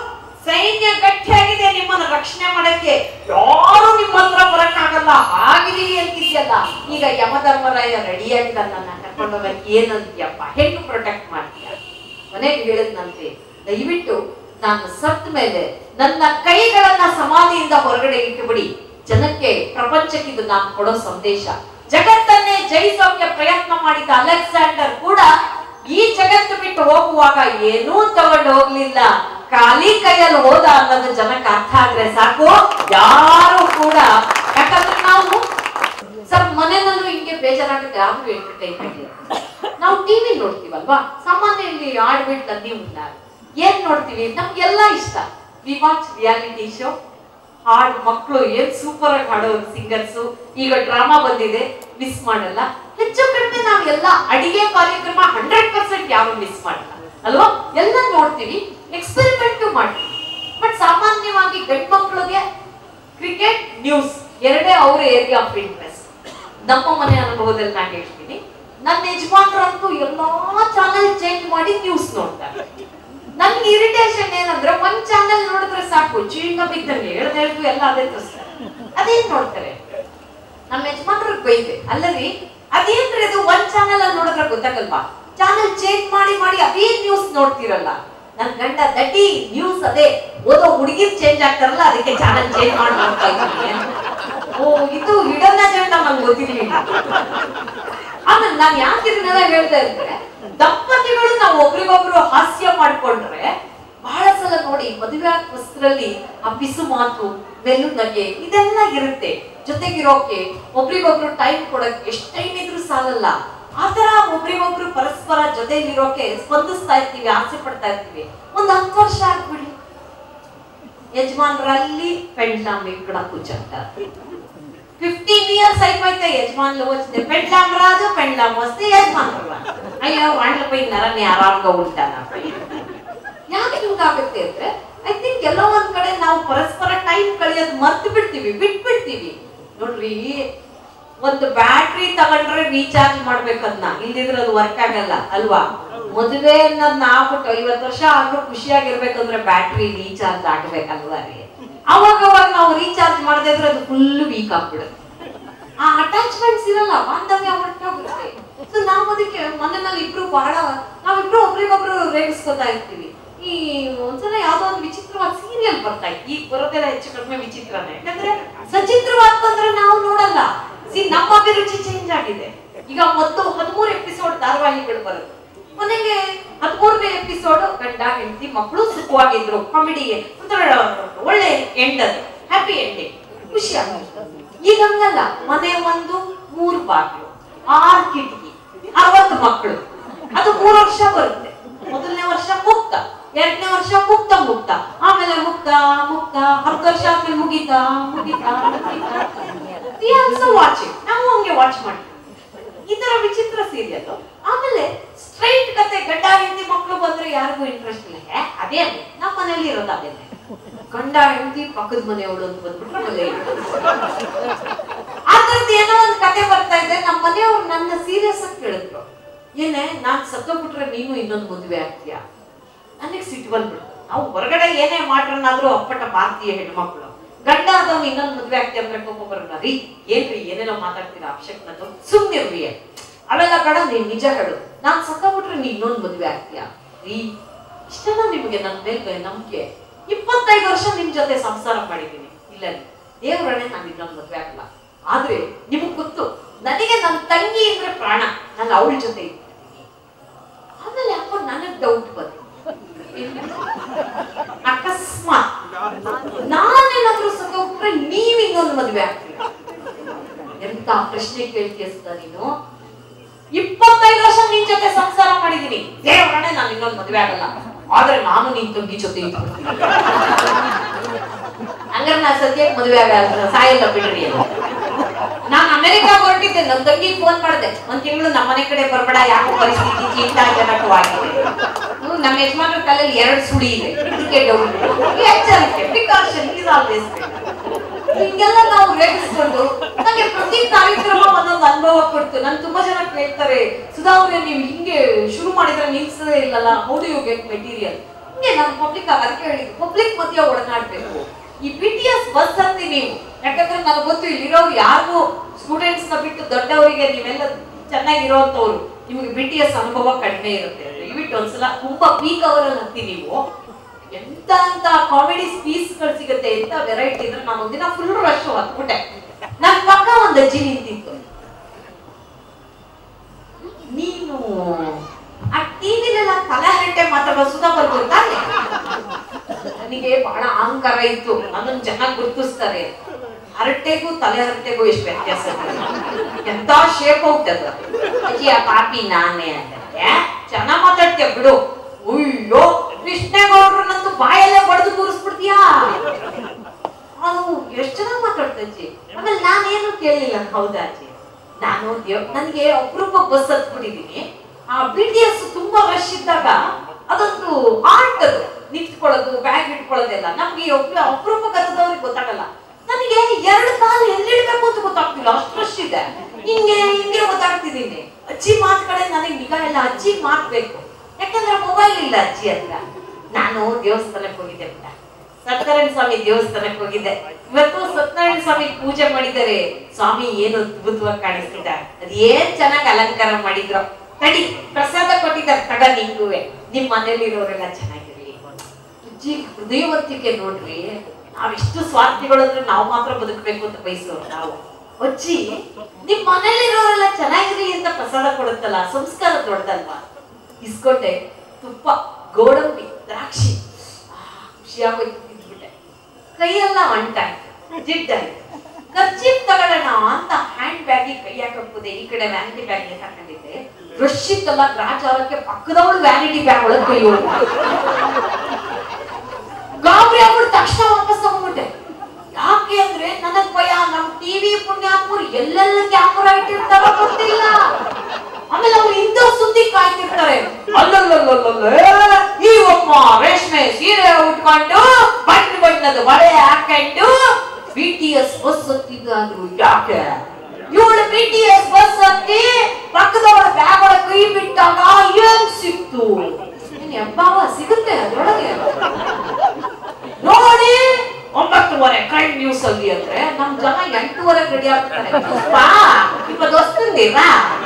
ಸೈನ್ಯ ಗಟ್ಟಿಯಾಗಿದೆ ನಿಮ್ಮನ್ನ ರಕ್ಷಣೆ ಮಾಡಕ್ಕೆ ಯಾರು ನಿಮ್ಮ ಹತ್ರ ಬರಕ್ಕಾಗಲ್ಲ ಆಗಿದೀವಿ ಅಂತಿದ್ಯಲ್ಲ ಈಗ ಯಮಧರ್ಮರಾಯ ರೆಡಿಯಾಗಿದ್ದ ನನ್ನ ಕರ್ಕೊಂಡು ಹೋಗಕ್ಕೆ ಏನಂತೀಯಪ್ಪ ಹೆಂಗ್ ಪ್ರೊಟೆಕ್ಟ್ ಮಾಡ್ತೀಯ ಮನೆಗೆ ಹೇಳಿದ್ನಂತೆ ದಯವಿಟ್ಟು ನಾನು ಸತ್ ಮೇಲೆ ನನ್ನ ಕೈಗಳನ್ನ ಸಮಾಧಿಯಿಂದ ಹೊರಗಡೆ ಇಟ್ಟುಬಿಡಿ ಜನಕ್ಕೆ ಪ್ರಪಂಚಕ್ಕೆ ಇದು ನಾನು ಕೊಡೋ ಸಂದೇಶ ಜಗತ್ತನ್ನೇ ಜಯಿಸೋಕೆ ಪ್ರಯತ್ನ ಮಾಡಿದ ಅಲೆಕ್ಸಾಂಡರ್ ಕೂಡ ಈ ಜಗತ್ತು ಬಿಟ್ಟು ಹೋಗುವಾಗ ಏನೂ ತಗೊಂಡು ಹೋಗ್ಲಿಲ್ಲ ಖಾಲಿ ಕೈಯಲ್ಲಿ ಹೋದ ಅನ್ನೋದು ಜನಕ್ಕೆ ಅರ್ಥ ಆದ್ರೆ ಸಾಕು ಯಾರು ಕೂಡ ಯಾಕಂದ್ರೆ ನಾವು ಸರ್ ಮನೆಯಲ್ಲೂ ಹಿಂಗೆ ಬೇಜಾರಾಗುತ್ತೆ ಆದ್ರೂ ಎಂಟರ್ಟೈನ್ಮೆಂಟ್ ನಾವು ಟಿವಿ ನೋಡ್ತೀವಲ್ವಾ ಸಾಮಾನ್ಯ ಇಲ್ಲಿ ಆಡ್ಬಿಟ್ಟು ನೀವು ಉಂಟಾಗ ಏನ್ ನೋಡ್ತೀವಿ ನಮ್ಗೆಲ್ಲ ಇಷ್ಟ ವಿ ವಾಚ್ ರಿಯಾಲಿಟಿ ಶೋ ಹಾಡ್ ಮಕ್ಕಳು ಏನ್ ಸೂಪರ್ ಆಗಿ ಹಾಡೋರು ಸಿಂಗರ್ಸ್ ಈಗ ಡ್ರಾಮಾ ಬಂದಿದೆ ಮಿಸ್ ಮಾಡಲ್ಲ ಹೆಚ್ಚು ಕಡಿಮೆ ನಾವು ಎಲ್ಲ ಅಡಿಗೆ ಕಾರ್ಯಕ್ರಮ ಹಂಡ್ರೆಡ್ ಪರ್ಸೆಂಟ್ ಯಾರು ಮಿಸ್ ಮಾಡಲ್ಲ ಅಲ್ವಾ ಎಲ್ಲ ನೋಡ್ತೀವಿ ಎಕ್ಸ್ಪೆರಿಮೆಂಟ್ ಮಾಡ್ತೀವಿ ಬಟ್ ಸಾಮಾನ್ಯವಾಗಿ ಗಂಡ್ ಮಕ್ಕಳಿಗೆ ಕ್ರಿಕೆಟ್ ನ್ಯೂಸ್ ಎರಡೇ ಅವ್ರ ಏರಿಯಾ ಆಫ್ ಇಂಟ್ರೆಸ್ಟ್ ನಮ್ಮ ಮನೆ ಅನುಭವದಲ್ಲಿ ನಾನು ಹೇಳ್ತೀನಿ ನನ್ನ ಯಜಮಾನ್ರಂತೂ ಎಲ್ಲಾ ಚಾನೆಲ್ ಚೇಂಜ್ ಮಾಡಿ ನ್ಯೂಸ್ ನೋಡ್ತಾರೆ ನನ್ಗೆ ಇರಿಟೇಷನ್ ಏನಂದ್ರೆ ಒಂದ್ ಚಾನೆಲ್ ನೋಡಿದ್ರೆ ಸಾಕು ಚೀಂಗ ಬಿದ್ದಂಗೆ ಹೇಳ್ದು ಹೇಳ್ದು ಎಲ್ಲ ಅದೇ ತೋರಿಸ್ತಾರೆ ಅದೇನ್ ನೋಡ್ತಾರೆ ನಮ್ಮ ಯಜಮಾನ್ರಿಗೆ ಬೈದೆ ಅಲ್ಲರಿ ಅದೇನ್ರಿ ಅದು ಒಂದ್ ಚಾನೆಲ್ ಅಲ್ಲಿ ನೋಡಿದ್ರೆ ಗೊತ್ತಾಗಲ್ವಾ ಚಾನೆಲ್ ಚೇಂಜ್ ಮಾಡಿ ಮಾಡಿ ಅದೇ ನ್ಯೂಸ್ ನೋಡ್ತಿರಲ್ಲ ನನ್ ಗಂಡ ದಡ್ಡಿ ನ್ಯೂಸ್ ಅದೇ ಓದೋ ಹುಡುಗಿರ್ ಚೇಂಜ್ ಆಗ್ತಾರಲ್ಲ ಅದಕ್ಕೆ ಚಾನೆಲ್ ಚೇಂಜ್ ಮಾಡಿ ನೋಡ್ತಾ ಇದ್ದೀನಿ ಓ ಇದು ಹಿಡನ್ ಅಜೆಂಡಾ ನಂಗೆ ಗೊತ್ತಿರ್ಲಿಲ್ಲ ಆಮೇಲೆ ನಾನು ಯಾಕೆ ಇದನ್ನೆಲ್ಲ ಹೇಳ್ತಾ ಇದ್ರೆ ದಂಪತಿಗಳು ನಾವು ಒಬ್ರಿಗೊಬ್ರು ಹಾಸ್ಯ ಮಾಡ್ಕೊಂಡ್ರೆ ಬಹಳ ಸಲ ನೋಡಿ ಮದುವೆ ವಸ್ತ್ರಲ್ಲಿ ಆ ಬಿಸು ಮಾತು ಬೆನ್ನು ನಗೆ ಇದೆಲ್ಲ ಇರುತ್ತೆ ಜೊತೆಗಿರೋಕೆ ಒಬ್ರಿಗೊಬ್ರು ಟೈಮ್ ಕೊಡಕ್ಕೆ ಎಷ್ಟು ಟೈಮ್ ಇದ್ರೂ ಸಾಲಲ್ಲ ಆತರ ಒಬ್ರಿಗೊಬ್ರು ಪರಸ್ಪರ ಜೊತೆಲಿರೋಕೆ ಸ್ಪಂದಿಸ್ತಾ ಇರ್ತೀವಿ ಆಸೆ ಪಡ್ತಾ ಇರ್ತೀವಿ ಒಂದ್ ಹತ್ತು ವರ್ಷ ಆಗ್ಬಿಡಿ ಯಜಮಾನ್ರಲ್ಲಿ ಪೆಂಡ್ಲಾಮ್ ఇక్కడ కూర్చుంటారు ఫిఫ్టీన్ ఇయర్స్ అయిపోతే యజమానులు వచ్చింది పెండ్లాం రాదు పెండ్లాం వస్తే యజమానులు రాదు అయ్యో వాళ్ళు పోయినారా నేను ಆರಾಮ್గా ఉంటాను ಯಾಕೆ ಹಿಂಗಾಗುತ್ತೆ ಅಂದ್ರೆ ಐ ಥಿಂಕ್ ಎಲ್ಲೋ ಒಂದ್ ಕಡೆ ನಾವು ಪರಸ್ಪರ ಟೈಮ್ ಕಳೆಯೋದು ಮರ್ತು ಬಿಡ್ತೀವಿ ಬಿಟ್ಬಿಡ್ತೀವಿ ನೋಡ್ರಿ ಒಂದು ಬ್ಯಾಟ್ರಿ ತಗೊಂಡ್ರೆ ರೀಚಾರ್ಜ್ ಮಾಡ್ಬೇಕದ್ನ ಇಲ್ದಿದ್ರೆ ಅದು ವರ್ಕ್ ಆಗಲ್ಲ ಅಲ್ವಾ ಮದುವೆ ಅನ್ನೋದ್ನ ಆಗ್ಬಿಟ್ಟು ಐವತ್ತು ವರ್ಷ ಆದ್ರೂ ಖುಷಿಯಾಗಿರ್ಬೇಕಂದ್ರೆ ಬ್ಯಾಟ್ರಿ ರೀಚಾರ್ಜ್ ಆಗ್ಬೇಕಲ್ವಾ ರೀ ಅವಾಗ ಅವಾಗ ನಾವು ರೀಚಾರ್ಜ್ ಮಾಡದೇ ಇದ್ರೆ ಅದು ಫುಲ್ ವೀಕ್ ಆಗ್ಬಿಡುತ್ತೆ ಆ ಅಟ್ಯಾಚ್ಮೆಂಟ್ಸ್ ಇರಲ್ಲ ಬಾಂಧವ್ಯ ಹೊರಟೋಗುತ್ತೆ ಸೊ ನಾವು ಅದಕ್ಕೆ ಮನೆಯಲ್ಲಿ ಇಬ್ರು ಬಹಳ ನಾವಿಬ್ರು ಒಬ್ರಿಗೊಬ್ರು ರೇಗಿಸ್ಕೊತಾ ಇರ್ತೀವಿ ಈ ಒಂದ್ಸಲ ಯಾವ್ದೋ ಒಂದು ವಿಚಿತ್ರವಾದ ಸೀರಿಯಲ್ ಬರ್ತಾ ಇತ್ತು ಈಗ ಬರೋದೆಲ್ಲ ಹೆಚ್ಚು ಕಡಿಮೆ ವಿಚಿತ್ರನೇ ಯಾಕಂದ್ರೆ ಸಚಿತ್ರವಾದ ಬಂದ್ರೆ ನಾವು ನೋಡಲ್ಲ ಸಿ ನಮ್ಮ ಅಭಿರುಚಿ ಚೇಂಜ್ ಆಗಿದೆ ಈಗ ಮೊದಲು ಹದಿಮೂರು ಎಪಿಸೋಡ್ ಧಾರಾವಾಹಿಗಳು ಬರುತ್ತೆ ಕೊನೆಗೆ ಹದಿಮೂರನೇ ಎಪಿಸೋಡ್ ಗಂಡ ಹೆಂಡತಿ ಮಕ್ಕಳು ಸುಖವಾಗಿದ್ರು ಕಾಮಿಡಿಗೆ ಒಂಥರ ಒಳ್ಳೆ ಎಂಡ್ ಅದು ಹ್ಯಾಪಿ ಎಂಡಿಂಗ್ ಖುಷಿ ಆಗುತ್ತೆ ಈಗ ಹಂಗಲ್ಲ ಮನೆ ಒಂದು ಮೂರು ಬಾಗಿಲು ಆರು ಕಿಟಕಿ ಅರವತ್ತು ಮಕ್ಕಳು ಅದು ಮೂರು ವರ್ಷ ಬರುತ್ತೆ ಮೊದಲನೇ ವರ್ಷ ಮುಕ್ತ ಎರಡನೇ ವರ್ಷ ಮುಕ್ತ ಮುಕ್ತ ಆಮೇಲೆ ಮುಕ್ತ ಮುಕ್ತ ಹತ್ತು ವರ್ಷ ಆದ್ಮೇಲೆ ಮುಗಿತಾ ಮುಗಿತಾ ಮುಗಿತಾ ವಾಚಿಂಗ್ ನಾವು ಹಂಗೆ ವಾಚ್ ಮಾಡ್ತೀವಿ ಈ ತರ ವಿಚಿತ್ರ ಸೀರಿಯಲ್ ಆಮೇಲೆ ಸ್ಟ್ರೈಟ್ ಕತೆ ಗಂಡ ಹೆಂಡತಿ ಮಕ್ಕಳು ಬಂದ್ರೆ ಯಾರಿಗೂ ಇಂಟ್ರೆಸ್ಟ್ ಇಲ್ಲ ಹೇ, ಅದೇ ಅದೇ ನಮ್ಮ ಮನೇಲಿ ಇರೋದು ಅದೇನೆ ಗಂಡ ಹೆಂಡತಿ ಪಕ್ಕದ ಮನೆಯವಳು ಅಂತ ಬಂದ್ಬಿಟ್ರೆ ಮನೆ ಆ ಥರದ್ದು ಏನೋ ಒಂದು ಕತೆ ಬರ್ತಾ ಇದೆ ನಮ್ಮ ಮನೆಯವ್ರು ನನ್ನ ಸೀರಿಯಸ್ ಆಗಿ ಕೇಳಿದ್ರು ಏನೇ ನಾನ್ ಸತ್ತೋಗ್ಬಿಟ್ರೆ ನೀನು ಇನ್ನೊಂದು ಮದುವೆ ಆಗ್ತೀಯಾ ನನಗೆ ಸಿಟ್ಟು ಬಂದ್ಬಿಡ್ತು ನಾವು ಹೊರಗಡೆ ಏನೇ ಮಾಡ್ರನ್ನಾದ್ರೂ ಅಪ್ಪಟ ಭಾರತೀಯ ಹೆಣ್ಮಕ್ಳು ಗಂಡ ಆದವ್ನು ಇನ್ನೊಂದು ಮದ್ವೆ ಆಗ್ತಿ ಅಂದ್ರೆ ಕೋಪ ಬರಲ್ಲ ರೀ ಏನ್ರಿ ಏನೇನೋ ಮಾತಾಡ್ತೀರಾ ಅಪಶಕ್ನದು ಸುಮ್ನಿರ್ರಿ ಅವೆಲ್ಲ ಬೇಡ ನೀನ್ ನಿಜ ಹೇಳು ನಾನ್ ಸತ್ತಬಿಟ್ರೆ ನೀ ಇನ್ನೊಂದು ಮದ್ವೆ ಆಗ್ತೀಯಾ ರೀ ಇಷ್ಟೆಲ್ಲ ನಿಮಗೆ ನನ್ನ ಮೇಲೆ ನಂಬಿಕೆ ಇಪ್ಪತ್ತೈದು ವರ್ಷ ನಿಮ್ ಜೊತೆ ಸಂಸಾರ ಮಾಡಿದ್ದೀನಿ ಇಲ್ಲ ರೀ ದೇವ್ರಣೆ ನಾನು ಇನ್ನೊಂದು ಮದ್ವೆ ಆಗಲ್ಲ ಆದ್ರೆ ನಿಮಗ್ ಗೊತ್ತು ನನಗೆ ನನ್ನ ತಂಗಿ ಅಂದ್ರೆ ಪ್ರಾಣ ನಾನು ಅವಳ ಜೊತೆ ಇರ್ತೀನಿ ಆಮೇಲೆ ಯಾಕೋ ನನಗ್ ಡೌಟ್ ಬಂತು ಅಕಸ್ಮಾತ್ ನಾನೇನಾದ್ರೂ ಸತ್ತೋಗ್ಬಿಟ್ರೆ ನೀವ್ ಇನ್ನೊಂದು ಮದ್ವೆ ಆಗ್ತೀರಾ ಎಂತ ಪ್ರಶ್ನೆ ಕೇಳ್ತೀಯ ಸುಧಾ ನೀನು ಇಪ್ಪತ್ತೈದು ವರ್ಷ ನಿನ್ ಜೊತೆ ಸಂಸಾರ ಮಾಡಿದೀನಿ ದೇವರನ್ನೇ ನಾನು ಇನ್ನೊಂದು ಮದ್ವೆ ಆಗಲ್ಲ ಆದ್ರೆ ನಾನು ನಿನ್ ತಂಗಿ ಜೊತೆ ಇದ್ಬಿಡ್ತೀನಿ ಹಂಗಾರೆ ನಾ ಸದ್ಯಕ್ಕೆ ಮದ್ವೆ ಆಗಲ್ಲ ಸಾಯಲ್ಲ ಬಿಡ್ರಿ ಅಂತ. ನಾನ್ ಅಮೆರಿಕಾ ಹೊರಟಿದ್ದೆ ನನ್ ತಂಗಿಗೆ ಫೋನ್ ಮಾಡಿದೆ ಒಂದ್ ತಿಂಗಳು ನಮ್ಮ ಮನೆ ಕಡೆ ಬರ್ಬೇಡ ಯಾಕೋ ಪರಿಸ್ಥಿತಿ ಚಿಂತಾಜನಕವಾಗಿದೆ ಹ್ಮ್, ನಮ್ಮ ಯಜಮಾನ್ರ ತಲೆಯಲ್ಲಿ ಎರಡು ಸುಳಿ ಇದೆ ಇದಕ್ಕೆ ಡೌಟ್ ಎಚ್ಚರಿಕೆ ಪ್ರಿಕಾಷನ್ ಈಸ್ ಆಲ್ವೇಸ್ ಹಿಂಗೆಲ್ಲ ನಾವು ರೇಗಿಸ್ಕೊಂಡು ನಂಗೆ ಪ್ರತಿ ಕಾರ್ಯಕ್ರಮ ಒಂದೊಂದು ಅನುಭವ ಕೊಡ್ತು ನನ್ ತುಂಬಾ ಜನ ಕೇಳ್ತಾರೆ ಸುಧಾ ಅವ್ರೆ ನೀವು ಹಿಂಗೆ ಶುರು ಮಾಡಿದ್ರೆ ನಿಲ್ಸದೇ ಇಲ್ಲಲ್ಲ how do you get material ಹಿಂಗೆ ನಾನು ಪಬ್ಲಿಕ್ ಅದಕ್ಕೆ ಹೇಳಿದ್ದು ಪಬ್ಲಿಕ್ ಮಧ್ಯ ಒಡನಾಡ್ಬೇಕು ಈ ಬಿ ಟಿ ಎಸ್ ಬಸ್ ಹತ್ತಿ ನೀವು ಯಾಕಂದ್ರೆ ನನಗೆ ಗೊತ್ತು ಇಲ್ಲಿರೋರು ಯಾರಿಗೂ ಸ್ಟೂಡೆಂಟ್ಸ್ ನ ಬಿಟ್ಟು ದೊಡ್ಡವರಿಗೆ ನೀವೆಲ್ಲ ಚೆನ್ನಾಗಿರೋಂಥವ್ರು ನಿಮಗೆ ಬಿ ಟಿ ಎಸ್ ಅನುಭವ ಕಡಿಮೆ ಇರುತ್ತೆ ದಯವಿಟ್ಟು ಒಂದ್ಸಲ ತುಂಬಾ ಪೀಕ್ ಅವರಲ್ಲಿ ಹತ್ತಿ ನೀವು ಎಂತ ಅಂತ ಕಾಮಿಡಿ ಗಳು ಸಿಗುತ್ತೆ ಎಂತ ವೆರೈಟಿ ಅಂದ್ರೆ ನಾನು ಒಂದಿನ ಫುಲ್ ರಶ್ ಹತ್ಬಿಟ್ಟೆ ನನ್ ಪಕ್ಕ ಒಂದ್ ಅಜ್ಜಿ ನಿಂತಿತ್ತು ನೀನು ಆ ಟಿವಿಲೆಲ್ಲ ತಲೆ ಹರಟೆ ಮಾತಾಡೋ ಸುಧಾ ಬರ್ಬೋದು ತಾನೆ ನನಗೆ ಬಹಳ ಅಹಂಕಾರ ಇತ್ತು ಅದನ್ನ ಚೆನ್ನಾಗಿ ಗುರುತಿಸ್ತಾರೆ ಹರಟೆಗೂ ತಲೆ ಹರಟೆಗೂ ಎಷ್ಟು ವ್ಯತ್ಯಾಸ ಇದೆ. ಎಂತ ಶೇಪ್ ಔಟ್ ಅದು ಅಜ್ಜಿ ಆ ಪಾಪಿ ನಾನೇ ಅಂತ ಚೆನ್ನಾಗ್ ಮಾತಾಡ್ತೀಯ ಬಿಡು ಅಯ್ಯೋ ಕೃಷ್ಣೇಗೌಡ್ರನ್ನಂತೂ ಬಾಯಲ್ಲೇ ಬಡ್ದು ಕೂರಿಸ್ಬಿಡ್ತೀಯಾ ಅದು ಎಷ್ಟು ಚೆನ್ನಾಗಿ ಮಾತಾಡ್ತಾ ಅಜ್ಜಿ ಆಮೇಲೆ ನಾನೇನು ಕೇಳಲಿಲ್ಲ ಹೌದಾ ಅಜ್ಜಿ ನಾನು ದೇವ್ ನನಗೆ ಅಪರೂಪ ಬಸ್ ಹತ್ಬಿಟ್ಟಿದೀನಿ ಆ ಬಿ ಟಿ ಎಸ್ ತುಂಬಾ ರಶ್ ಇದ್ದಾಗ ಅದೊಂದು ಆರ್ಟ್ ಅದು ನಿಂತ್ಕೊಳ್ಳೋದು ಬ್ಯಾಗ್ ಇಟ್ಕೊಳ್ಳೋದೆಲ್ಲ ನಮ್ಗೆ ಈ ಒಬ್ರು ಅಪರೂಪ ಗತದವ್ರಿಗೆ ಗೊತ್ತಾಗಲ್ಲ ನನಗೆ ಎರಡು ಕಾಲು ಎಲ್ಲಿಡ್ಬೇಕು ಅಂತ ಗೊತ್ತಾಗ್ತಿಲ್ಲ ಅಷ್ಟು ರಶ್ ಇದೆ ಹಿಂಗೆ ಹಿಂಗೆ ಗೊತ್ತಾಗ್ತಿದ್ದೀನಿ ಅಜ್ಜಿ ಮಾತು ಕಡೆ ನನಗೆ ನಿಗಾ ಇಲ್ಲ ಅಜ್ಜಿ ಮಾತು ಬೇಕು ಯಾಕಂದ್ರೆ ಮೊಬೈಲ್ ಇಲ್ಲ ಅಜ್ಜಿ ಹತ್ರ ನಾನು ದೇವಸ್ಥಾನಕ್ಕೆ ಹೋಗಿದ್ದೆ ಪುಟ್ಟ ಸತ್ಯನಾರಾಯಣ ಸ್ವಾಮಿ ದೇವಸ್ಥಾನಕ್ಕೆ ಹೋಗಿದ್ದೆ ಇವತ್ತು ಸತ್ಯನಾರಾಯಣ ಸ್ವಾಮಿ ಪೂಜೆ ಮಾಡಿದ್ದಾರೆ ಸ್ವಾಮಿ ಏನು ಅದ್ಭುತವಾಗಿ ಕಾಣಿಸ್ತಿದ್ದಾರೆ ಅದ್ ಏನ್ ಚೆನ್ನಾಗಿ ಅಲಂಕಾರ ಮಾಡಿದ್ರು ತಡಿ ಪ್ರಸಾದ ಕೊಟ್ಟಿದ್ದಾರೆ ತಗ ನಿಂಗುವೆ ನಿಮ್ ಮನೇಲಿ ಇರೋರೆಲ್ಲ ಚೆನ್ನಾಗಿರ್ಲಿ ಅಜ್ಜಿ ಹೃದಯವಂತಿಕೆ ನೋಡ್ರಿ ನಾವೆಷ್ಟು ಸ್ವಾರ್ಥಿಗಳು ಅಂದ್ರೆ ನಾವು ಮಾತ್ರ ಬದುಕಬೇಕು ಅಂತ ಬಯಸೋರು ನಾವು ಅಜ್ಜಿ ನಿಮ್ ಮನೇಲಿರೋರೆಲ್ಲ ಚೆನ್ನಾಗಿರ್ಲಿ ಅಂತ ಪ್ರಸಾದ ಕೊಡುತ್ತಲ್ಲ ಸಂಸ್ಕಾರ ದೊಡ್ಡದಲ್ವಾ ಇಸ್ಕೊಂಡೆ ತುಪ್ಪ ಗೋಡಂಬಿ ದ್ರಾಕ್ಷಿ ಆ, ಖುಷಿಯಾಗೋಯ್ತು ತಿಂದ್ಬಿಟ್ಟೆ ಕೈಯೆಲ್ಲ ಅಂಟಾಯ್ತು ಜಿಡ್ಡಾಯ್ತು ಖರ್ಚೀಫ್ ತಗೊಳ್ಳೋಣ ಅಂತ ಹ್ಯಾಂಡ್ ಬ್ಯಾಗಿಗೆ ಕೈ ಹಾಕಪ್ಪದೆ ಈ ಕಡೆ ವ್ಯಾನಿಟಿ ಬ್ಯಾಗ್ ಹಾಕೊಂಡಿದ್ದೆ ರಶ್ ಇತ್ತಲ್ಲ ಗ್ರಾಚಾರಕ್ಕೆ ಪಕ್ಕದವಳು ವ್ಯಾನಿಟಿ ಬ್ಯಾಗ್ ಒಳಗೆ ಕೈ ಹೋಗ್ಬಿಟ್ಟು ಗಾಬರಿ ಆಗ್ಬಿಟ್ಟು ತಕ್ಷಣ ವಾಪಸ್ ತಗೊಂಡ್ಬಿಟ್ಟೆ ಯಾಕೆ ಅಂದ್ರೆ ನನಗ್ ಭಯ ನಮ್ ಟಿವಿ ಪುಣ್ಯಾತ್ಮರು ಎಲ್ಲೆಲ್ಲ ಕ್ಯಾಮರಾ ಇಟ್ಟಿರ್ತಾರೋ ಗೊತ್ತಿಲ್ಲ ಆಮೇಲೆ ಅವ್ರು ಇಂಥ ಸುದ್ದಿ ಕಾಯ್ತಿರ್ತಾರೆ ಅಲ್ಲಲ್ಲಲ್ಲಲ್ಲಲ್ಲ ಈ ಒಮ್ಮ ರೇಷ್ಮೆ ಸೀರೆ ಉಟ್ಕೊಂಡು ಬಣ್ಣ ಬಣ್ಣದ ಬಳೆ ಹಾಕೊಂಡು ಬಿ ಟಿ ಎಸ್ ಬಸ್ ಹತ್ತಿದ್ದಾದ್ರು ಯಾಕೆ ಇವಳು ಬಿ ಟಿ ಎಸ್ ಬಸ್ ಹತ್ತಿ ಪಕ್ಕದವಳ ಬ್ಯಾಗ್ ಒಳಗೆ ಕೈ ಬಿಟ್ಟಾಗ ಏನ್ ಸಿಕ್ತು ಏನ್ ಹೆಬ್ಬಾವ ಸಿಗುತ್ತೆ ಅದ್ರೊಳಗೆ ನೋಡಿ ಒಂಬತ್ತುವರೆ ಕ್ರೈಮ್ ನ್ಯೂಸ್ ಅಲ್ಲಿ ಅಂದ್ರೆ ನಮ್ ಜನ ಎಂಟೂವರೆ ರೆಡಿ ಆಗ್ತಾರೆ ಬಾ ಇಪ್ಪತ್ತು ವಸ್ತುಂದಿರಾ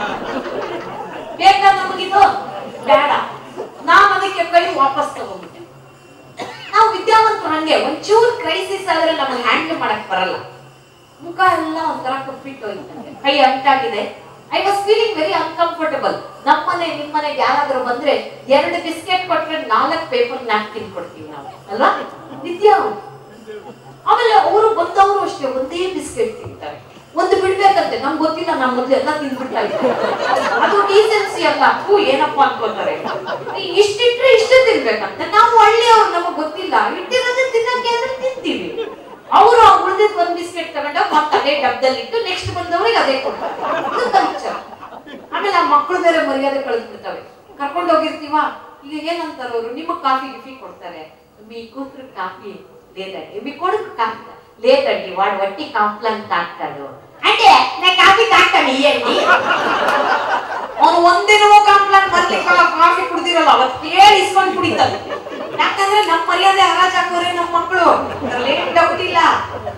ಬೇಕಾ ನಮಗಿದು ಬೇಡ ನಾನು ಅದಕ್ಕೆ ಕೈ ವಾಪಸ್ ತಗೊಂಡ್ಬಿಟ್ಟೆ ನಾವು ವಿದ್ಯಾವಂತರು ಹಂಗೆ ಒಂಚೂರು ಕ್ರೈಸಿಸ್ ಆದ್ರೆ ನಮಗೆ ಹ್ಯಾಂಡಲ್ ಮಾಡಕ್ ಬರಲ್ಲ ಮುಖ ಎಲ್ಲ ಒಂಥರ ಕಪ್ಪಿಟ್ಟು ಹೋಯ್ತಂಗೆ ಕೈ ಅಂಟಾಗಿದೆ I was feeling very uncomfortable ನಮ್ಮನೆ ನಿಮ್ಮನೆಗೆ ಯಾರಾದ್ರೂ ಬಂದ್ರೆ ಎರಡು ಬಿಸ್ಕೆಟ್ ಕೊಟ್ರೆ ನಾಲ್ಕು ಪೇಪರ್ ನ್ಯಾಪ್ಕಿನ್ ಕೊಡ್ತೀವಿ ನಾವು ಅಲ್ವಾ ವಿದ್ಯಾ ಆಮೇಲೆ ಅವರು ಬಂದವರು ಅಷ್ಟೇ ಒಂದೇ ಬಿಸ್ಕೆಟ್ ತಿಂತಾರೆ ಒಂದು ಬಿಡ್ಬೇಕಂತೆ ನಮ್ಗೆ ಗೊತ್ತಿಲ್ಲ ನಮ್ ಮೊದ್ಲು ಎಲ್ಲ ತಿಂದ್ಬಿಡ್ತಾ ಇದ್ದಾರೆ ಅದು ಡೀಸೆನ್ಸಿ ಅಲ್ಲ ಹೂ ಏನಪ್ಪಾ ಅನ್ಕೋತಾರೆ ಇಷ್ಟಿಟ್ರೆ ಇಷ್ಟೇ ತಿನ್ಬೇಕಂತೆ ನಾವು ಹಳ್ಳಿಯವ್ರು ನಮಗ್ ಗೊತ್ತಿಲ್ಲ ಇಟ್ಟಿರೋದೇ ತಿನ್ನಕ್ಕೆ ಅಂದ್ರೆ ತಿಂತೀವಿ ಅವರು ಉಳಿದಿದ್ ಒಂದ್ ಬಿಸ್ಕೆಟ್ ತಗೊಂಡಾಗ ಮತ್ತೆ ಅದೇ ಡಬ್ಬದಲ್ಲಿ ಇಟ್ಟು ನೆಕ್ಸ್ಟ್ ಬಂದವ್ರಿಗೆ ಅದೇ ಕೊಡ್ತಾರೆ ಇದು culture. ಆಮೇಲೆ ಆ ಮಕ್ಕಳು ಬೇರೆ ಮರ್ಯಾದೆ ಕಳಿಸ್ಬಿಡ್ತವೆ ಕರ್ಕೊಂಡು ಹೋಗಿರ್ತೀವ ಈಗ ಏನಂತಾರ ಅವರು ನಿಮಗ್ కాఫీ గిఫీ కొడతారే మీ కూతురు కాఫీ లేదండి మీ కొడుకు కాఫీ లేదండి వాడు వట్టి కాంప్లైన్ తాగుతాడు అంటే నేను కాఫీ తాగుతాను ఇయ్యండి ಅವನು ಒಂದಿನವೂ ಕಾಂಪ್ಲಾನ್ ಬರ್ಲಿಕ್ಕೆ ಕಾಫಿ ಕುಡ್ದಿರಲ್ಲ ಅವತ್ ಕೇಳಿ ಇಸ್ಕೊಂಡ್ ಕುಡಿತಾನೆ ಯಾಕಂದ್ರೆ ನಮ್ಮ ಮರ್ಯಾದೆ ಹರಾಜ್ ಹಾಕೋರೆ ನಮ್ಮ ಮಕ್ಕಳು ಅದ್ರಲ್ಲಿ ಏನ್ ಡೌಟ್ ಇಲ್ಲ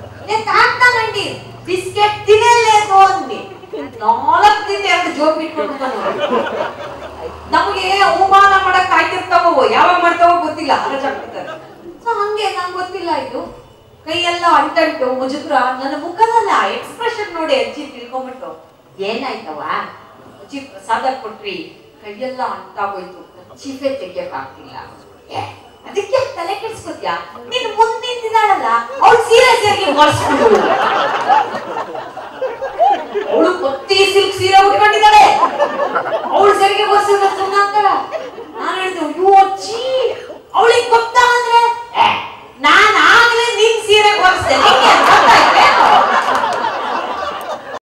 ನಾಲ್ಕು ದಿನ ಎರಡು ಜೋಬ್ ಇಟ್ಕೊಂಡು ನಮಗೆ ಅವಮಾನ ಮಾಡಕ್ ಕಾಯ್ತಿರ್ತಾವೋ ಯಾವಾಗ ಮಾಡ್ತಾವೋ ಗೊತ್ತಿಲ್ಲ ಹರಜಾಗ್ಬಿಡ್ತಾರೆ ಸೊ ಹಂಗೆ ನಂಗೆ ಗೊತ್ತಿಲ್ಲ ಇದು ಕೈಯೆಲ್ಲ ಅಂಟಂಟು ಮುಜುಗ್ರ ನನ್ನ ಮುಖದಲ್ಲ ಎಕ್ಸ್ಪ್ರೆಷನ್ ನೋಡಿ ಅಜ್ಜಿ ತಿಳ್ಕೊಂಬಿಟ್ಟು ಏನಾಯ್ತವ ಅಜ್ಜಿ ಪ್ರಸಾದ ಕೊಟ್ರಿ ಕೈಯೆಲ್ಲ ಅಂಟಾಗೋಯ್ತು ಚೀಫೆ ತೆಗಿಯಕ್ ಆಗ್ತಿಲ್ಲ ಏ, ಅದಕ್ಕೆ ತಲೆ ಕೆಡ್ಸ್ಕೊತ್ಯಾ ನೀನು ಮುಂದಿನ ದಿನಾಳಲ್ಲ ಅವ್ಳು ಸೀರೆ ಸೇರಿಗೆ ಮಾಡಿಸ್ಬಿಡು